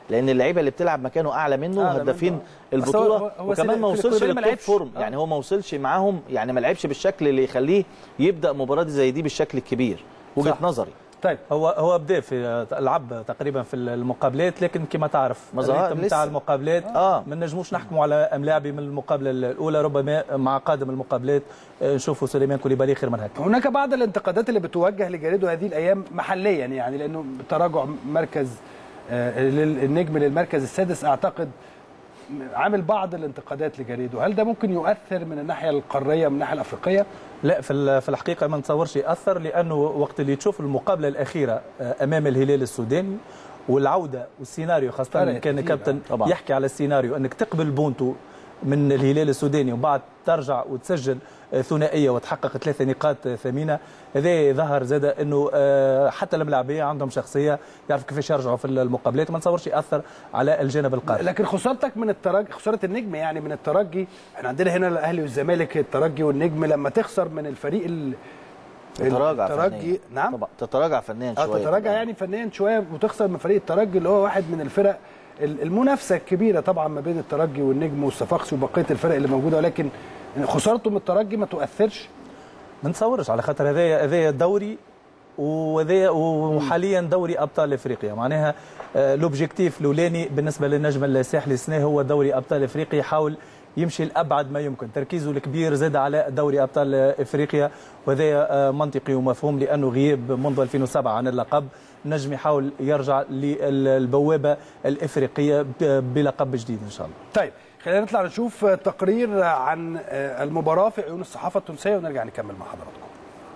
لان اللعيبه اللي بتلعب مكانه اعلى منه أعلى هدافين منه. البطوله بس هو- هو وكمان ما في وصلش الكوريين ما للتوب لعبش. فورم آه. يعني هو ما وصلش معاهم يعني ما لعبش بالشكل اللي يخليه يبدا مباراه زي دي بالشكل الكبير وجهه صح. نظري طيب هو هو بدا في لعب تقريبا في المقابلات لكن كما تعرف ما ظهر- الريتم لسه. نتاع المقابلات اه ما نجموش نحكموا على ام لاعبي من المقابله الاولى ربما مع قادم المقابلات آه، نشوفوا سليمان كوليبالي خير من هكا هناك بعض الانتقادات اللي بتوجه لجاريدو هذه الايام محليا يعني لانه تراجع مركز آه، لل- النجم للمركز السادس اعتقد عامل بعض الانتقادات لجاريدو هل ده ممكن يؤثر من الناحيه القاريه من الناحيه الافريقيه لا في ال- في الحقيقه ما نتصورش ياثر لانه وقت اللي تشوف المقابله الاخيره آه، امام الهلال السوداني والعوده والسيناريو خاصه فرق إن كان كتير، كابتن طبعاً. يحكي على السيناريو انك تقبل بونتو من الهلال السوداني وبعد ترجع وتسجل آه، ثنائيه وتحقق ثلاثه نقاط آه، ثمينه هذا ظهر زاد انه آه، حتى الملاعبيه عندهم شخصيه يعرف كيفاش يرجعوا في المقابلات ما نتصورش ياثر على الجانب القاري لكن خسارتك من الترجي خساره النجم يعني من الترجي احنا عندنا هنا الاهلي والزمالك الترجي والنجم لما تخسر من الفريق ال... تتراجع الترجي فنيا نعم طبعا تتراجع فنيا اه شويه تتراجع يعني فنيا شويه وتخسر من فريق الترجي اللي هو واحد من الفرق ال- المنافسه الكبيره طبعا ما بين الترجي والنجم والصفاقسي وبقيه الفرق اللي موجوده ولكن خسارته من الترجي ما تؤثرش ما نتصورش على خاطر هذايا هذايا دوري وهذايا وحاليا دوري ابطال افريقيا معناها آه، لوبجيكتيف الاولاني بالنسبه للنجم الساحلي السنه هو دوري ابطال افريقيا يحاول يمشي لابعد ما يمكن تركيزه الكبير زاد على دوري ابطال افريقيا وهذا آه، منطقي ومفهوم لانه غياب منذ 2007 عن اللقب نجم يحاول يرجع للبوابه الافريقيه ب- بلقب جديد ان شاء الله طيب خلينا نطلع نشوف تقرير عن المباراه في عيون الصحافه التونسيه ونرجع نكمل مع حضراتكم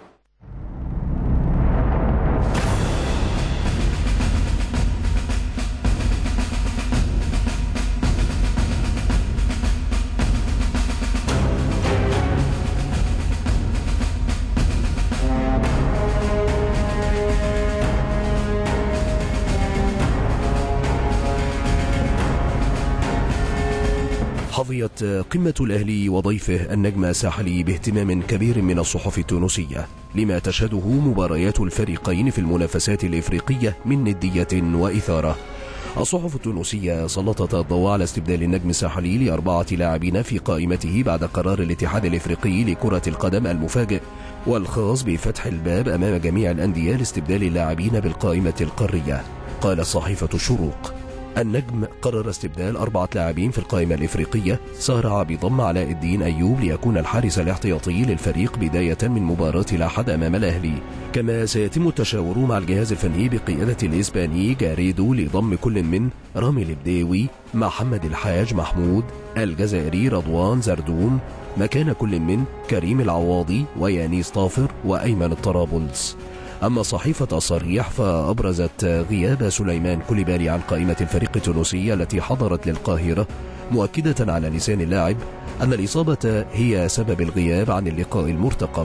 حظيت قمة الأهلي وضيفه النجم الساحلي باهتمام كبير من الصحف التونسية لما تشهده مباريات الفريقين في المنافسات الإفريقية من ندية وإثارة الصحف التونسية سلطت الضوء على استبدال النجم الساحلي لأربعة لاعبين في قائمته بعد قرار الاتحاد الإفريقي لكرة القدم المفاجئ والخاص بفتح الباب أمام جميع الأندية لاستبدال اللاعبين بالقائمة القارية قال صحيفة الشروق النجم قرر استبدال أربعة لاعبين في القائمة الإفريقية سارع بضم علاء الدين أيوب ليكون الحارس الاحتياطي للفريق بداية من مباراة الأحد أمام الأهلي كما سيتم التشاور مع الجهاز الفني بقيادة الإسباني جاريدو لضم كل من رامي البداوي محمد الحاج محمود الجزائري رضوان زردوم مكان كل من كريم العواضي ويانيس طافر وأيمن الطرابلس أما صحيفة الصريح فأبرزت غياب سليمان كوليبالي عن قائمة الفريق التونسي التي حضرت للقاهرة مؤكدة على لسان اللاعب أن الإصابة هي سبب الغياب عن اللقاء المرتقب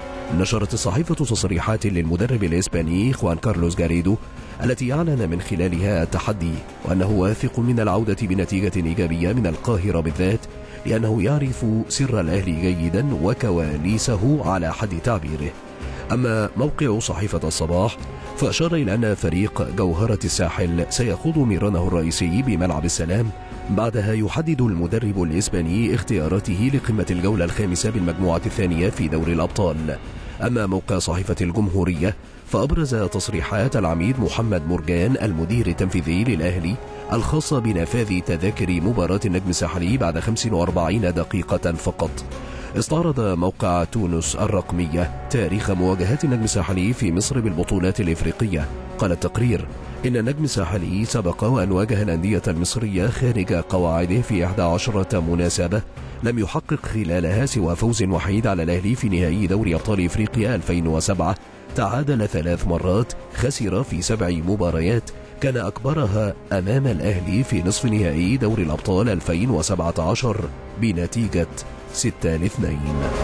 نشرت الصحيفة تصريحات للمدرب الإسباني خوان كارلوس جاريدو التي أعلن من خلالها التحدي وأنه واثق من العودة بنتيجة إيجابية من القاهرة بالذات لأنه يعرف سر الأهلي جيدا وكواليسه على حد تعبيره أما موقع صحيفة الصباح فأشار إلى أن فريق جوهرة الساحل سيخوض ميرانه الرئيسي بملعب السلام بعدها يحدد المدرب الإسباني اختياراته لقمة الجولة الخامسة بالمجموعة الثانية في دوري الأبطال أما موقع صحيفة الجمهورية فأبرز تصريحات العميد محمد مرجان المدير التنفيذي للأهلي الخاصة بنفاذ تذاكر مباراة النجم الساحلي بعد 45 دقيقة فقط استعرض موقع تونس الرقمية تاريخ مواجهات النجم الساحلي في مصر بالبطولات الإفريقية قال التقرير إن النجم الساحلي سبق وأن واجه الأندية المصرية خارج قواعده في 11 مناسبة لم يحقق خلالها سوى فوز وحيد على الأهلي في نهائي دوري أبطال إفريقيا 2007 تعادل ثلاث مرات خسر في سبع مباريات كان أكبرها أمام الأهلي في نصف نهائي دوري الأبطال 2017 بنتيجة 6 لاثنين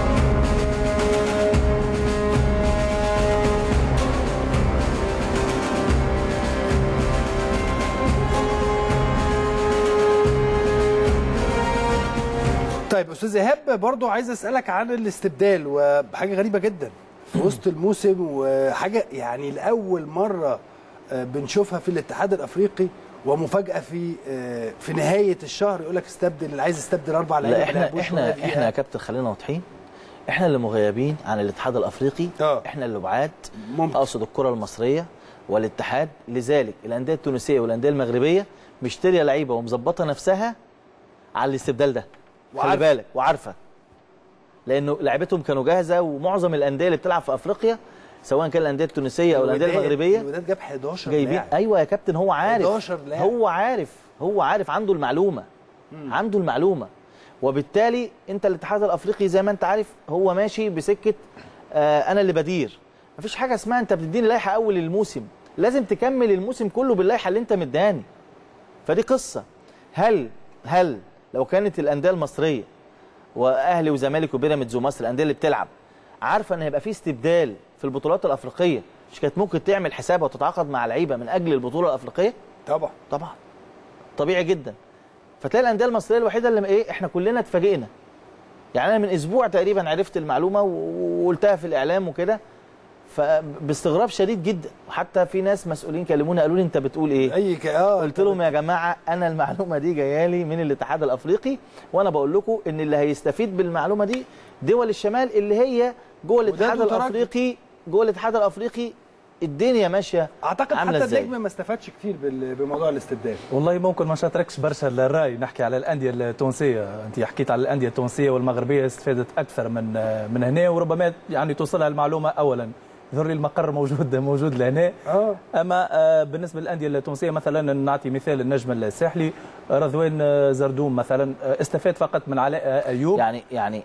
طيب استاذ ايهاب برضو عايز اسالك عن الاستبدال وحاجه غريبه جدا في وسط الموسم وحاجه يعني لاول مره آه، بنشوفها في الاتحاد الافريقي ومفاجاه في آه، في نهايه الشهر يقول لك استبدل اللي عايز يستبدل اربع لعيبه لا ما احنا لعبوش احنا ولا دقيقة. احنا يا كابتن خلينا واضحين احنا اللي مغيبين عن الاتحاد الافريقي احنا اللي بعاد اقصد الكره المصريه والاتحاد لذلك الانديه التونسيه والانديه المغربيه مشتريه لعيبه ومظبطه نفسها على الاستبدال ده خلي وعارفة. بالك وعارفه لانه لعيبتهم كانوا جاهزه ومعظم الانديه اللي بتلعب في افريقيا سواء كان الانديه التونسيه او الانديه الوداد- المغربيه الوداد جاب 11 جايبين لاعب ايوه يا كابتن هو عارف 11 لاعب. هو عارف هو عارف عنده المعلومه مم. عنده المعلومه وبالتالي انت الاتحاد الافريقي زي ما انت عارف هو ماشي بسكه آه انا اللي بدير مفيش حاجه اسمها انت بتديني لائحه اول الموسم لازم تكمل الموسم كله باللائحه اللي انت مداني فدي قصه هل هل لو كانت الانديه المصريه واهلي وزمالك وبيراميدز ومصر الانديه اللي بتلعب عارفه ان هيبقى في استبدال في البطولات الافريقيه مش كانت ممكن تعمل حسابها وتتعاقد مع لعيبه من اجل البطوله الافريقيه طبعا طبعا طبيعي جدا فتلاقي الانديه المصريه الوحيده اللي ايه احنا كلنا اتفاجئنا يعني انا من اسبوع تقريبا عرفت المعلومه و- وقلتها في الاعلام وكده فباستغراب شديد جدا وحتى في ناس مسؤولين كلموني قالوا لي انت بتقول ايه اي ك... اه قلت لهم يا جماعه انا المعلومه دي جايه لي من الاتحاد الافريقي وانا بقول لكم ان اللي هيستفيد بالمعلومه دي دول الشمال اللي هي جوه الاتحاد وترجي. الافريقي جوه الاتحاد الافريقي الدنيا ماشيه اعتقد عاملة حتى إزاي؟ النجم ما استفادش كتير بال- بموضوع الاستبدال والله ممكن ما شاتركش برشا الراي نحكي على الانديه التونسيه انت حكيت على الانديه التونسيه والمغربيه استفادت اكثر من من هنا وربما يعني توصلها المعلومه اولا يظهر لي المقر موجود موجود لهنا اه اما آه، بالنسبه للانديه التونسيه مثلا نعطي مثال النجم الساحلي رضوان آه، زردوم مثلا آه، استفاد فقط من علاء آه، ايوب يعني يعني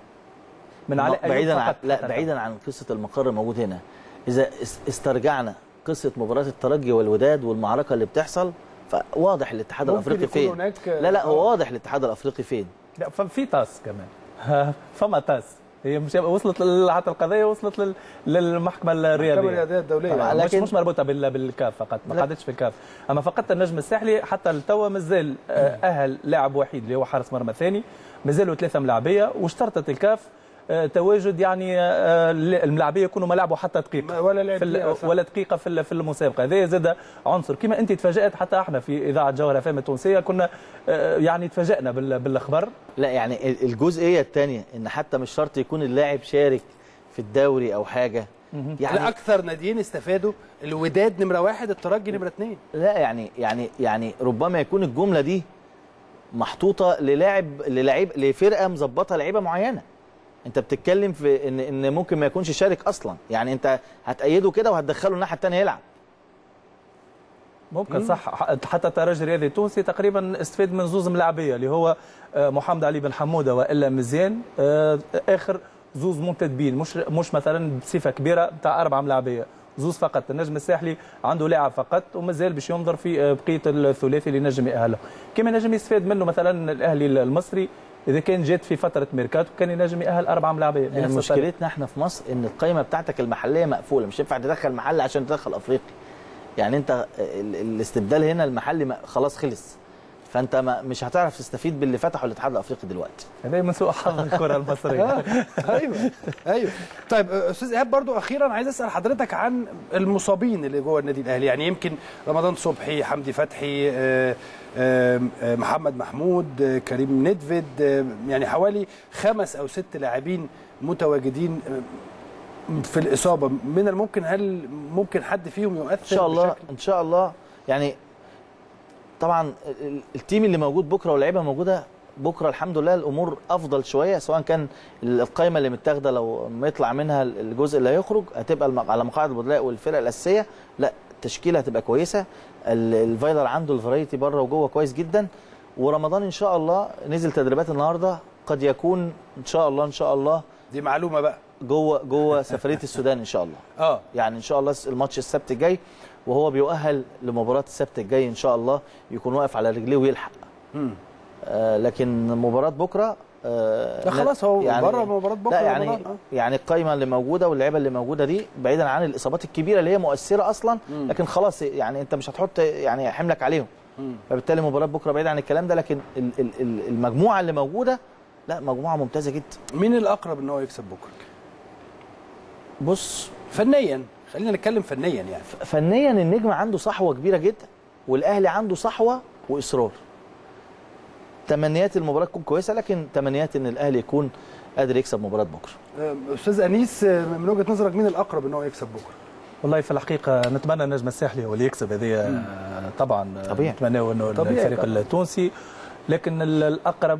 من علاء ايوب بعيدا عن فقط لا حتى بعيدا عن قصه المقر الموجود هنا اذا اس- استرجعنا قصه مباراه الترجي والوداد والمعركه اللي بتحصل فواضح الاتحاد ممكن الافريقي يكون فين هناك- لا لا آه. هو واضح الاتحاد الافريقي فين لا ففي تاس كمان فما تاس هي مش وصلت لل- حتى القضيه وصلت لل- للمحكمه الرياضيه المحكمة الرياضية الدولية. طبعاً، لكن- مش مش مربوطه بال- بالكاف فقط ما لا. قعدتش في الكاف اما فقدت النجم الساحلي حتى التوا مازال آه، اهل لاعب وحيد اللي هو حارس مرمى ثاني مازالوا ثلاثه ملاعبيه واشترطت الكاف آه، تواجد يعني آه، الملاعبيه يكونوا ما لعبوا حتى دقيقه ولا لعب في ال- دقيقة، صح. ولا دقيقه في ال- في المسابقه هذا زاد عنصر كما انت تفاجات حتى احنا في اذاعه جوهره فام التونسيه كنا آه، يعني تفاجئنا بال- بالاخبار لا يعني ال- الجزئيه الثانيه ان حتى مش شرط يكون اللاعب شارك في الدوري او حاجه يعني يعني اكثر ناديين استفادوا الوداد نمره واحد الترجي نمره اثنين لا يعني يعني يعني ربما يكون الجمله دي محطوطه للاعب للاعب لفرقه مظبطه لعيبه معينه انت بتتكلم في ان ان ممكن ما يكونش شارك اصلا يعني انت هتأيده كده وهتدخله الناحيه الثانيه يلعب ممكن صح حتى الترجي الرياضي التونسي تقريبا استفاد من زوز ملاعبيه اللي هو آه، محمد علي بن حموده والا مزيان آه، اخر زوز منتدبين مش مش مثلا بصفه كبيره بتاع اربعه ملاعبيه زوز فقط النجم الساحلي عنده لاعب فقط ومازال باش ينظر في آه، بقيه الثلاثي اللي نجم يأهله كما نجم يستفاد منه مثلا الاهلي المصري اذا كان جات في فتره ميركاتو كان ينجم يأهل اربعه ملاعبيه يعني بنفس الطريقة. مشكلتنا احنا في مصر ان القائمه بتاعتك المحليه مقفوله مش ينفع تدخل محل عشان تدخل افريقي يعني انت ال- الاستبدال هنا المحلي ما- خلاص خلص فانت ما مش هتعرف تستفيد باللي فتحه الاتحاد الافريقي دلوقتي هذا من سوء حظ الكره المصريه ايوه ايوه طيب استاذ ايهاب برضو اخيرا عايز اسال حضرتك عن المصابين اللي جوه النادي الاهلي يعني يمكن رمضان صبحي حمدي فتحي آه، آه، آه، محمد محمود آه، كريم ندفد آه، يعني حوالي خمس او ست لاعبين متواجدين آه، في الاصابه من الممكن هل ممكن حد فيهم يؤثر ان شاء الله بشكل ان شاء الله يعني طبعا ال- التيم اللي موجود بكره واللعيبه موجوده بكره الحمد لله الامور افضل شويه سواء كان القائمه اللي متاخده لو ما يطلع منها الجزء اللي هيخرج هتبقى الم- على مقاعد البدلاء والفرق الاساسيه لا التشكيله هتبقى كويسه ال- الفايلر عنده الفرايتي بره وجوه كويس جدا ورمضان ان شاء الله نزل تدريبات النهارده قد يكون ان شاء الله ان شاء الله دي معلومه بقى جوه جوه سفريه السودان ان شاء الله اه يعني ان شاء الله الماتش السبت الجاي وهو بيؤهل لمباراه السبت الجاي ان شاء الله يكون واقف على رجليه ويلحق مم. آه لكن مباراه بكره آه لا خلاص هو يعني بره مباراه بكره لا يعني رمضان، آه. يعني القايمه اللي موجوده واللعيبه اللي موجوده دي بعيدا عن الاصابات الكبيره اللي هي مؤثره اصلا مم. لكن خلاص يعني انت مش هتحط يعني حملك عليهم مم. فبالتالي مباراه بكره بعيد عن الكلام ده لكن ال- ال- ال- المجموعه اللي موجوده لا مجموعه ممتازه جدا مين الاقرب ان هو يكسب بكره بص فنيا خلينا نتكلم فنيا يعني فنيا النجم عنده صحوه كبيره جدا والاهلي عنده صحوه واصرار تمنيات المباراه تكون كويسه لكن تمنيات ان الاهلي يكون قادر يكسب مباراه بكره آه، استاذ انيس آه، من وجهه نظرك مين الاقرب ان هو يكسب بكره والله في الحقيقه نتمنى النجم الساحلي هو اللي يكسب هذه طبعا طبيعي. نتمنى انه طبيعي الفريق طبعاً. التونسي لكن ال- الاقرب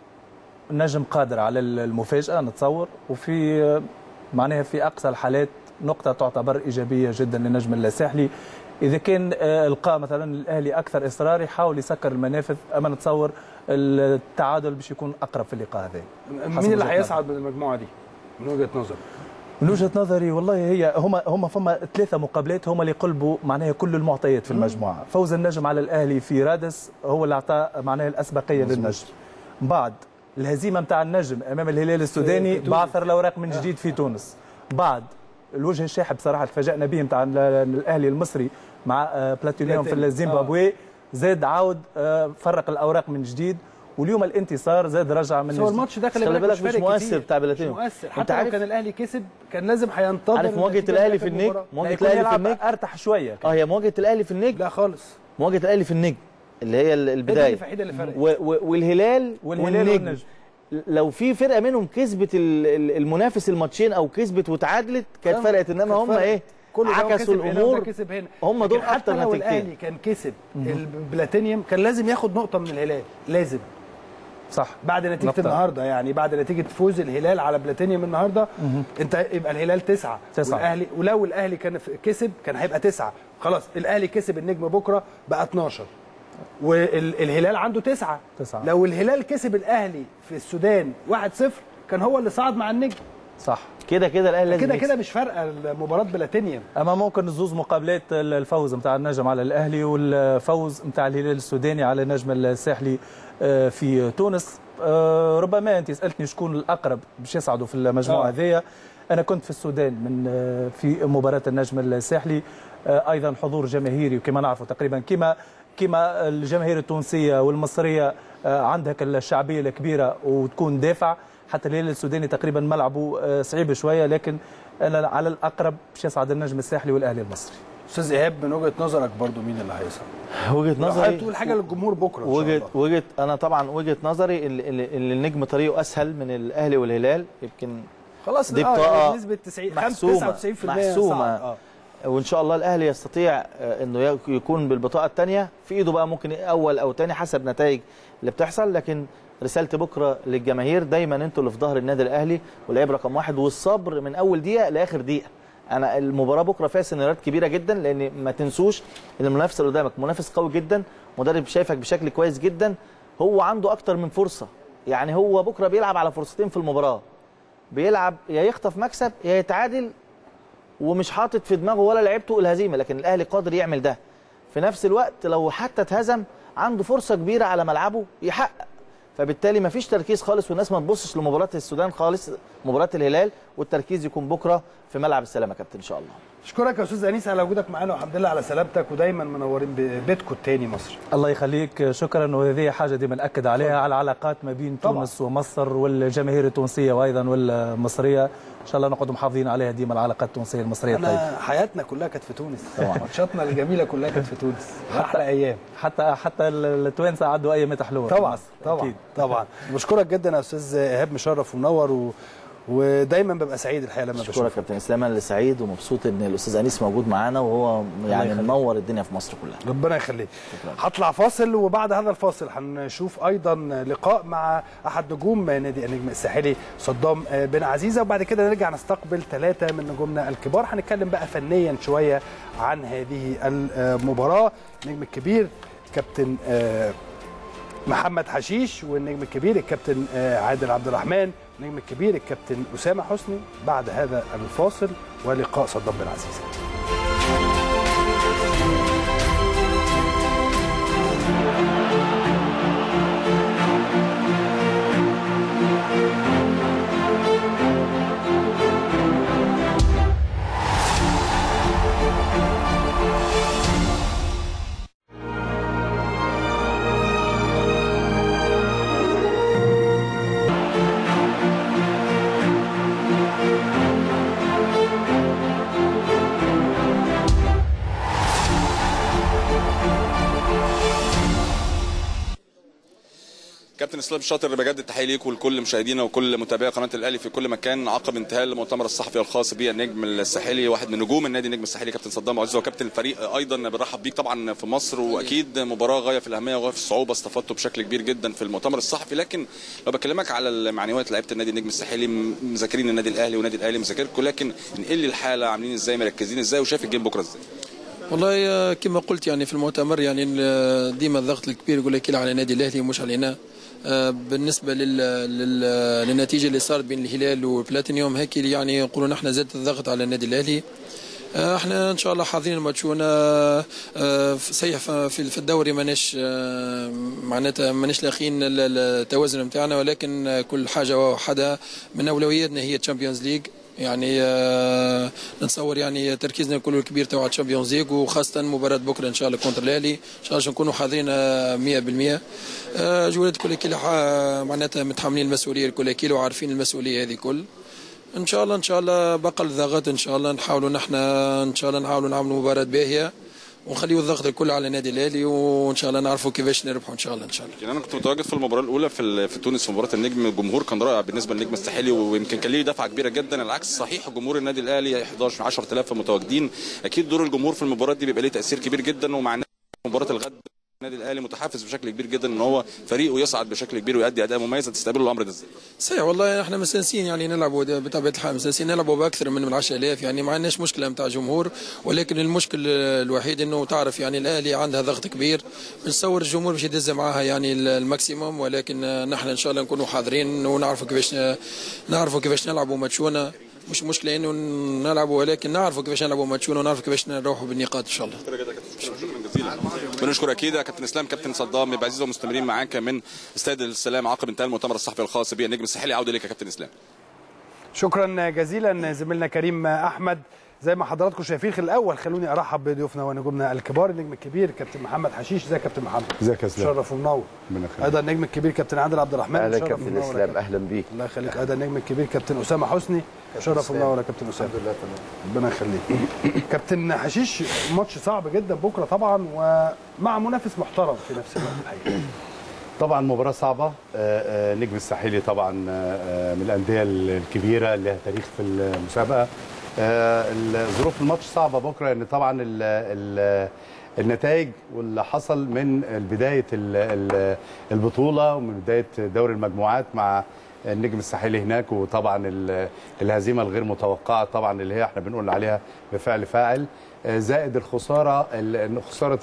النجم قادر على المفاجاه نتصور وفي معناها في اقصى الحالات نقطه تعتبر ايجابيه جدا للنجم الساحلي اذا كان آه، القى مثلا الاهلي اكثر اصرار يحاول يسكر المنافذ اما نتصور التعادل باش يكون اقرب في اللقاء هذا حسب مين اللي وجهة هيصعد من المجموعه دي من وجهه نظرك من وجهه نظري والله هي هما هما فما ثلاثه مقابلات هما اللي يقلبوا معناها كل المعطيات في المجموعه فوز النجم على الاهلي في رادس هو اللي اعطى معناها الاسبقيه للنجم بعد الهزيمه نتاع النجم امام الهلال السوداني في تونس. بعثر الاوراق من جديد في تونس بعد الوجه الشاحب صراحه تفاجئنا به نتاع ال- الاهلي المصري مع آه، بلاتينيوم في بلاتينيوم. الزيمبابوي زاد عاود آه، فرق الاوراق من جديد واليوم الانتصار زاد رجع من بس هو جديد. الماتش ده خلي خلي بالك مش فارق مؤثر كتير. بتاع بلاتينيوم. مش مؤثر أنت حتى لو عارف- كان الاهلي كسب كان لازم هينتظر عارف مواجهه النتيجة الاهلي بتاعت في النجم المباراة. مواجهه يكون الاهلي في يلعب النجم ارتاح شويه اه هي مواجهه الاهلي في النجم لا خالص مواجهه الاهلي في النجم اللي هي ال- هي دي البدايه الوحيده اللي فرقت و- و- والهلال والهلال والنجم والنجم. لو في فرقه منهم كسبت ال- ال- المنافس الماتشين او كسبت وتعادلت كانت كان- فرقت انما كانت هم فرقت. ايه كل ده هو عكسوا كسب هنا وده الامور كسب هنا هم دول لكن حتى حتى لو النتيجتين الاهلي كان كسب البلاتينيوم كان لازم ياخد نقطه من الهلال لازم صح بعد نتيجه نقطة. النهارده يعني بعد نتيجه فوز الهلال على بلاتينيوم النهارده انت يبقى الهلال تسعه تسعة. والاهلي ولو الاهلي كان ف- كسب كان هيبقى تسعه خلاص الاهلي كسب النجم بكره بقى 12 والهلال عنده تسعه تسعة. لو الهلال كسب الاهلي في السودان 1-0 كان هو اللي صعد مع النجم صح كده كده الاهلي لازم كده يكسب. كده مش فارقه مباراه بلاتينيوم اما ممكن نزوز مقابلات الفوز نتاع النجم على الاهلي والفوز نتاع الهلال السوداني على النجم الساحلي آه، في تونس آه، ربما انت سالتني شكون الاقرب باش يصعدوا في المجموعه آه. هذيا انا كنت في السودان من آه، في مباراه النجم الساحلي آه، ايضا حضور جماهيري وكما نعرفوا تقريبا كما كما الجماهير التونسيه والمصريه آه، عندها الشعبيه الكبيره وتكون دافع حتى الهلال السوداني تقريبا ملعبه آه، صعيب شويه لكن انا على الاقرب باش يصعد النجم الساحلي والاهلي المصري استاذ ايهاب من وجهه نظرك برضو مين اللي هيصعد وجهه نظري تقول حاجه للجمهور بكره ان شاء وجهه الله وجهه انا طبعا وجهه نظري اللي, اللي اللي النجم طريقه اسهل من الاهلي والهلال يمكن خلاص دي آه، بطاقة يعني بنسبه 90 محسومه 99% محسومه صعب. آه. وان شاء الله الاهلي يستطيع آه، انه يك- يكون بالبطاقه الثانيه في ايده بقى ممكن اول او ثاني حسب نتائج اللي بتحصل لكن رسالتي بكره للجماهير دايما انتوا اللي في ظهر النادي الاهلي واللعيب رقم واحد والصبر من اول دقيقه لاخر دقيقه انا المباراه بكره فيها سيناريوهات كبيره جدا لان ما تنسوش ان المنافس اللي قدامك منافس قوي جدا مدرب شايفك بشكل كويس جدا هو عنده اكتر من فرصه يعني هو بكره بيلعب على فرصتين في المباراه بيلعب يا يخطف مكسب يا يتعادل ومش حاطط في دماغه ولا لعيبته الهزيمه لكن الاهلي قادر يعمل ده في نفس الوقت لو حتى اتهزم عنده فرصه كبيره على ملعبه يحقق فبالتالي مفيش تركيز خالص والناس ما تبصش لمباراه السودان خالص مباراه الهلال والتركيز يكون بكره في ملعب السلامه يا كابتن ان شاء الله اشكرك يا استاذ انيس على وجودك معانا والحمد لله على سلامتك ودايما منورين ببيتكم التاني مصر الله يخليك شكرا وهذه حاجه ديما ناكد عليها على العلاقات ما بين طبعاً. تونس ومصر والجماهير التونسيه وايضا والمصريه ان شاء الله نقعد محافظين عليها ديما العلاقات التونسيه المصريه الطيبه انا حياتنا كلها كانت في تونس طبعاً. ماتشاتنا الجميله كلها كانت في تونس احلى ايام حتى حتى التوانسه عدوا ايامات حلوه في طبعا مصر. طبعا أكيد. طبعا بشكرك جدا يا استاذ ايهاب مشرف ومنور و... ودايما ببقى سعيد الحقيقه لما اشكرك بشوفك كابتن اسلام انا اللي سعيد ومبسوط ان الاستاذ انيس موجود معانا وهو يعني يخليك. منور الدنيا في مصر كلها ربنا يخليك هطلع فاصل وبعد هذا الفاصل هنشوف ايضا لقاء مع احد نجوم نادي النجم الساحلي صدام بن عزيزه وبعد كده نرجع نستقبل ثلاثه من نجومنا الكبار هنتكلم بقى فنيا شويه عن هذه المباراه النجم الكبير كابتن آه، محمد حشيش والنجم الكبير الكابتن آه، عادل عبد الرحمن النجم الكبير الكابتن اسامه حسني بعد هذا الفاصل ولقاء صدام بن عزيزه كابتن اسلام شاطر بجد التحيه ليك ولكل مشاهدينا وكل متابعي قناه الاهلي في كل مكان عقب انتهاء المؤتمر الصحفي الخاص بالنجم الساحلي واحد من نجوم النادي النجم الساحلي كابتن صدام عزيز وكابتن الفريق ايضا بنرحب بيك طبعا في مصر واكيد مباراه غايه في الاهميه وغايه في الصعوبه استفدتوا بشكل كبير جدا في المؤتمر الصحفي لكن لو بكلمك على المعنويات لعيبه النادي النجم الساحلي مذاكرين النادي الاهلي والنادي الاهلي مذاكركم لكن انقل لي الحاله عاملين ازاي مركزين ازاي وشايف الجيم بكره ازاي والله كما قلت يعني في المؤتمر يعني ديما الضغط الكبير يقول لك على النادي الاهلي ومش علينا بالنسبه لل... لل... للنتيجه اللي صارت بين الهلال والبلاتينيوم هيك يعني يقولوا نحن زادت الضغط على النادي الاهلي احنا ان شاء الله حاضرين الماتشونا صحيح في الدوري ماناش معناتها ماناش لاقيين التوازن نتاعنا ولكن كل حاجه واحده من اولوياتنا هي تشامبيونز ليج يعني آه نتصور يعني تركيزنا كله الكبير تبع الشامبيونز ليج وخاصه مباراه بكره ان شاء الله كونتر الاهلي ان شاء الله نكونوا حاضرين 100% آه جولات كل كيلو معناتها متحملين المسؤوليه كل كيلو وعارفين المسؤوليه هذه كل ان شاء الله ان شاء الله بقى الضغط ان شاء الله نحاولوا نحن ان شاء الله نحاولوا نعملوا مباراه باهيه ونخليوا الضغط الكل على النادي الاهلي وان شاء الله نعرفوا كيفاش نربحوا ان شاء الله ان شاء الله. يعني انا كنت متواجد في المباراه الاولى في في تونس في مباراه النجم الجمهور كان رائع بالنسبه للنجم الساحلي ويمكن كان ليه دفعه كبيره جدا العكس صحيح جمهور النادي الاهلي 11 10000 متواجدين اكيد دور الجمهور في المباراه دي بيبقى ليه تاثير كبير جدا ومع مباراه الغد النادي الاهلي متحفز بشكل كبير جدا ان هو فريقه يصعد بشكل كبير ويؤدي اداء مميز تستقبلوا الامر ده ازاي؟ صحيح والله احنا مستانسين يعني نلعبوا بطبيعه الحال مستانسين نلعبوا باكثر من 10000 يعني ما عندناش مشكله نتاع جمهور ولكن المشكل الوحيد انه تعرف يعني الاهلي عندها ضغط كبير بنصور الجمهور باش يدز معاها يعني الماكسيموم ولكن نحن ان شاء الله نكونوا حاضرين ونعرفوا كيفاش نعرفوا كيفاش نلعبوا ماتشونا مش مشكله انه نلعبوا ولكن نعرفوا كيفاش نلعبوا ماتشونا ونعرفوا كيفاش نروحوا بالنقاط ان شاء الله بنشكر اكيد يا كابتن اسلام كابتن صدام يبقى عزيز ومستمرين معاك من استاد السلام عقب انتهاء المؤتمر الصحفي الخاص بالنجم الساحلي عوده ليك يا كابتن اسلام شكرا جزيلا زميلنا كريم احمد زي ما حضراتكم شايفين في الاول خلوني ارحب بضيوفنا ونجومنا الكبار النجم الكبير كابتن محمد حشيش ازيك يا كابتن محمد ازيك يا اسلام شرف ومنور ايضا النجم الكبير كابتن عادل عبد الرحمن اهلا كابتن اسلام اهلا بيك الله يخليك ايضا النجم الكبير كابتن اسامه حسني شرف ومنور يا كابتن اسامه الحمد لله تمام ربنا يخليك كابتن حشيش ماتش صعب جدا بكره طبعا ومع منافس محترم في نفس الوقت الحقيقه طبعا مباراه صعبه نجم الساحلي طبعا من الانديه الكبيره اللي لها تاريخ في المسابقه ظروف الماتش صعبه بكره لان طبعا ال ال النتائج واللي حصل من بدايه البطوله ومن بدايه دوري المجموعات مع النجم الساحلي هناك وطبعا الهزيمه الغير متوقعه طبعا اللي هي احنا بنقول عليها بفعل فاعل زائد الخساره خساره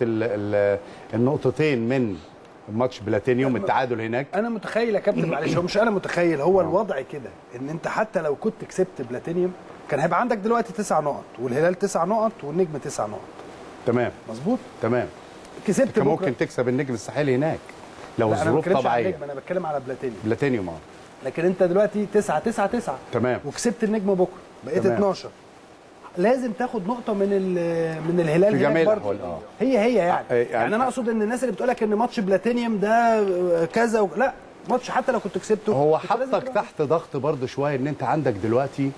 النقطتين من ماتش بلاتينيوم التعادل هناك انا متخيل يا كابتن معلش هو مش انا متخيل هو الوضع كده ان انت حتى لو كنت كسبت بلاتينيوم كان هيبقى عندك دلوقتي تسع نقط والهلال تسع نقط والنجم تسع نقط تمام مظبوط تمام كسبت كان ممكن تكسب النجم الساحلي هناك لو الظروف طبيعيه انا بتكلم على بلاتينيوم بلاتينيوم اه لكن انت دلوقتي 9 9 9 تمام وكسبت النجم بكره بقيت تمام. 12 لازم تاخد نقطه من من الهلال في جميع هناك الاحوال اه هي هي يعني. يعني يعني يعني انا اقصد ان الناس اللي بتقول لك ان ماتش بلاتينيوم ده كذا و... لا ماتش حتى لو كنت كسبته هو حطك تحت ضغط برضه شويه ان انت عندك دلوقتي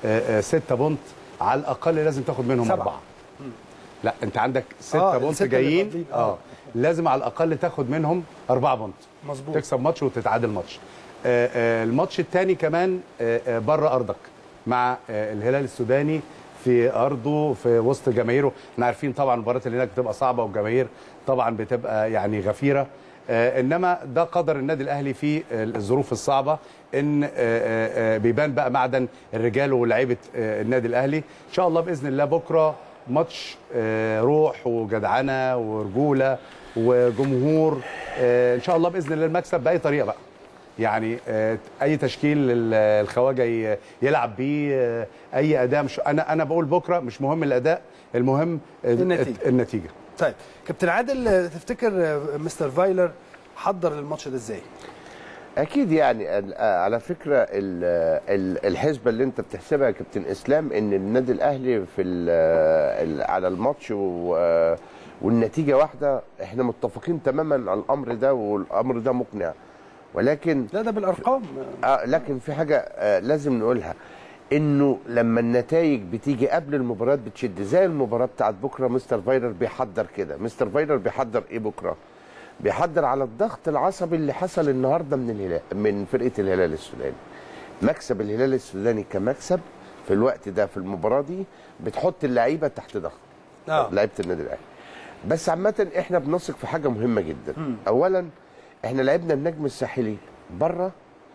6 بونت على الاقل لازم تاخد منهم سبعة. اربعه لا انت عندك 6 آه، بونت الستة اللي جايين فاضلين، آه. اه لازم على الاقل تاخد منهم اربعه بونت مظبوط تكسب ماتش وتتعادل ماتش آه، آه، الماتش الثاني كمان آه، آه، بره ارضك مع آه، الهلال السوداني في ارضه في وسط جماهيره احنا عارفين طبعا المباريات اللي هناك بتبقى صعبه والجماهير طبعا بتبقى يعني غفيره آه، انما ده قدر النادي الاهلي في الظروف الصعبه ان آه، آه، آه، بيبان بقى معدن الرجال ولاعيبه آه، النادي الاهلي ان شاء الله باذن الله بكره ماتش آه، روح وجدعنه ورجوله وجمهور آه، ان شاء الله باذن الله المكسب باي طريقه بقى يعني آه، اي تشكيل لل- الخواجه ي- يلعب بيه آه، اي اداء مش انا انا بقول بكره مش مهم الاداء المهم ال- النتيجة. النتيجه طيب كابتن عادل تفتكر مستر فايلر حضر للماتش ده ازاي؟ اكيد يعني ال- على فكره ال- ال- الحسبه اللي انت بتحسبها يا كابتن اسلام ان النادي الاهلي في ال- ال- على الماتش و- والنتيجه واحده احنا متفقين تماما على الامر ده والامر ده مقنع ولكن لا ده بالارقام آه لكن في حاجه آه لازم نقولها انه لما النتائج بتيجي قبل المباريات بتشد زي المباراه بتاعت بكره مستر فايلر بيحضر كده مستر فايلر بيحضر ايه بكره بيحضر على الضغط العصبي اللي حصل النهارده من الهلال من فرقه الهلال السوداني مكسب الهلال السوداني كمكسب في الوقت ده في المباراه دي بتحط اللعيبه تحت ضغط آه. لعيبه النادي الاهلي بس عامه احنا بنثق في حاجه مهمه جدا اولا احنا لعبنا النجم الساحلي بره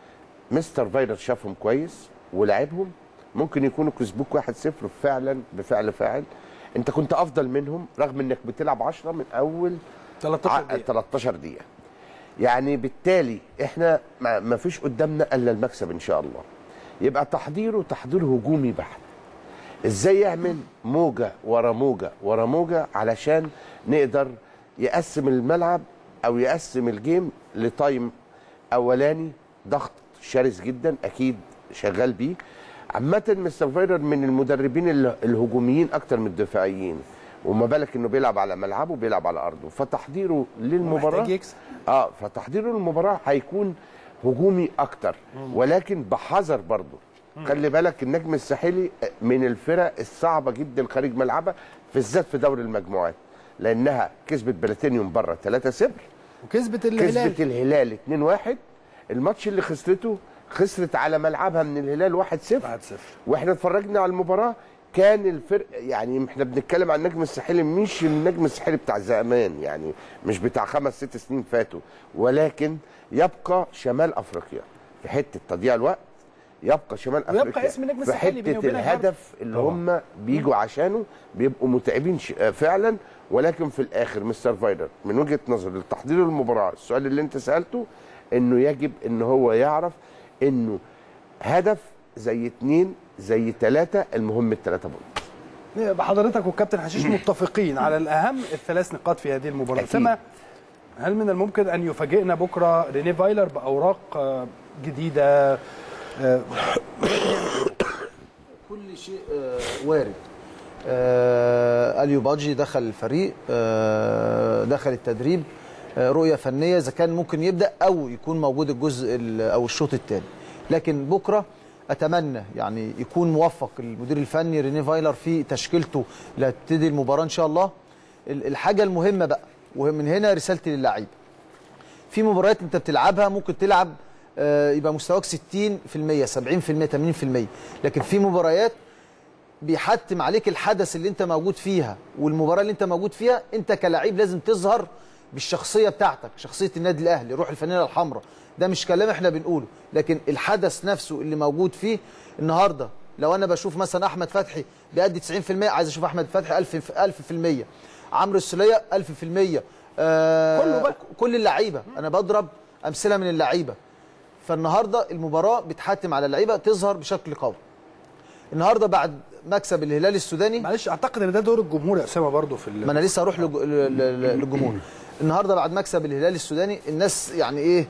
مستر فايلر شافهم كويس ولعبهم ممكن يكونوا كسبوك 1-0 فعلا بفعل فاعل انت كنت افضل منهم رغم انك بتلعب 10 من اول 13 دقيقة. 13 دقيقه يعني بالتالي احنا ما ما فيش قدامنا الا المكسب ان شاء الله يبقى تحضيره تحضير هجومي بحت ازاي يعمل موجه ورا موجه ورا موجه علشان نقدر يقسم الملعب او يقسم الجيم لتايم اولاني ضغط شرس جدا اكيد شغال بيه عامة مستر فايرر من المدربين ال- الهجوميين اكتر من الدفاعيين وما بالك انه بيلعب على ملعبه بيلعب على ارضه فتحضيره للمباراه محتاج يكسب. اه فتحضيره للمباراه هيكون هجومي اكتر ولكن بحذر برضه خلي بالك النجم الساحلي من الفرق الصعبه جدا خارج ملعبها بالذات في دوري المجموعات لانها كسبت بلاتينيوم بره 3-0 وكسبت الهلال كسبت الهلال 2-1 الماتش اللي خسرته خسرت على ملعبها من الهلال 1-0 1-0 واحنا اتفرجنا على المباراه كان الفرق يعني احنا بنتكلم عن النجم الساحلي مش النجم الساحلي بتاع زمان يعني مش بتاع خمس ست سنين فاتوا ولكن يبقى شمال افريقيا في حته تضييع الوقت يبقى شمال ويبقى افريقيا اسم النجم في الساحلي بيني حته وبينك برضه. الهدف اللي هم بيجوا عشانه بيبقوا متعبين ش- فعلا ولكن في الاخر مستر فايلر من وجهه نظري لتحضير المباراه السؤال اللي انت سالته انه يجب ان هو يعرف انه هدف زي اتنين زي تلاته المهم التلاته بونت حضرتك والكابتن حشيش متفقين على الاهم الثلاث نقاط في هذه المباراه أكيد. سما هل من الممكن ان يفاجئنا بكره ريني فايلر باوراق آه، جديده آه، كل شيء آه، وارد آه، اليو باجي دخل الفريق آه، دخل التدريب آه، رؤيه فنيه اذا كان ممكن يبدا او يكون موجود الجزء ال- او الشوط الثاني لكن بكره اتمنى يعني يكون موفق المدير الفني ريني فايلر في تشكيلته اللي هتبتدي المباراه ان شاء الله ال- الحاجه المهمه بقى ومن هنا رسالتي للاعيبه في مباريات انت بتلعبها ممكن تلعب آه، يبقى مستواك 60% 70% 80% لكن في مباريات بيحتم عليك الحدث اللي انت موجود فيها والمباراه اللي انت موجود فيها انت كلاعب لازم تظهر بالشخصيه بتاعتك شخصيه النادي الاهلي روح الفانيله الحمراء ده مش كلام احنا بنقوله لكن الحدث نفسه اللي موجود فيه النهارده لو انا بشوف مثلا احمد فتحي بيأدي 90% عايز اشوف احمد فتحي 1000 1000% عمرو السوليه 1000% آه كله بقى. كل اللعيبه انا بضرب امثله من اللعيبه فالنهارده المباراه بتحتم على اللعيبه تظهر بشكل قوي النهارده بعد مكسب الهلال السوداني معلش اعتقد ان ده دور الجمهور يا اسامه برضه في ال- ما انا لسه هروح للج- ل- ل- للجمهور النهارده بعد مكسب الهلال السوداني الناس يعني ايه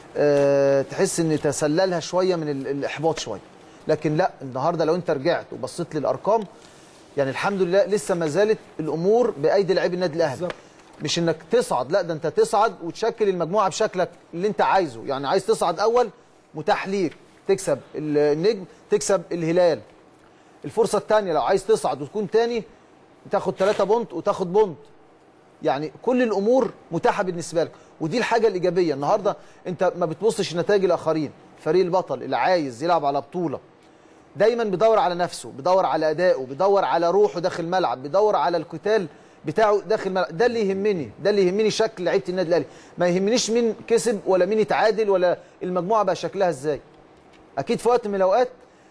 آه تحس ان تسللها شويه من ال- الاحباط شويه لكن لا النهارده لو انت رجعت وبصيت للارقام يعني الحمد لله لسه ما زالت الامور بايدي لاعبي النادي الاهلي مش انك تصعد لا ده انت تصعد وتشكل المجموعه بشكلك اللي انت عايزه يعني عايز تصعد اول متاح ليك تكسب ال- النجم تكسب الهلال الفرصه الثانيه لو عايز تصعد وتكون تاني تاخد 3 بونت وتاخد بونت يعني كل الامور متاحه بالنسبه لك ودي الحاجه الايجابيه النهارده انت ما بتبصش نتائج الاخرين فريق البطل اللي عايز يلعب على بطوله دايما بيدور على نفسه بيدور على ادائه بيدور على روحه داخل الملعب بيدور على القتال بتاعه داخل الملعب ده اللي يهمني ده اللي يهمني شكل لعيبه النادي الاهلي ما يهمنيش مين كسب ولا مين اتعادل ولا المجموعه بقى شكلها ازاي اكيد في وقت من الاوقات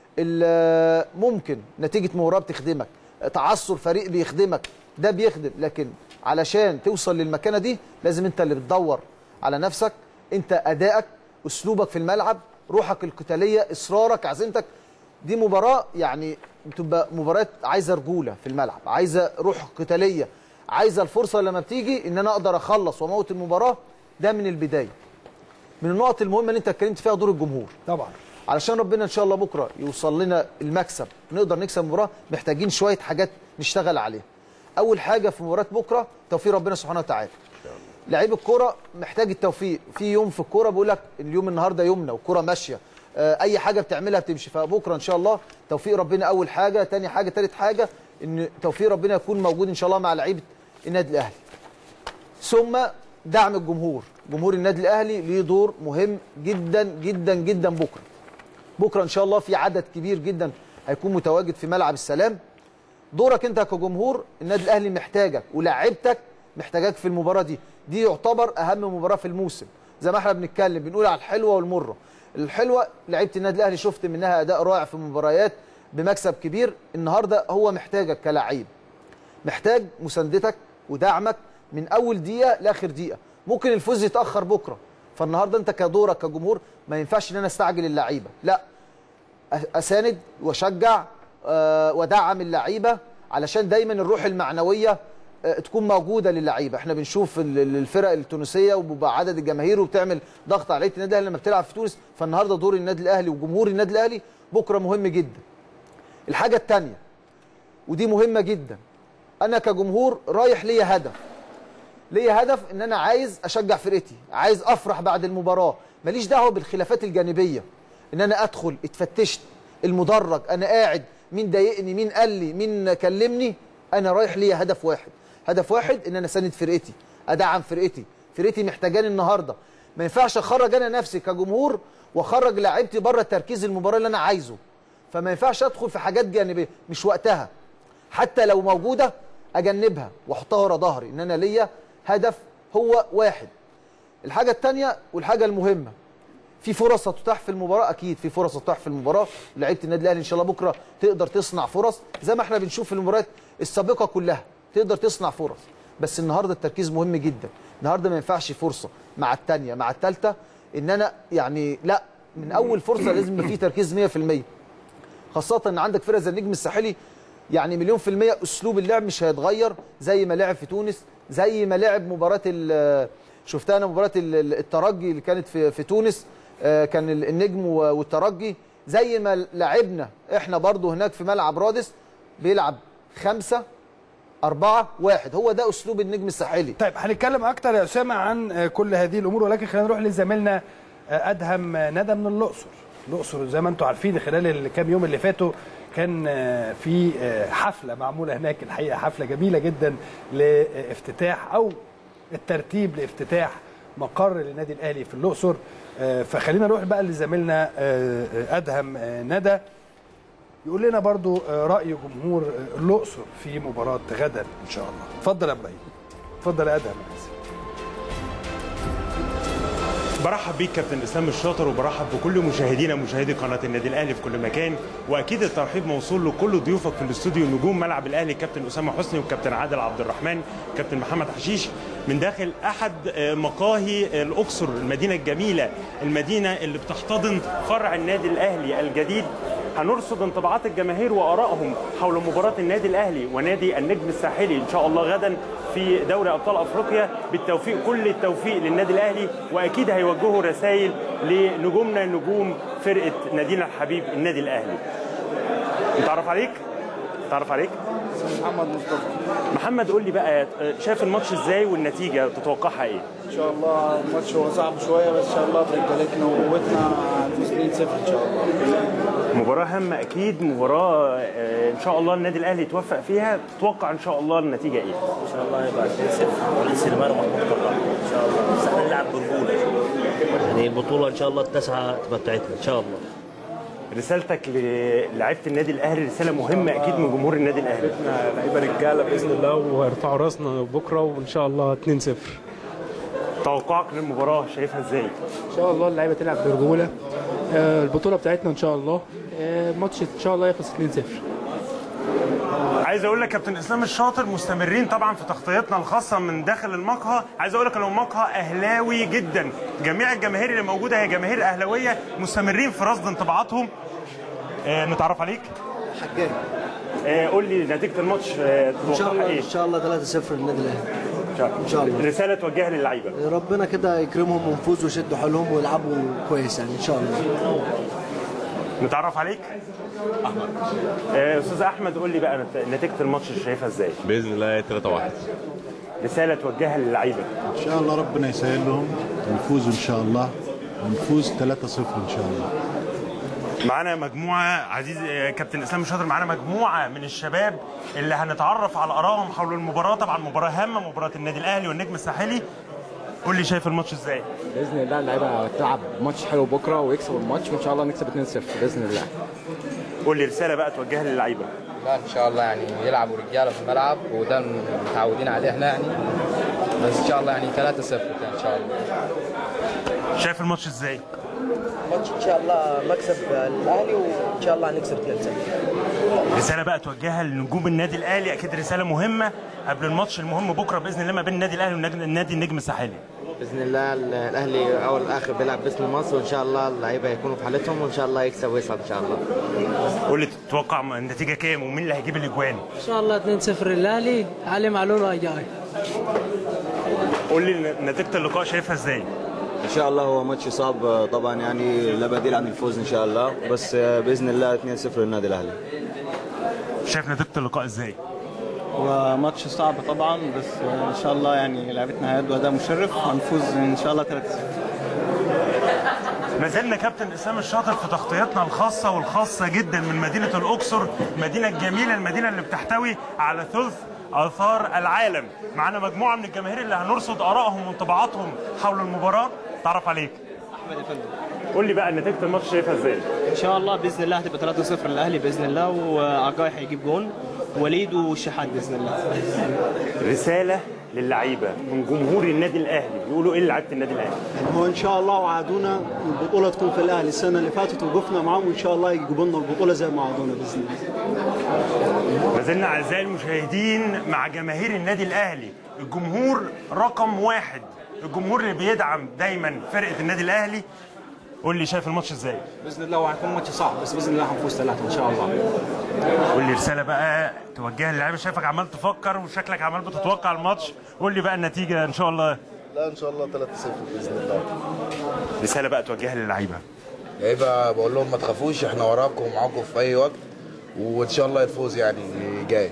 ال- ممكن نتيجه مباراه بتخدمك تعثر فريق بيخدمك ده بيخدم لكن علشان توصل للمكانه دي لازم انت اللي بتدور على نفسك انت ادائك اسلوبك في الملعب روحك القتاليه اصرارك عزيمتك دي مباراه يعني بتبقى مباراه عايزه رجوله في الملعب عايزه روح قتاليه عايزه الفرصه لما بتيجي ان انا اقدر اخلص واموت المباراه ده من البدايه من النقط المهمه اللي انت اتكلمت فيها دور الجمهور طبعا علشان ربنا ان شاء الله بكره يوصل لنا المكسب نقدر نكسب المباراه محتاجين شويه حاجات نشتغل عليها اول حاجه في مباراه بكره توفيق ربنا سبحانه وتعالى لعيب الكوره محتاج التوفيق في يوم في الكوره بيقول لك اليوم النهارده يومنا والكوره ماشيه آه، اي حاجه بتعملها بتمشي فبكره ان شاء الله توفيق ربنا اول حاجه تاني حاجه تالت حاجه ان توفيق ربنا يكون موجود ان شاء الله مع لعيبه النادي الاهلي ثم دعم الجمهور جمهور النادي الاهلي ليه دور مهم جدا جدا جدا بكره بكره ان شاء الله في عدد كبير جدا هيكون متواجد في ملعب السلام دورك انت كجمهور النادي الاهلي محتاجك ولاعيبتك محتاجاك في المباراه دي دي يعتبر اهم مباراه في الموسم زي ما احنا بنتكلم بنقول على الحلوه والمره الحلوه لعيبه النادي الاهلي شفت منها اداء رائع في مباريات بمكسب كبير النهارده هو محتاجك كلاعب محتاج مساندتك ودعمك من اول دقيقه لاخر دقيقه ممكن الفوز يتاخر بكره فالنهارده انت كدورك كجمهور ما ينفعش ان انا استعجل اللعيبه لا اساند واشجع آه، وادعم اللعيبه علشان دايما الروح المعنويه آه، تكون موجوده للعيبه احنا بنشوف ال- ال- الفرق التونسيه وبيبقى عدد الجماهير وبتعمل ضغط على لعيبه النادي الاهلي لما بتلعب في تونس فالنهارده دور النادي الاهلي وجمهور النادي الاهلي بكره مهم جدا الحاجه الثانيه ودي مهمه جدا انا كجمهور رايح ليا هدف ليا هدف ان انا عايز اشجع فرقتي عايز افرح بعد المباراه ماليش دعوه بالخلافات الجانبيه ان انا ادخل اتفتشت المدرج انا قاعد مين ضايقني مين قال لي مين كلمني انا رايح ليا هدف واحد هدف واحد ان انا اساند فرقتي ادعم فرقتي فرقتي محتاجاني النهارده ما ينفعش اخرج انا نفسي كجمهور واخرج لاعيبتي بره تركيز المباراه اللي انا عايزه فما ينفعش ادخل في حاجات جانبيه مش وقتها حتى لو موجوده اجنبها واحطها ورا ظهري ان انا ليا هدف هو واحد الحاجه الثانيه والحاجه المهمه في فرص هتتاح في المباراه اكيد في فرص هتتاح في المباراه لعيبه النادي الاهلي ان شاء الله بكره تقدر تصنع فرص زي ما احنا بنشوف في المباريات السابقه كلها تقدر تصنع فرص بس النهارده التركيز مهم جدا النهارده ما ينفعش فرصه مع الثانيه مع الثالثه ان انا يعني لا من اول فرصه لازم يبقى في تركيز 100% خاصه ان عندك فرقه زي النجم الساحلي يعني مليون في المية أسلوب اللعب مش هيتغير زي ما لعب في تونس زي ما لعب مباراة ال- شفتها أنا مباراة ال- ال- الترجي اللي كانت في, في تونس آه، كان ال- النجم و- والترجي زي ما لعبنا احنا برضو هناك في ملعب رادس بيلعب خمسة أربعة واحد هو ده أسلوب النجم الساحلي طيب هنتكلم اكتر يا اسامه عن آه، كل هذه الامور ولكن خلينا نروح لزميلنا آه، ادهم آه، ندى من الاقصر الاقصر زي ما انتم عارفين خلال الكام يوم اللي فاتوا كان آه، في آه، حفله معموله هناك الحقيقه حفله جميله جدا لافتتاح او الترتيب لافتتاح مقر للنادي الاهلي في الاقصر آه، فخلينا نروح بقى لزميلنا آه، آه، ادهم آه، ندى يقول لنا برضو آه، راي جمهور آه، الاقصر في مباراه غدا ان شاء الله اتفضل يا ابراهيم اتفضل يا ادهم أنا آسف. برحب بيك كابتن اسلام الشاطر وبرحب بكل مشاهدينا مشاهدي قناه النادي الاهلي في كل مكان واكيد الترحيب موصول لكل ضيوفك في الاستوديو نجوم ملعب الاهلي كابتن اسامه حسني وكابتن عادل عبد الرحمن كابتن محمد حشيش من داخل احد آه، مقاهي الاقصر المدينه الجميله المدينه اللي بتحتضن فرع النادي الاهلي الجديد هنرصد انطباعات الجماهير وارائهم حول مباراه النادي الاهلي ونادي النجم الساحلي ان شاء الله غدا في دوري ابطال افريقيا بالتوفيق كل التوفيق للنادي الاهلي واكيد هيوجهوا رسائل لنجومنا نجوم فرقه نادينا الحبيب النادي الاهلي نتعرف عليك تعرف عليك محمد مصطفى محمد قول لي بقى شايف الماتش ازاي والنتيجه تتوقعها ايه ان شاء الله الماتش هو صعب شويه بس ان شاء الله برجالتنا وقوتنا هنفوز 2-0 ان شاء الله مباراة هامة أكيد مباراة آه، إن شاء الله النادي الأهلي يتوفق فيها تتوقع إن شاء الله النتيجة إيه؟ ان شاء الله يبقى 2-0 وليس المرمى محمود طبعا ان شاء الله بس احنا نلعب برجوله يعني البطوله ان شاء الله التاسعه تبقى بتاعتنا ان شاء الله رسالتك للاعيبة النادي الأهلي رسالة مهمة أكيد من جمهور النادي الأهلي احنا لعيبه رجاله باذن الله وهيرفعوا راسنا بكره وان شاء الله 2-0 توقعك للمباراة شايفها إزاي؟ ان شاء الله اللعيبه تلعب برجوله آه، البطوله بتاعتنا ان شاء الله آه، الماتش ان شاء الله يخلص 2-0 عايز اقول لك كابتن اسلام الشاطر مستمرين طبعا في تغطيتنا الخاصه من داخل المقهى عايز اقول لك انه مقهى اهلاوي جدا جميع الجماهير اللي موجوده هي جماهير اهلاويه مستمرين في رصد انطباعاتهم آه نتعرف عليك حجاج آه قول لي نتيجه الماتش آه ان شاء تتوقعها الله ايه ان شاء الله 3-0 للنادي الاهلي ان شاء الله. رساله توجهها للعيبه ربنا كده يكرمهم ويفوزوا ويشدوا حيلهم ويلعبوا كويس يعني ان شاء الله نتعرف عليك احمد آه استاذ احمد قول لي بقى نت- نتيجه الماتش شايفها ازاي باذن الله 3 1 رساله توجهها للعيبه ان شاء الله ربنا يسهل لهم ونفوز ان شاء الله ونفوز 3-0 ان شاء الله معانا مجموعة عزيز آه، كابتن اسلام الشاطر معانا مجموعة من الشباب اللي هنتعرف على آرائهم حول المباراة طبعا مباراة هامة مباراة النادي الأهلي والنجم الساحلي قول لي شايف الماتش ازاي باذن الله اللعيبه تلعب ماتش حلو بكره ويكسبوا الماتش وان شاء الله نكسب 2-0 باذن الله قول لي رساله بقى توجهها للعيبه لا ان شاء الله يعني يلعبوا رجاله في الملعب وده متعودين عليه احنا يعني بس ان شاء الله يعني 3-0 كده ان شاء الله شايف الماتش ازاي ماتش ان شاء الله مكسب الاهلي وان شاء الله هنكسب 3-0 رساله بقى توجهها لنجوم النادي الاهلي اكيد رساله مهمه قبل الماتش المهم بكره باذن الله ما بين النادي الاهلي والنادي النجم الساحلي باذن الله الاهلي اول اخر بيلعب باسم مصر وان شاء الله اللعيبه يكونوا في حالتهم وان شاء الله يكسب ويصعد ان شاء الله قول لي تتوقع النتيجه كام ومين اللي هيجيب الاجوان ان شاء الله 2-0 الاهلي علي معلول وجاي قول لي نتيجه اللقاء شايفها ازاي ان شاء الله هو ماتش صعب طبعا يعني لا بديل عن الفوز ان شاء الله بس باذن الله 2-0 للنادي الاهلي شايف نتيجه اللقاء ازاي هو ماتش صعب طبعا بس ان شاء الله يعني لعبتنا هيد واداء مشرف هنفوز ان شاء الله 3-0 ما زلنا كابتن اسلام الشاطر في تغطيتنا الخاصه والخاصه جدا من مدينه الاقصر المدينه الجميله المدينه اللي بتحتوي على ثلث اثار العالم معانا مجموعه من الجماهير اللي هنرصد ارائهم وانطباعاتهم حول المباراه تعرف عليك احمد افندي قول لي بقى نتيجه الماتش شايفها ازاي ان شاء الله باذن الله هتبقى 3-0 للاهلي باذن الله وعجاي هيجيب جون وليد والشحات باذن الله رساله للعيبه من جمهور النادي الاهلي بيقولوا ايه لعيبه النادي الاهلي هو ان شاء الله وعدونا البطوله تكون في الاهلي السنه اللي فاتت وقفنا معاهم وان شاء الله يجيبوا لنا البطوله زي ما وعدونا باذن الله ما زلنا اعزائي المشاهدين مع جماهير النادي الاهلي الجمهور رقم واحد الجمهور اللي بيدعم دايما فرقه النادي الاهلي قول لي شايف الماتش ازاي باذن الله وهيكون ماتش صعب بس باذن الله هنفوز ثلاثه ان شاء الله قول لي رساله بقى توجهها للعيبه شايفك عمال تفكر وشكلك عمال بتتوقع الماتش قول لي بقى النتيجه ان شاء الله لا ان شاء الله 3-0 باذن الله رساله بقى توجهها للعيبه لعيبه بقول لهم ما تخافوش احنا وراكم ومعاكم في اي وقت وان شاء الله الفوز يعني جاي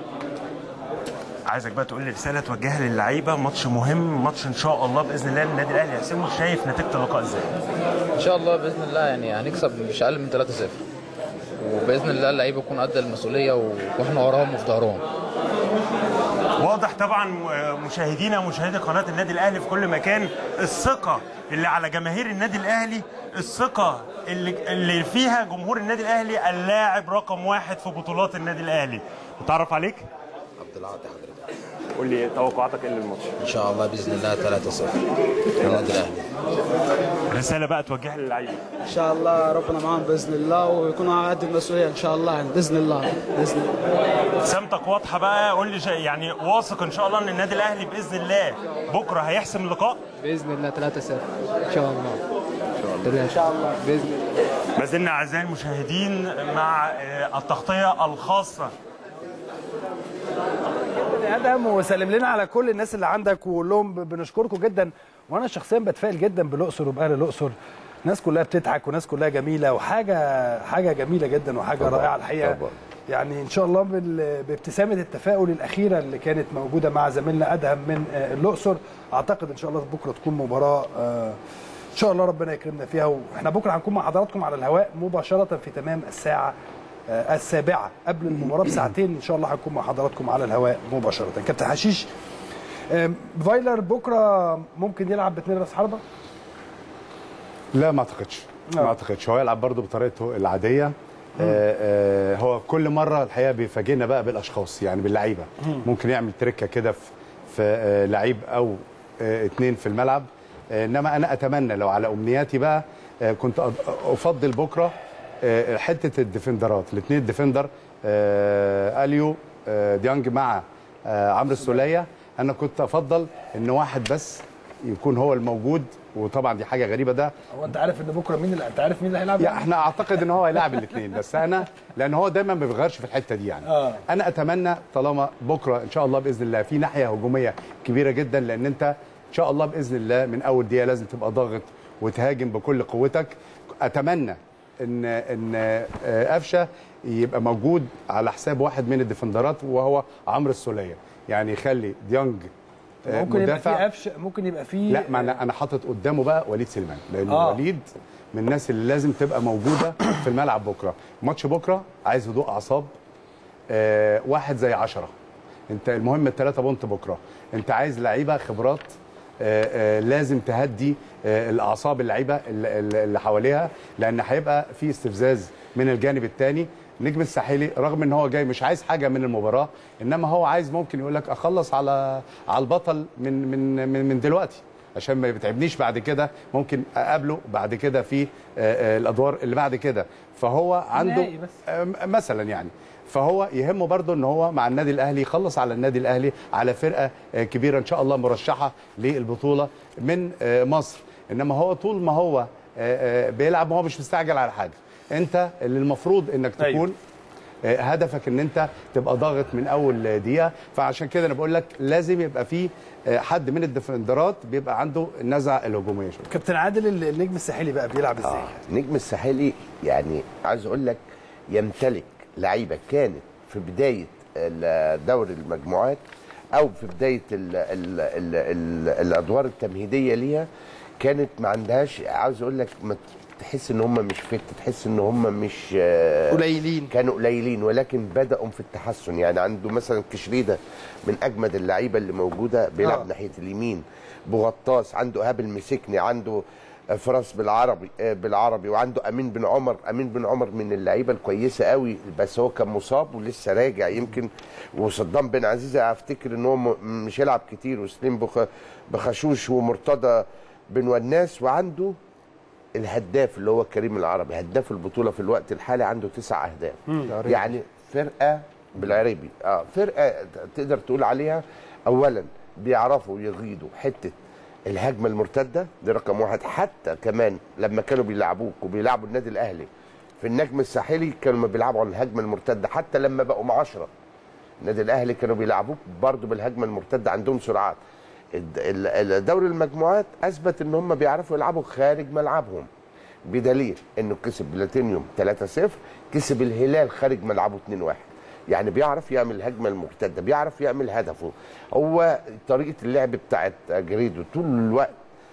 عايزك بقى تقول لي رساله توجهها للعيبه ماتش مهم ماتش ان شاء الله باذن الله النادي الاهلي هيحسمه شايف نتيجه اللقاء ازاي ان شاء الله باذن الله يعني هنكسب مش اقل من 3-0 وباذن الله اللعيبه يكون قد المسؤوليه واحنا وراهم وفي ظهرهم واضح طبعا مشاهدينا ومشاهدي قناه النادي الاهلي في كل مكان الثقه اللي على جماهير النادي الاهلي الثقه اللي اللي فيها جمهور النادي الاهلي اللاعب رقم واحد في بطولات النادي الاهلي متعرف عليك عبد العاطي حضرتك قول لي توقعاتك ايه للماتش ان شاء الله باذن الله 3-0 النادي الاهلي رساله بقى توجهها للعيبه ان شاء الله ربنا معاهم باذن الله ويكونوا على قد المسؤوليه ان شاء الله باذن الله باذن الله سمتك واضحه بقى قول لي شيء يعني واثق ان شاء الله ان النادي الاهلي باذن الله بكره هيحسم اللقاء باذن الله 3-0 ان شاء الله ان شاء الله باذن الله ما زلنا اعزائي المشاهدين مع التغطيه الخاصه ادهم وسلم لنا على كل الناس اللي عندك وقول لهم بنشكركم جدا وانا شخصيا بتفائل جدا بالاقصر وباهل الاقصر الناس كلها بتضحك وناس كلها جميله وحاجه حاجه جميله جدا وحاجه طبعا رائعه الحقيقه طبعا. يعني ان شاء الله بابتسامه التفاؤل الاخيره اللي كانت موجوده مع زميلنا ادهم من الاقصر اعتقد ان شاء الله بكره تكون مباراه ان شاء الله ربنا يكرمنا فيها واحنا بكره هنكون مع حضراتكم على الهواء مباشره في تمام الساعه السابعة قبل المباراة بساعتين إن شاء الله هنكون مع حضراتكم على الهواء مباشرة كابتن حشيش فايلر بكرة ممكن يلعب باثنين راس حربة؟ لا ما اعتقدش ما اعتقدش هو يلعب برضه بطريقته العادية آه آه هو كل مرة الحقيقة بيفاجئنا بقى بالأشخاص يعني باللعيبة ممكن يعمل تركة كده في, في آه لعيب أو اثنين في الملعب إنما أنا أتمنى لو على أمنياتي بقى كنت أفضل بكرة حته الديفندرات الاثنين الديفندر اليو ديانج مع عمرو السوليه انا كنت افضل ان واحد بس يكون هو الموجود وطبعا دي حاجه غريبه ده هو انت عارف ان بكره مين اللي انت عارف مين اللي هيلعب يعني احنا اعتقد ان هو هيلاعب الاثنين بس انا لان هو دايما ما بيغيرش في الحته دي يعني آه. انا اتمنى طالما بكره ان شاء الله باذن الله في ناحيه هجوميه كبيره جدا لان انت ان شاء الله باذن الله من اول دقيقه لازم تبقى ضاغط وتهاجم بكل قوتك اتمنى ان ان قفشه يبقى موجود على حساب واحد من الديفندرات وهو عمرو السوليه يعني يخلي ديانج ممكن يبقى في قفشه ممكن يبقى في لا ما انا انا حاطط قدامه بقى وليد سليمان لان آه. وليد من الناس اللي لازم تبقى موجوده في الملعب بكره ماتش بكره عايز هدوء اعصاب آه واحد زي عشرة انت المهم الثلاثه بونت بكره انت عايز لعيبه خبرات آه، آه، لازم تهدي آه، الاعصاب اللعيبه اللي- اللي اللي حواليها لان هيبقى في استفزاز من الجانب الثاني نجم الساحلي رغم ان هو جاي مش عايز حاجه من المباراه انما هو عايز ممكن يقول لك اخلص على على البطل من من من, من دلوقتي عشان ما يتعبنيش بعد كده ممكن اقابله بعد كده في آه، آه، الادوار اللي بعد كده فهو عنده نهائي بس. آه، مثلا يعني فهو يهمه برضه ان هو مع النادي الاهلي يخلص على النادي الاهلي على فرقه آه، كبيره ان شاء الله مرشحه للبطوله من آه، مصر انما هو طول ما هو آه، آه، بيلعب هو مش مستعجل على حاجه انت اللي المفروض انك تكون أيوة. آه، هدفك ان انت تبقى ضاغط من اول دقيقه فعشان كده انا بقول لك لازم يبقى في آه، حد من الديفندرات بيبقى عنده النزعه الهجوميه شويه كابتن عادل ال- النجم الساحلي بقى بيلعب ازاي؟ نجم الساحلي يعني عايز اقول لك يمتلك لعيبه كانت في بدايه ال- دوري المجموعات او في بدايه ال ال ال ال الادوار التمهيديه ليها كانت ما عندهاش عاوز اقول لك ما تحس ان هم مش فت تحس ان هم مش آه، قليلين. كانوا قليلين ولكن بداوا في التحسن يعني عنده مثلا كشريده من اجمد اللعيبه اللي موجوده بيلعب آه. ناحيه اليمين بوغطاس عنده ايهاب المسكني عنده فراس بالعربي آه، بالعربي وعنده امين بن عمر امين بن عمر من اللعيبه الكويسه قوي بس هو كان مصاب ولسه راجع يمكن وصدام بن عزيز افتكر ان هو م- مش هيلعب كتير وسليم بخ- بخشوش ومرتضى بن وناس وعنده الهداف اللي هو كريم العربي هداف البطوله في الوقت الحالي عنده تسع اهداف عريبي. يعني فرقه بالعريبي اه فرقه تقدر تقول عليها اولا بيعرفوا يغيدوا حته الهجمه المرتده دي رقم واحد حتى كمان لما كانوا بيلعبوك وبيلعبوا النادي الاهلي في النجم الساحلي كانوا ما بيلعبوا على الهجمه المرتده حتى لما بقوا مع 10 النادي الاهلي كانوا بيلعبوك برضه بالهجمه المرتده عندهم سرعات الد- ال- ال- دوري المجموعات اثبت ان هم بيعرفوا يلعبوا خارج ملعبهم بدليل انه كسب بلاتينيوم 3-0 كسب الهلال خارج ملعبه 2-1 يعني بيعرف يعمل الهجمه المرتده بيعرف يعمل هدفه هو طريقه اللعب بتاعت جريدو طول الوقت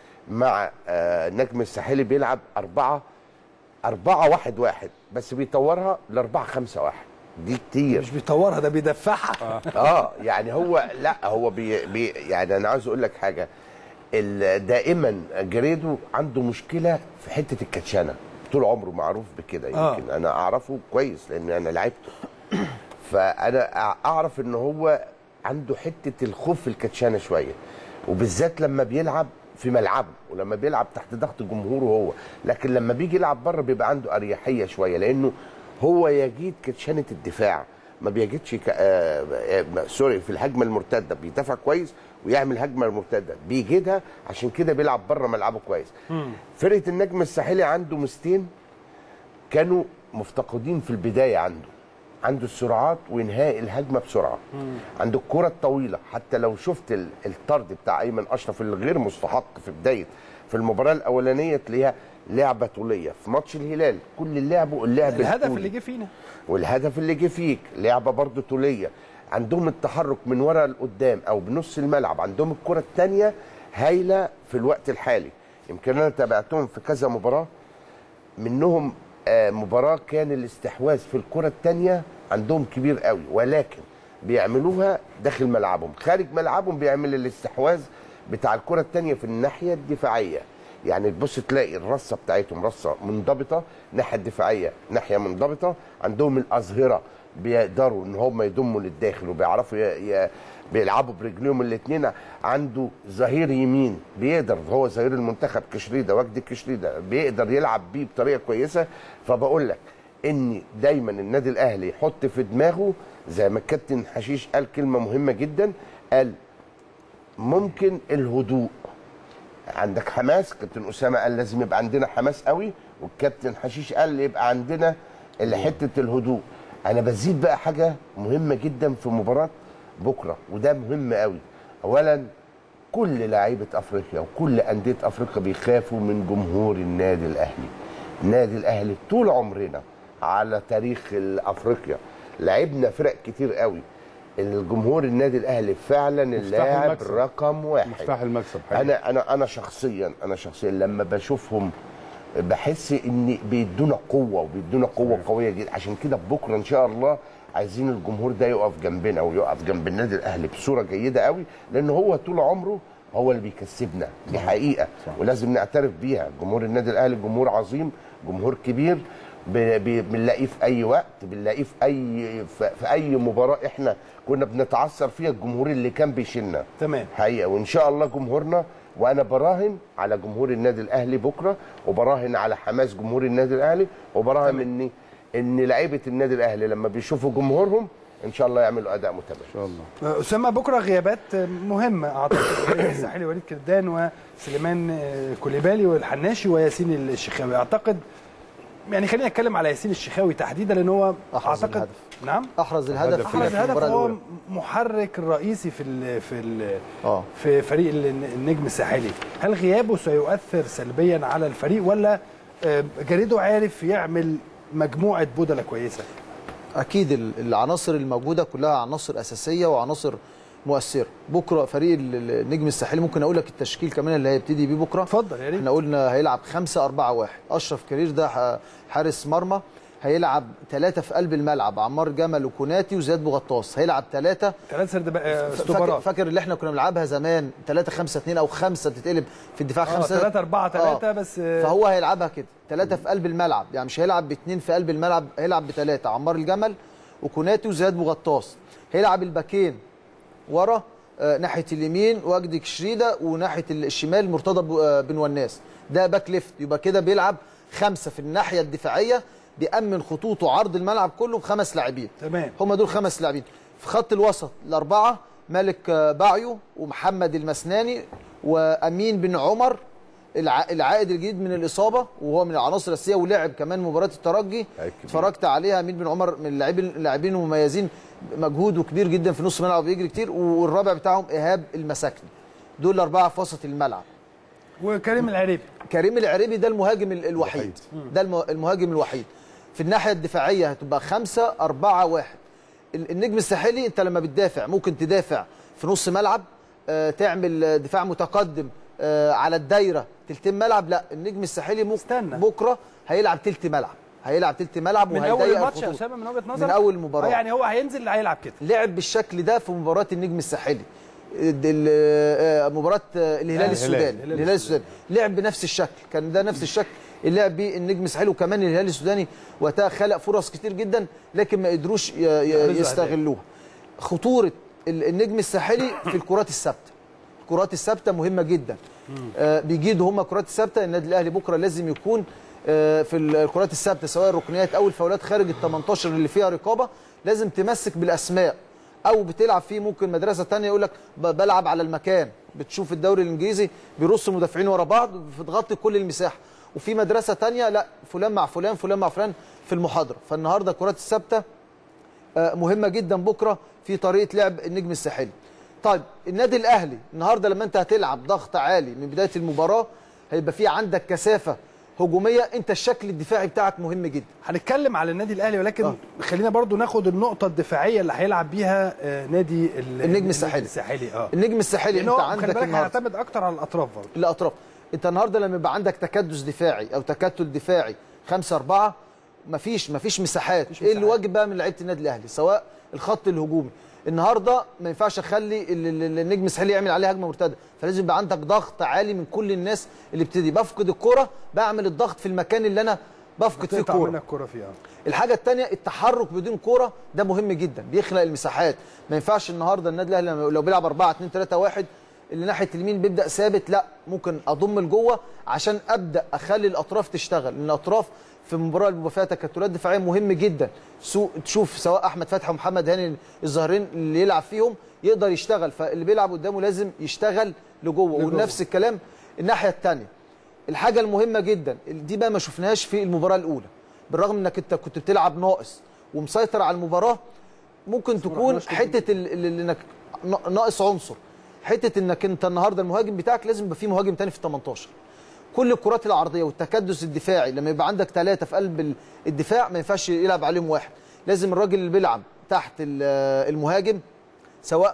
مع آه، نجم الساحلي بيلعب أربعة أربعة واحد واحد بس بيطورها لأربعة خمسة واحد دي كتير مش بيطورها ده بيدفعها اه يعني هو لا هو بي بي يعني انا عاوز اقول لك حاجه ال- دائما جريدو عنده مشكله في حته الكاتشانه طول عمره معروف بكده آه. يمكن انا اعرفه كويس لان انا لعبته فانا أع- اعرف ان هو عنده حته الخوف في الكاتشانه شويه وبالذات لما بيلعب في ملعبه ولما بيلعب تحت ضغط جمهوره هو لكن لما بيجي يلعب بره بيبقى عنده اريحيه شويه لانه هو يجيد كاتشانه الدفاع ما بيجدش ك... آه... آه... سوري في الهجمه المرتده بيدافع كويس ويعمل هجمه مرتده بيجيدها عشان كده بيلعب بره ملعبه كويس فرقه النجم الساحلي عنده مستين كانوا مفتقدين في البدايه عنده عنده السرعات وانهاء الهجمه بسرعه عنده الكره الطويله حتى لو شفت ال- الطرد بتاع ايمن اشرف اللي غير مستحق في بدايه في المباراه الاولانيه تلاقيها لعبه طوليه في ماتش الهلال كل اللعب اللعب الهدف الطولي. اللي جه فينا والهدف اللي جه فيك لعبه برضه طوليه عندهم التحرك من ورا لقدام او بنص الملعب عندهم الكره الثانيه هايله في الوقت الحالي يمكن انا تابعتهم في كذا مباراه منهم آه، مباراه كان الاستحواذ في الكره الثانيه عندهم كبير قوي ولكن بيعملوها داخل ملعبهم خارج ملعبهم بيعمل الاستحواذ بتاع الكره الثانيه في الناحيه الدفاعيه يعني تبص تلاقي الرصه بتاعتهم رصه منضبطه الناحيه الدفاعيه ناحيه منضبطه عندهم الاظهره بيقدروا ان هم يضموا للداخل وبيعرفوا ي... ي... بيلعبوا برجليهم الاثنين عنده ظهير يمين بيقدر هو ظهير المنتخب كشريده وجدي كشريده بيقدر يلعب بيه بطريقه كويسه فبقول لك ان دايما النادي الاهلي يحط في دماغه زي ما الكابتن حشيش قال كلمه مهمه جدا قال ممكن الهدوء عندك حماس كابتن اسامه قال لازم يبقى عندنا حماس قوي والكابتن حشيش قال يبقى عندنا اللي حته الهدوء انا بزيد بقى حاجه مهمه جدا في مباراه بكره وده مهم قوي اولا كل لاعيبه افريقيا وكل انديه افريقيا بيخافوا من جمهور النادي الاهلي النادي الاهلي طول عمرنا على تاريخ افريقيا لعبنا فرق كتير قوي الجمهور النادي الاهلي فعلا اللاعب المكسب. رقم واحد مفتاح المكسب حقيقي. انا انا انا شخصيا انا شخصيا لما بشوفهم بحس ان بيدونا قوه وبيدونا قوه قويه جدا عشان كده بكره ان شاء الله عايزين الجمهور ده يقف جنبنا ويقف جنب النادي الاهلي بصوره جيده قوي لان هو طول عمره هو اللي بيكسبنا دي حقيقه ولازم نعترف بيها جمهور النادي الاهلي جمهور عظيم جمهور كبير ب- ب- بنلاقيه في اي وقت بنلاقيه في اي في في اي مباراه احنا كنا بنتعثر فيها الجمهور اللي كان بيشيلنا تمام حقيقه وان شاء الله جمهورنا وانا براهن على جمهور النادي الاهلي بكره وبراهن على حماس جمهور النادي الاهلي وبراهن ان ان لعيبه النادي الاهلي لما بيشوفوا جمهورهم ان شاء الله يعملوا اداء متميز ان شاء الله اسامه بكره غيابات مهمه اعتقد الساحلي وليد كردان وسليمان كوليبالي والحناشي وياسين الشخاوي اعتقد يعني خلينا نتكلم على ياسين الشخاوي تحديدا لان هو أحرز اعتقد الهدف. نعم احرز الهدف احرز في الهدف المباراه هو الاولى محرك الرئيسي في ال في ال اه في فريق ال- النجم الساحلي هل غيابه سيؤثر سلبيا على الفريق ولا آه، جريدو عارف يعمل مجموعه بدله كويسه اكيد ال- العناصر الموجوده كلها عناصر اساسيه وعناصر مؤثره بكره فريق ال- ال- النجم الساحلي ممكن اقول لك التشكيل كمان اللي هيبتدي بيه بكره اتفضل يا ريت احنا قلنا هيلعب 5 4 1 اشرف كرير ده ح- حارس مرمى هيلعب ثلاثة في قلب الملعب عمار جمل وكوناتي وزياد بوغطاس هيلعب ثلاثة ثلاث سرد فاكر, استوبرات فاكر اللي احنا كنا بنلعبها زمان 3 5 2 او 5 بتتقلب في الدفاع اه 5 3 4 3 بس آه، فهو هيلعبها كده ثلاثة في قلب الملعب يعني مش هيلعب باثنين في قلب الملعب هيلعب بثلاثة عمار الجمل وكوناتي وزياد بوغطاس هيلعب الباكين ورا آه، ناحية اليمين وجدي كشريدة وناحية الشمال مرتضى بو- آه، بن وناس ده باك ليفت يبقى كده بيلعب خمسة في الناحية الدفاعية بيأمن خطوطه عرض الملعب كله بخمس لاعبين تمام هم دول خمس لاعبين في خط الوسط الأربعة مالك آه، باعيو ومحمد المسناني وأمين بن عمر الع- العائد الجديد من الإصابة وهو من العناصر الأساسية ولعب كمان مباراة الترجي اتفرجت عليها أمين بن عمر من اللاعبين اللاعبين المميزين مجهوده كبير جدا في نص الملعب وبيجري كتير والرابع بتاعهم إيهاب المساكني دول الأربعة في وسط الملعب وكريم العريبي كريم العريبي ده المهاجم ال- الوحيد ده الم- المهاجم الوحيد في الناحيه الدفاعيه هتبقى 5 4 1 ال- النجم الساحلي انت لما بتدافع ممكن تدافع في نص ملعب آه، تعمل آه، دفاع متقدم آه، على الدايره تلتين ملعب لا النجم الساحلي ممكن بكره هيلعب تلت ملعب هيلعب تلت ملعب من وهيضيق اول الماتش يا الخطوط. اسامه من وجهه نظرك من اول مباراه آه، يعني هو هينزل هيلعب كده لعب بالشكل ده في مباراه النجم الساحلي ال- ال- آه، مباراه آه، الهلال الهلال. السوداني الهلال الهلال السوداني لعب بنفس الشكل كان ده نفس الشكل اللي لعب بيه النجم الساحلي وكمان الهلال السوداني وقتها خلق فرص كتير جدا لكن ما قدروش ي- ي- يحرزوا يستغلوها خطوره ال- النجم الساحلي في الكرات الثابته الكرات الثابته مهمه جدا آه، بيجيدوا هم الكرات الثابته النادي الاهلي بكره لازم يكون آه، في الكرات الثابته سواء الركنيات او الفاولات خارج ال 18 اللي فيها رقابه لازم تمسك بالاسماء او بتلعب فيه ممكن مدرسه تانية يقول لك ب- بلعب على المكان بتشوف الدوري الانجليزي بيرص المدافعين ورا بعض بتغطي كل المساحه وفي مدرسه تانية لا فلان مع فلان فلان مع فلان في المحاضره فالنهارده الكرات الثابته آه، مهمه جدا بكره في طريقه لعب النجم الساحلي طيب النادي الاهلي النهارده لما انت هتلعب ضغط عالي من بدايه المباراه هيبقى في عندك كثافه هجوميه انت الشكل الدفاعي بتاعك مهم جدا هنتكلم على النادي الاهلي ولكن آه. خلينا برضو ناخد النقطه الدفاعيه اللي هيلعب بيها آه، نادي ال- النجم الساحلي. الساحلي اه النجم الساحلي لأن انت هو عندك خلي بالك النهارده هيعتمد اكتر على الاطراف برضو الاطراف انت النهارده لما يبقى عندك تكدس دفاعي او تكتل دفاعي 5 4 مفيش مفيش مساحات ايه اللي واجب بقى من لعيبه النادي الاهلي سواء الخط الهجومي النهارده ما ينفعش اخلي ال- ال- النجم الساحلي يعمل عليه هجمه مرتده فلازم يبقى عندك ضغط عالي من كل الناس اللي بتدي بفقد الكره بعمل الضغط في المكان اللي انا بفقد فيه تقطع الكوره منك الكوره فيها الحاجه الثانيه التحرك بدون كوره ده مهم جدا بيخلق المساحات ما ينفعش النهارده النادي الاهلي لما- لو بيلعب 4 2 3 1 اللي ناحيه اليمين بيبدا ثابت لا ممكن اضم لجوه عشان ابدا اخلي الاطراف تشتغل لان الاطراف في المباراه اللي بيبقى فيها تكتلات دفاعيه مهم جدا سوء تشوف سواء احمد فتحي ومحمد هاني الظاهرين اللي يلعب فيهم يقدر يشتغل فاللي بيلعب قدامه لازم يشتغل لجوه لجوه. ونفس الكلام الناحيه الثانيه الحاجه المهمه جدا دي بقى ما شفناهاش في المباراه الاولى بالرغم انك انت كنت بتلعب ناقص ومسيطر على المباراه ممكن تكون حته ال- ال- ال- انك نا- ناقص عنصر حته انك انت النهارده المهاجم بتاعك لازم يبقى فيه مهاجم تاني في ال 18 كل الكرات العرضيه والتكدس الدفاعي لما يبقى عندك ثلاثه في قلب ال- الدفاع ما ينفعش يلعب عليهم واحد لازم الراجل اللي بيلعب تحت ال- المهاجم سواء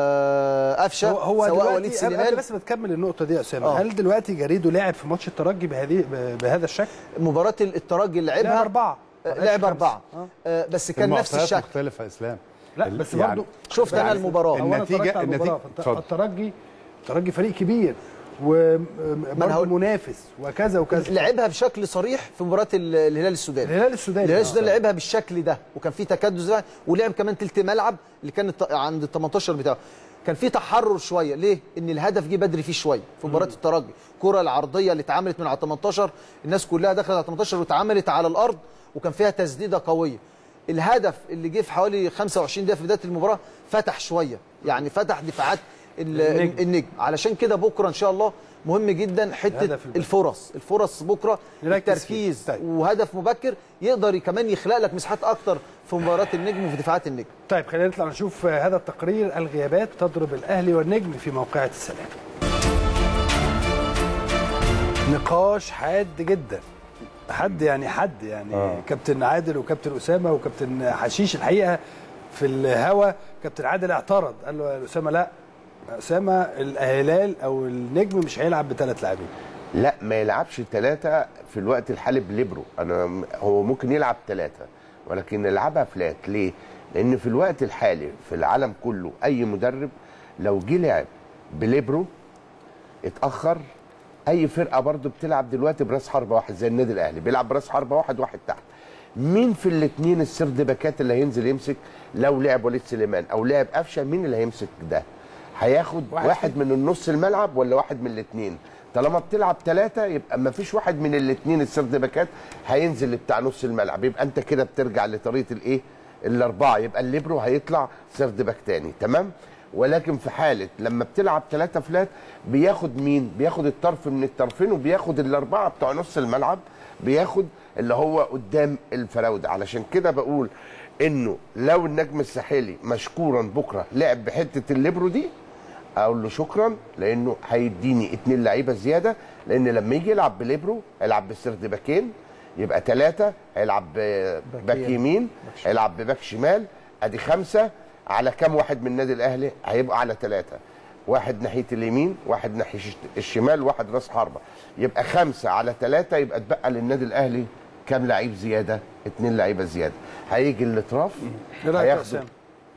آه، قفشه هو, هو سواء دلوقتي وليد قبل- سليمان قبل بس بتكمل النقطه دي يا اسامه آه. هل دلوقتي جريدو لاعب في ماتش الترجي بهذه ب- بهذا الشكل مباراه الترجي اللي لعبها لعب أربعة. آه، ما لعب لعبش أربعة خمسة. آه، بس كان نفس المعطيات الشكل مختلفه يا اسلام لا ال- بس يعني برضه شفت أنا المباراة. هو أنا اتفرجت النتيجه على النتيجه المباراة. فالت- اتفضل الترجي الترجي فريق كبير وبرضه هقول- منافس وكذا وكذا لعبها بشكل صريح في مباراه ال- الهلال السوداني الهلال السوداني الهلال آه. السوداني لعبها بالشكل ده وكان في تكدس دفاعي ولعب كمان تلت ملعب اللي كان الت- عند ال 18 بتاعه كان في تحرر شويه ليه ان الهدف جه بدري فيه شويه في مباراه الترجي الكره العرضيه اللي اتعملت من على 18 الناس كلها دخلت على 18 واتعملت على الارض وكان فيها تسديده قويه الهدف اللي جه في حوالي 25 دقيقه في بدايه المباراه فتح شويه يعني فتح دفاعات ال- النجم. النجم علشان كده بكره ان شاء الله مهم جدا حته الهدف البدري. الفرص الفرص بكره نركز التركيز وهدف مبكر يقدر كمان يخلق لك مساحات اكتر في مباراه النجم وفي دفاعات النجم طيب خلينا نطلع نشوف هذا التقرير الغيابات تضرب الاهلي والنجم في موقعة السلام نقاش حاد جدا حد يعني حد يعني آه. كابتن عادل وكابتن اسامه وكابتن حشيش الحقيقه في الهوا كابتن عادل اعترض قال له يا اسامه لا اسامه الهلال او النجم مش هيلعب بثلاث لاعبين لا ما يلعبش ثلاثة في الوقت الحالي بليبرو انا هو ممكن يلعب ثلاثة ولكن يلعبها فلات ليه؟ لان في الوقت الحالي في العالم كله اي مدرب لو جه لعب بليبرو اتاخر اي فرقه برضو بتلعب دلوقتي براس حربه واحد زي النادي الاهلي بيلعب براس حربه واحد واحد تحت مين في الاثنين السرد باكات اللي هينزل يمسك لو لعب وليد سليمان او لعب قفشه مين اللي هيمسك ده هياخد واحد واحد, واحد من النص الملعب ولا واحد من الاثنين طالما بتلعب ثلاثة يبقى ما فيش واحد من الاثنين السرد باكات هينزل بتاع نص الملعب يبقى انت كده بترجع لطريقة الايه الاربعة يبقى الليبرو هيطلع سرد باك تاني تمام ولكن في حالة لما بتلعب ثلاثة فلات بياخد مين بياخد الطرف من الطرفين وبياخد الاربعة بتوع نص الملعب بياخد اللي هو قدام الفراودة علشان كده بقول انه لو النجم الساحلي مشكورا بكره لعب بحته الليبرو دي اقول له شكرا لانه هيديني اتنين لعيبه زياده لان لما يجي يلعب بليبرو هيلعب بسرد باكين يبقى ثلاثه هيلعب ب- باك يمين هيلعب بباك شمال ادي خمسه على كام واحد من النادي الاهلي هيبقى على ثلاثه واحد ناحيه اليمين واحد ناحيه الشمال واحد راس حربه يبقى خمسه على ثلاثه يبقى اتبقى للنادي الاهلي كام لعيب زياده اتنين لعيبه زياده هيجي الاطراف ايه رايك يا هياخدوا اسامه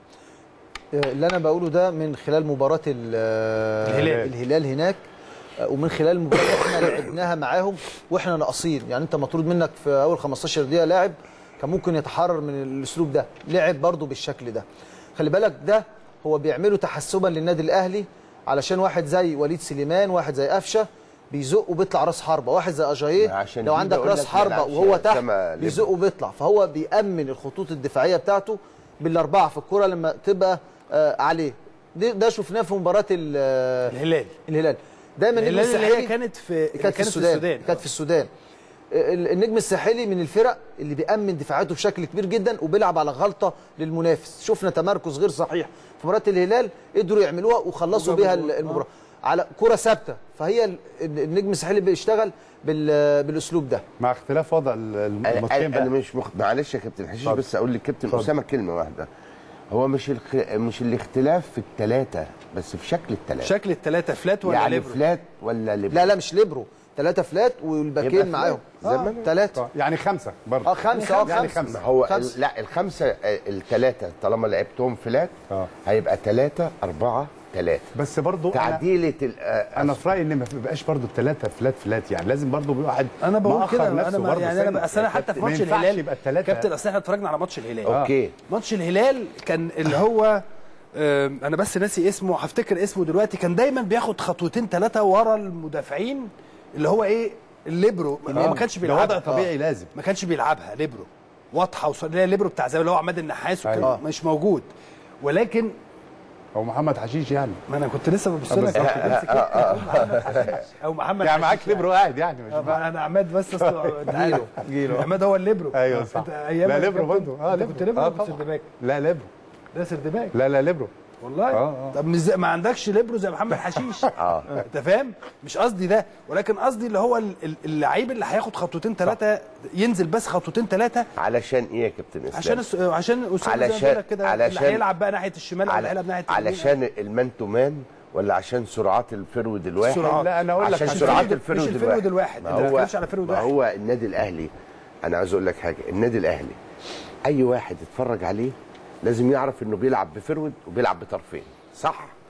اللي انا بقوله ده من خلال مباراه ال- الهلال. الهلال هناك ومن خلال المباراه اللي احنا لعبناها معاهم واحنا ناقصين يعني انت مطرود منك في اول 15 دقيقه لاعب كان ممكن يتحرر من الاسلوب ده لعب برضه بالشكل ده خلي بالك ده هو بيعمله تحسبا للنادي الاهلي علشان واحد زي وليد سليمان واحد زي قفشه بيزق وبيطلع راس حربه واحد زي اجاييه عشان لو كده عندك بقول راس لك ما حربه يلعبش وهو تحت أسامة ليبرو. بيزق وبيطلع فهو بيأمن الخطوط الدفاعيه بتاعته بالاربعه في الكره لما تبقى آه عليه ده, ده شفناه في مباراه ال- الهلال الهلال دايما النجم الهلال اللي هي الساحلي كانت في كانت في السودان كانت في السودان ال- النجم الساحلي من الفرق اللي بيأمن دفاعاته بشكل كبير جدا وبيلعب على غلطه للمنافس شفنا تمركز غير صحيح في مباراه الهلال قدروا يعملوها وخلصوا بيها ال- المباراه على كره ثابته فهي ال- النجم الساحلي بيشتغل بال- بالاسلوب ده مع اختلاف وضع ال- انا, الماتشين أنا, بقى أنا مش مخ... معلش يا كابتن حشيش اتفضل. بس اقول للكابتن اتفضل. اسامه كلمه واحده هو مش الخ... مش الاختلاف في الثلاثه بس في شكل الثلاثه شكل الثلاثه فلات ولا يعني ليبرو فلات ولا ليبرو لا لا مش ليبرو ثلاثه فلات يبقى والباكين فلات. معاهم زي ما أنا- ثلاثه يعني خمسه برضه اه خمسه اه يعني خمسه خمسه ما هو خمسة. ال... لا الخمسه الثلاثه طالما لعبتهم فلات اه هيبقى ثلاثه اربعه ثلاثه بس برضه انا تعديله ال... آه، انا في رايي ان ما بيبقاش برضه الثلاثه فلات فلات يعني لازم برضه يبقى واحد انا بقول مأخر كده نفسه انا ما برضه يعني انا سنة. اصل انا حتى في ما ماتش ينفعش الهلال يبقى الثلاثه كابتن اصل احنا اتفرجنا على ماتش الهلال اوكي ماتش الهلال كان اللي هو آم، انا بس ناسي اسمه هفتكر اسمه دلوقتي كان دايما بياخد خطوتين ثلاثه ورا المدافعين اللي هو ايه الليبرو آه. ما كانش ده بيلعبها وضع طبيعي لازم ما كانش بيلعبها ليبرو واضحه وص- اللي هي الليبرو بتاع زمان اللي هو عماد النحاس وكان أيوة. مش موجود ولكن او محمد حشيش يعني ما انا كنت لسه ببص آه، لك بالظبط. بمسك إيه؟ أو محمد حشيش او محمد يعني معاك حشيش ليبرو قاعد يعني مش آه، انا عماد بس اصل جيله جيله عماد هو الليبرو ايوه صح أنت أيام لا ما ليبرو كنت- برضه اه أنت ليبرو كنت ليبرو اه ولا كنت طبعا. سردباك لا ليبرو ده سردباك لا لا ليبرو والله آه، آه. طب مش زي- ما عندكش ليبرو زي محمد حشيش اه انت فاهم مش قصدي ده ولكن قصدي اللي هو ال- ال- اللعيب اللي هياخد خطوتين ثلاثه ينزل بس خطوتين ثلاثه علشان ايه يا كابتن اسلام عشان الس... عشان اسامه زي ما علشان- بقول لك كده اللي علشان- هيلعب بقى ناحيه الشمال ولا على... هيلعب ناحيه اليمين. علشان المان تو مان ولا عشان سرعات الفرود الواحد سرعات. لا انا اقول لك عشان عشان سرعات الفرود- الفرود مش الفرود الواحد ما انت ما هو بتتكلمش على فرود ما واحد هو النادي الاهلي انا عايز اقول لك حاجه النادي الاهلي اي واحد يتفرج عليه لازم يعرف انه بيلعب بفرود وبيلعب بطرفين صح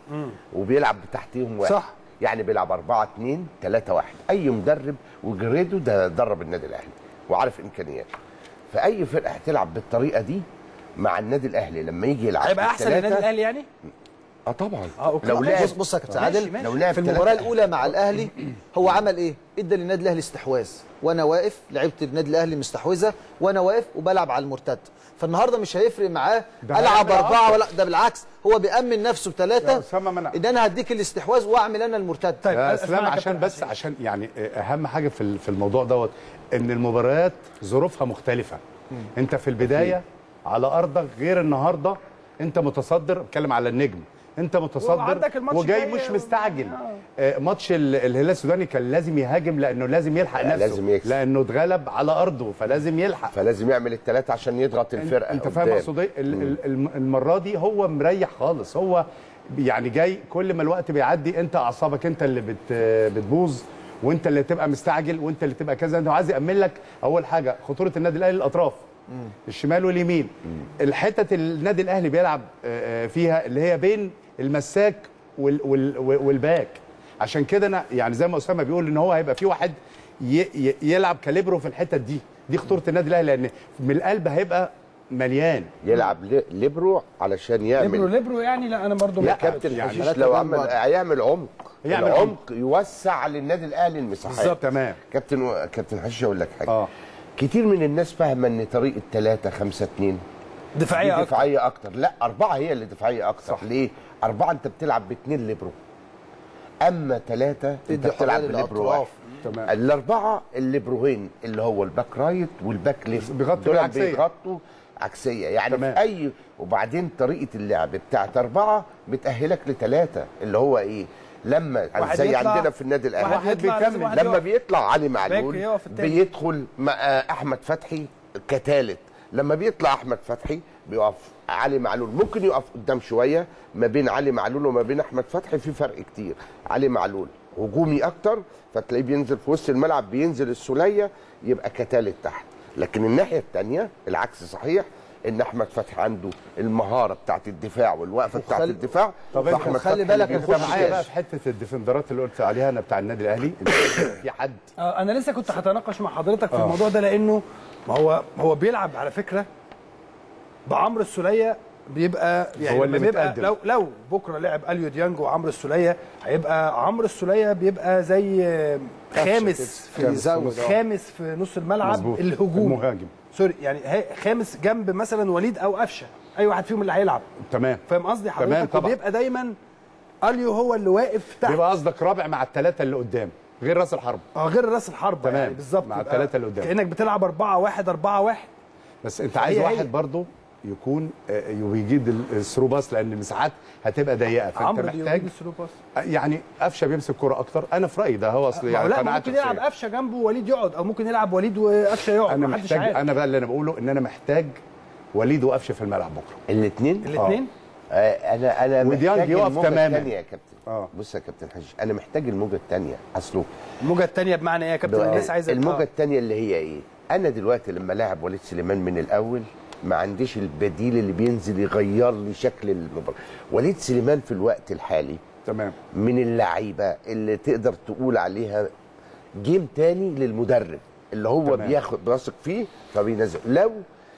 وبيلعب تحتيهم واحد صح. يعني بيلعب 4 2 3 1 اي مدرب وجريدو ده درب النادي الاهلي وعارف امكانياته فاي فرقه هتلعب بالطريقه دي مع النادي الاهلي لما يجي يلعب هيبقى احسن بالتلاتة- للنادي الاهلي يعني اه طبعا اه اوكي لو لعب بص بص يا كابتن ماشي، عادل ماشي. لو لعب في المباراه تلاتة- الاولى مع الاهلي هو عمل ايه؟ ادى للنادي الاهلي استحواذ وانا واقف لعبت النادي الاهلي مستحوذه وانا واقف وبلعب على المرتد فالنهارده مش هيفرق معاه ده العب هيعمل اربعه أكتر. ولا ده بالعكس هو بيامن نفسه يا بثلاثه أسامة منع. ان انا هديك الاستحواذ واعمل انا المرتد طيب يا أسمعك اسلام يا عشان كابتن بس حسين. عشان يعني اهم حاجه في ال- في الموضوع دوت ان المباريات ظروفها مختلفه انت في البدايه على ارضك غير النهارده انت متصدر بتكلم على النجم انت متصدر وعندك الماتش وجاي الجاي مش مستعجل آه، ماتش ال- الهلال السوداني كان لازم يهاجم لانه لازم يلحق لا، نفسه لازم يكسب. لانه اتغلب على ارضه فلازم يلحق فلازم يعمل الثلاثه عشان يضغط الفرقه انت فاهم قدام. اقصد ايه ال- ال- الم- المره دي هو مريح خالص هو يعني جاي كل ما الوقت بيعدي انت اعصابك انت اللي بت بتبوظ وانت اللي تبقى مستعجل وانت اللي تبقى كذا انت عايز يامن لك اول حاجه خطوره النادي الاهلي الاطراف الشمال واليمين الحتت اللي النادي الاهلي بيلعب آه، آه، فيها اللي هي بين المساك وال وال والباك عشان كده انا يعني زي ما اسامه بيقول ان هو هيبقى في واحد ي ي يلعب كاليبرو في الحتت دي دي خطوره النادي الاهلي لان من القلب هيبقى مليان يلعب لي- ليبرو علشان يعمل ليبرو ليبرو يعني لا انا برضو يا مع- كابتن يعني حشيش ثلاثة لو جنب عمل بعض. هيعمل عمق يعمل العمق يوسع للنادي الاهلي المساحات بالظبط تمام كابتن و... كابتن حشيش اقول لك حاجه اه كتير من الناس فاهمه ان طريقه 3 5 2 دفاعيه دي اكتر دفاعيه اكتر لا اربعه هي اللي دفاعيه اكتر صح. ليه اربعه انت بتلعب باثنين ليبرو اما ثلاثه انت تدي بتلعب حرية بليبرو للأطراف. واحد تمام الاربعه الليبروهين اللي هو الباك رايت والباك ليفت بيغطوا دول بالعكسية. بيغطوا عكسيه يعني تمام. في اي وبعدين طريقه اللعب بتاعت اربعه بتاهلك لثلاثه اللي هو ايه لما واحد زي يطلع- عندنا في النادي الاهلي واحد يطلع، لازم واحد لما يقف. بيطلع علي معلول باك يقف التاني. بيدخل مع احمد فتحي كثالث لما بيطلع احمد فتحي بيقف علي معلول ممكن يقف قدام شويه ما بين علي معلول وما بين احمد فتحي في فرق كتير علي معلول هجومي اكتر فتلاقيه بينزل في وسط الملعب بينزل السوليه يبقى كثالث تحت لكن الناحيه الثانيه العكس صحيح ان احمد فتحي عنده المهاره بتاعت الدفاع والوقفه بتاعت وخلي- الدفاع طب انت فأحمد خلي فتحي بالك اللي انت يخش معايا بقى كاش. في حته الديفندرات اللي قلت عليها انا بتاع النادي الاهلي انت في حد آه، انا لسه كنت هتناقش مع حضرتك في آه. الموضوع ده لانه ما هو هو بيلعب على فكره بعمرو السوليه بيبقى يعني هو لما اللي بيبقى متقدم. لو لو بكره لعب اليو ديانج وعمرو السوليه هيبقى عمرو السوليه بيبقى زي خامس في يزود، آه. خامس في نص الملعب مظبوط. الهجوم المهاجم سوري يعني هي- خامس جنب مثلا وليد او قفشه اي واحد فيهم اللي هيلعب تمام فاهم قصدي تمام حضرتك طبعا. وبيبقى دايما اليو هو اللي واقف تحت بيبقى قصدك رابع مع الثلاثه اللي قدام غير راس الحرب اه غير راس الحربه تمام. يعني بالظبط مع يبقى التلاتة اللي قدام. كانك بتلعب 4 1 4 1 بس انت عايز هي- واحد هي. برضه يكون آه، ويجيد ال- الثرو باس لان المساحات هتبقى ضيقه فانت عمرو محتاج ديوج الثرو باس يعني قفشه بيمسك كوره اكتر انا في رايي ده هو اصل ما هو يعني لا ما قناعات ممكن يلعب شخصية. قفشه جنبه وليد يقعد او ممكن يلعب وليد وقفشه يقعد انا محدش محتاج عارف انا بقى اللي انا بقوله ان انا محتاج وليد وقفشه في الملعب بكره الاثنين الاثنين آه، انا انا وديانج محتاج يقف الموجة تماماً. الثانيه يا كابتن اه بص يا كابتن حاج انا محتاج الموجه الثانيه اصله الموجه الثانيه بمعنى ايه يا كابتن الناس عايزه الموجه آه. الثانيه اللي هي ايه انا دلوقتي لما لاعب وليد سليمان من الاول ما عنديش البديل اللي بينزل يغير لي شكل المباراه وليد سليمان في الوقت الحالي تمام من اللعيبه اللي تقدر تقول عليها جيم تاني للمدرب اللي هو تمام. تمام. بياخد بيثق فيه فبينزل لو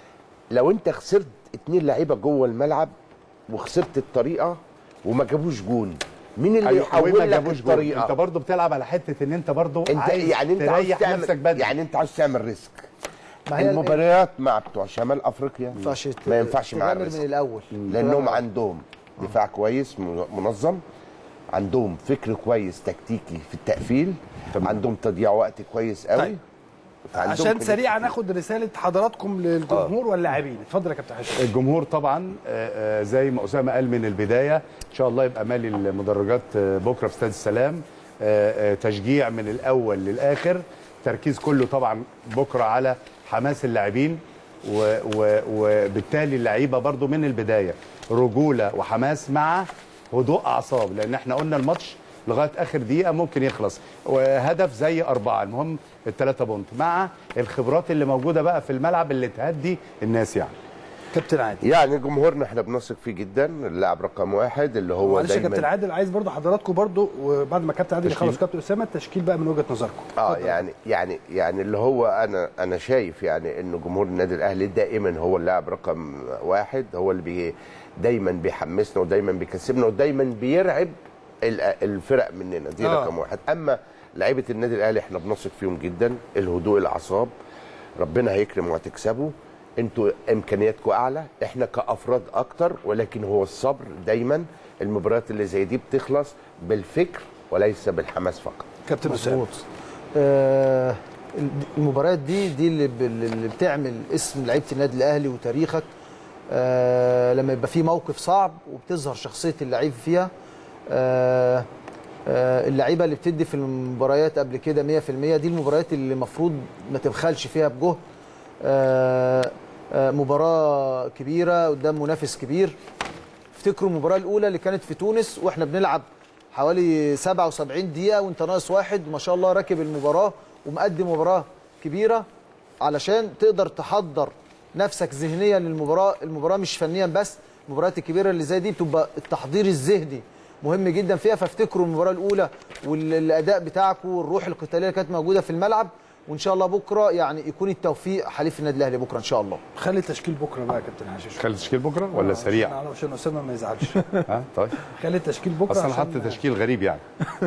لو انت خسرت اتنين لعيبه جوه الملعب وخسرت الطريقه وما جابوش جون مين اللي أيوة، يحول وما لك جابوش جول. الطريقه انت برضه بتلعب على حته ان انت برضه انت عايز يعني انت عاوز تريح نفسك تعمل بدري يعني انت عاوز تعمل ريسك ما هي المباريات مع بتوع شمال افريقيا ما ينفعش ما ينفعش معاها تغامر من الريسك الاول لانهم عندهم دفاع كويس من- منظم عندهم فكر كويس تكتيكي في التقفيل عندهم تضييع وقت كويس قوي طيب. فعندهم عشان كده سريعا كتير. ناخد رساله حضراتكم للجمهور واللاعبين اتفضل يا كابتن حسين الجمهور طبعا آه، آه، زي ما اسامه قال من البدايه ان شاء الله يبقى مالي المدرجات آه، بكره في استاد السلام آه، آه، تشجيع من الاول للاخر تركيز كله طبعا بكره على حماس اللاعبين و- و- وبالتالي اللعيبه برضو من البدايه رجوله وحماس مع هدوء اعصاب لان احنا قلنا الماتش لغايه اخر دقيقه ممكن يخلص وهدف زي اربعه المهم الثلاثه بونت مع الخبرات اللي موجوده بقى في الملعب اللي تهدي الناس يعني كابتن عادل يعني جمهورنا احنا بنثق فيه جدا اللاعب رقم واحد اللي هو معلش يا دايما كابتن عادل عايز برضو حضراتكم برضو وبعد ما كابتن عادل تشكيل. يخلص كابتن اسامه التشكيل بقى من وجهه نظركم اه يعني يعني يعني اللي هو انا انا شايف يعني انه جمهور النادي الاهلي دائما هو اللاعب رقم واحد هو اللي بي دايما بيحمسنا ودايما بيكسبنا ودايما بيرعب ال- الفرق مننا دي آه. رقم واحد اما لعيبه النادي الاهلي احنا بنثق فيهم جدا الهدوء الاعصاب ربنا هيكرم وهتكسبوا انتوا امكانياتكم اعلى احنا كافراد اكتر ولكن هو الصبر دايما المباريات اللي زي دي بتخلص بالفكر وليس بالحماس فقط كابتن مظبوط آه المباريات دي دي اللي, ب- اللي بتعمل اسم لعيبه النادي الاهلي وتاريخك آه لما يبقى في موقف صعب وبتظهر شخصيه اللعيب فيها آه آه اللعيبه اللي بتدي في المباريات قبل كده 100% دي المباريات اللي المفروض ما تبخلش فيها بجهد آه آه مباراه كبيره قدام منافس كبير افتكروا المباراه الاولى اللي كانت في تونس واحنا بنلعب حوالي 77 دقيقه وانت ناقص واحد ما شاء الله راكب المباراه ومقدم مباراه كبيره علشان تقدر تحضر نفسك ذهنيا للمباراه المباراه مش فنيا بس المباريات الكبيره اللي زي دي بتبقى التحضير الذهني مهم جدا فيها فافتكروا المباراه الاولى والاداء بتاعكم والروح القتاليه اللي كانت موجوده في الملعب وان شاء الله بكره يعني يكون التوفيق حليف النادي الاهلي بكره ان شاء الله خلي التشكيل بكره بقى يا كابتن حشيش خلي التشكيل بكره ولا آه، سريع؟ عشان عشان اسامه ما يزعلش ها طيب خلي التشكيل بكره اصل انا حاطط عشان- تشكيل غريب يعني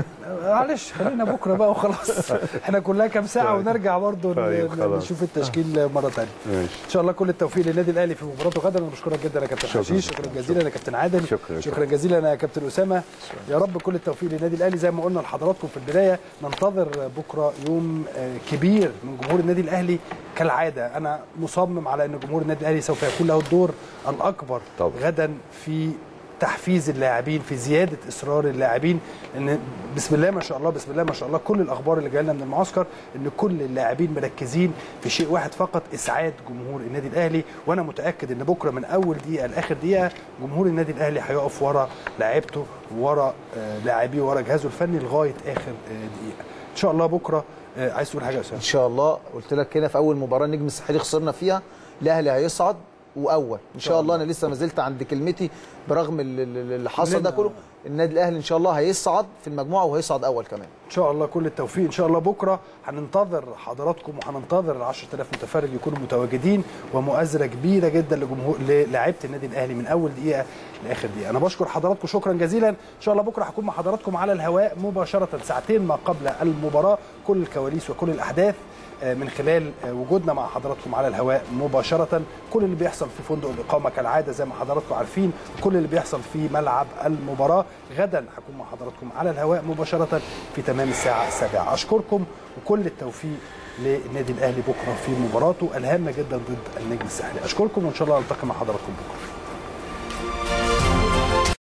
معلش خلينا بكره بقى وخلاص احنا كلها كام ساعه طيب. ونرجع برضه طيب، ن- خلاص. نشوف التشكيل مره ثانيه ماشي ان شاء الله كل التوفيق للنادي الاهلي في مباراته غدا انا بشكرك جدا يا كابتن شكراً. حشيش شكرا جزيلا يا كابتن عادل شكراً. شكرا جزيلا يا كابتن اسامه يا رب كل التوفيق للنادي الاهلي زي ما قلنا لحضراتكم في البدايه ننتظر بكره يوم آه، كبير من جمهور النادي الاهلي كالعاده انا مصمم على ان جمهور النادي الاهلي سوف يكون له الدور الاكبر طبعا. غدا في تحفيز اللاعبين في زياده اصرار اللاعبين ان بسم الله ما شاء الله بسم الله ما شاء الله كل الاخبار اللي جايه لنا من المعسكر ان كل اللاعبين مركزين في شيء واحد فقط اسعاد جمهور النادي الاهلي وانا متاكد ان بكره من اول دقيقه لاخر دقيقه جمهور النادي الاهلي هيقف ورا لاعيبته ورا آه، لاعبيه ورا جهازه الفني لغايه اخر آه، دقيقه ان شاء الله بكره آه، عايز تقول حاجه يا اسامه ان شاء الله قلت لك هنا في اول مباراه النجم الساحلي خسرنا فيها الاهلي هيصعد واول ان شاء الله انا لسه ما زلت عند كلمتي برغم ال- ال- اللي حصل ده كلنا. كله النادي الاهلي ان شاء الله هيصعد في المجموعه وهيصعد اول كمان ان شاء الله كل التوفيق ان شاء الله بكره هننتظر حضراتكم وهننتظر ال 10000 متفرج يكونوا متواجدين ومؤازره كبيره جدا لجمهور للاعيبه النادي الاهلي من اول دقيقه لاخر دقيقه انا بشكر حضراتكم شكرا جزيلا ان شاء الله بكره هكون مع حضراتكم على الهواء مباشره ساعتين ما قبل المباراه كل الكواليس وكل الاحداث آه، من خلال آه، وجودنا مع حضراتكم على الهواء مباشرة كل اللي بيحصل في فندق الإقامة كالعادة زي ما حضراتكم عارفين كل اللي بيحصل في ملعب المباراة غدا هكون مع حضراتكم على الهواء مباشرة في تمام الساعة السابعة أشكركم وكل التوفيق للنادي الأهلي بكرة في مباراته الهامة جدا ضد النجم الساحلي أشكركم وإن شاء الله ألتقي مع حضراتكم بكرة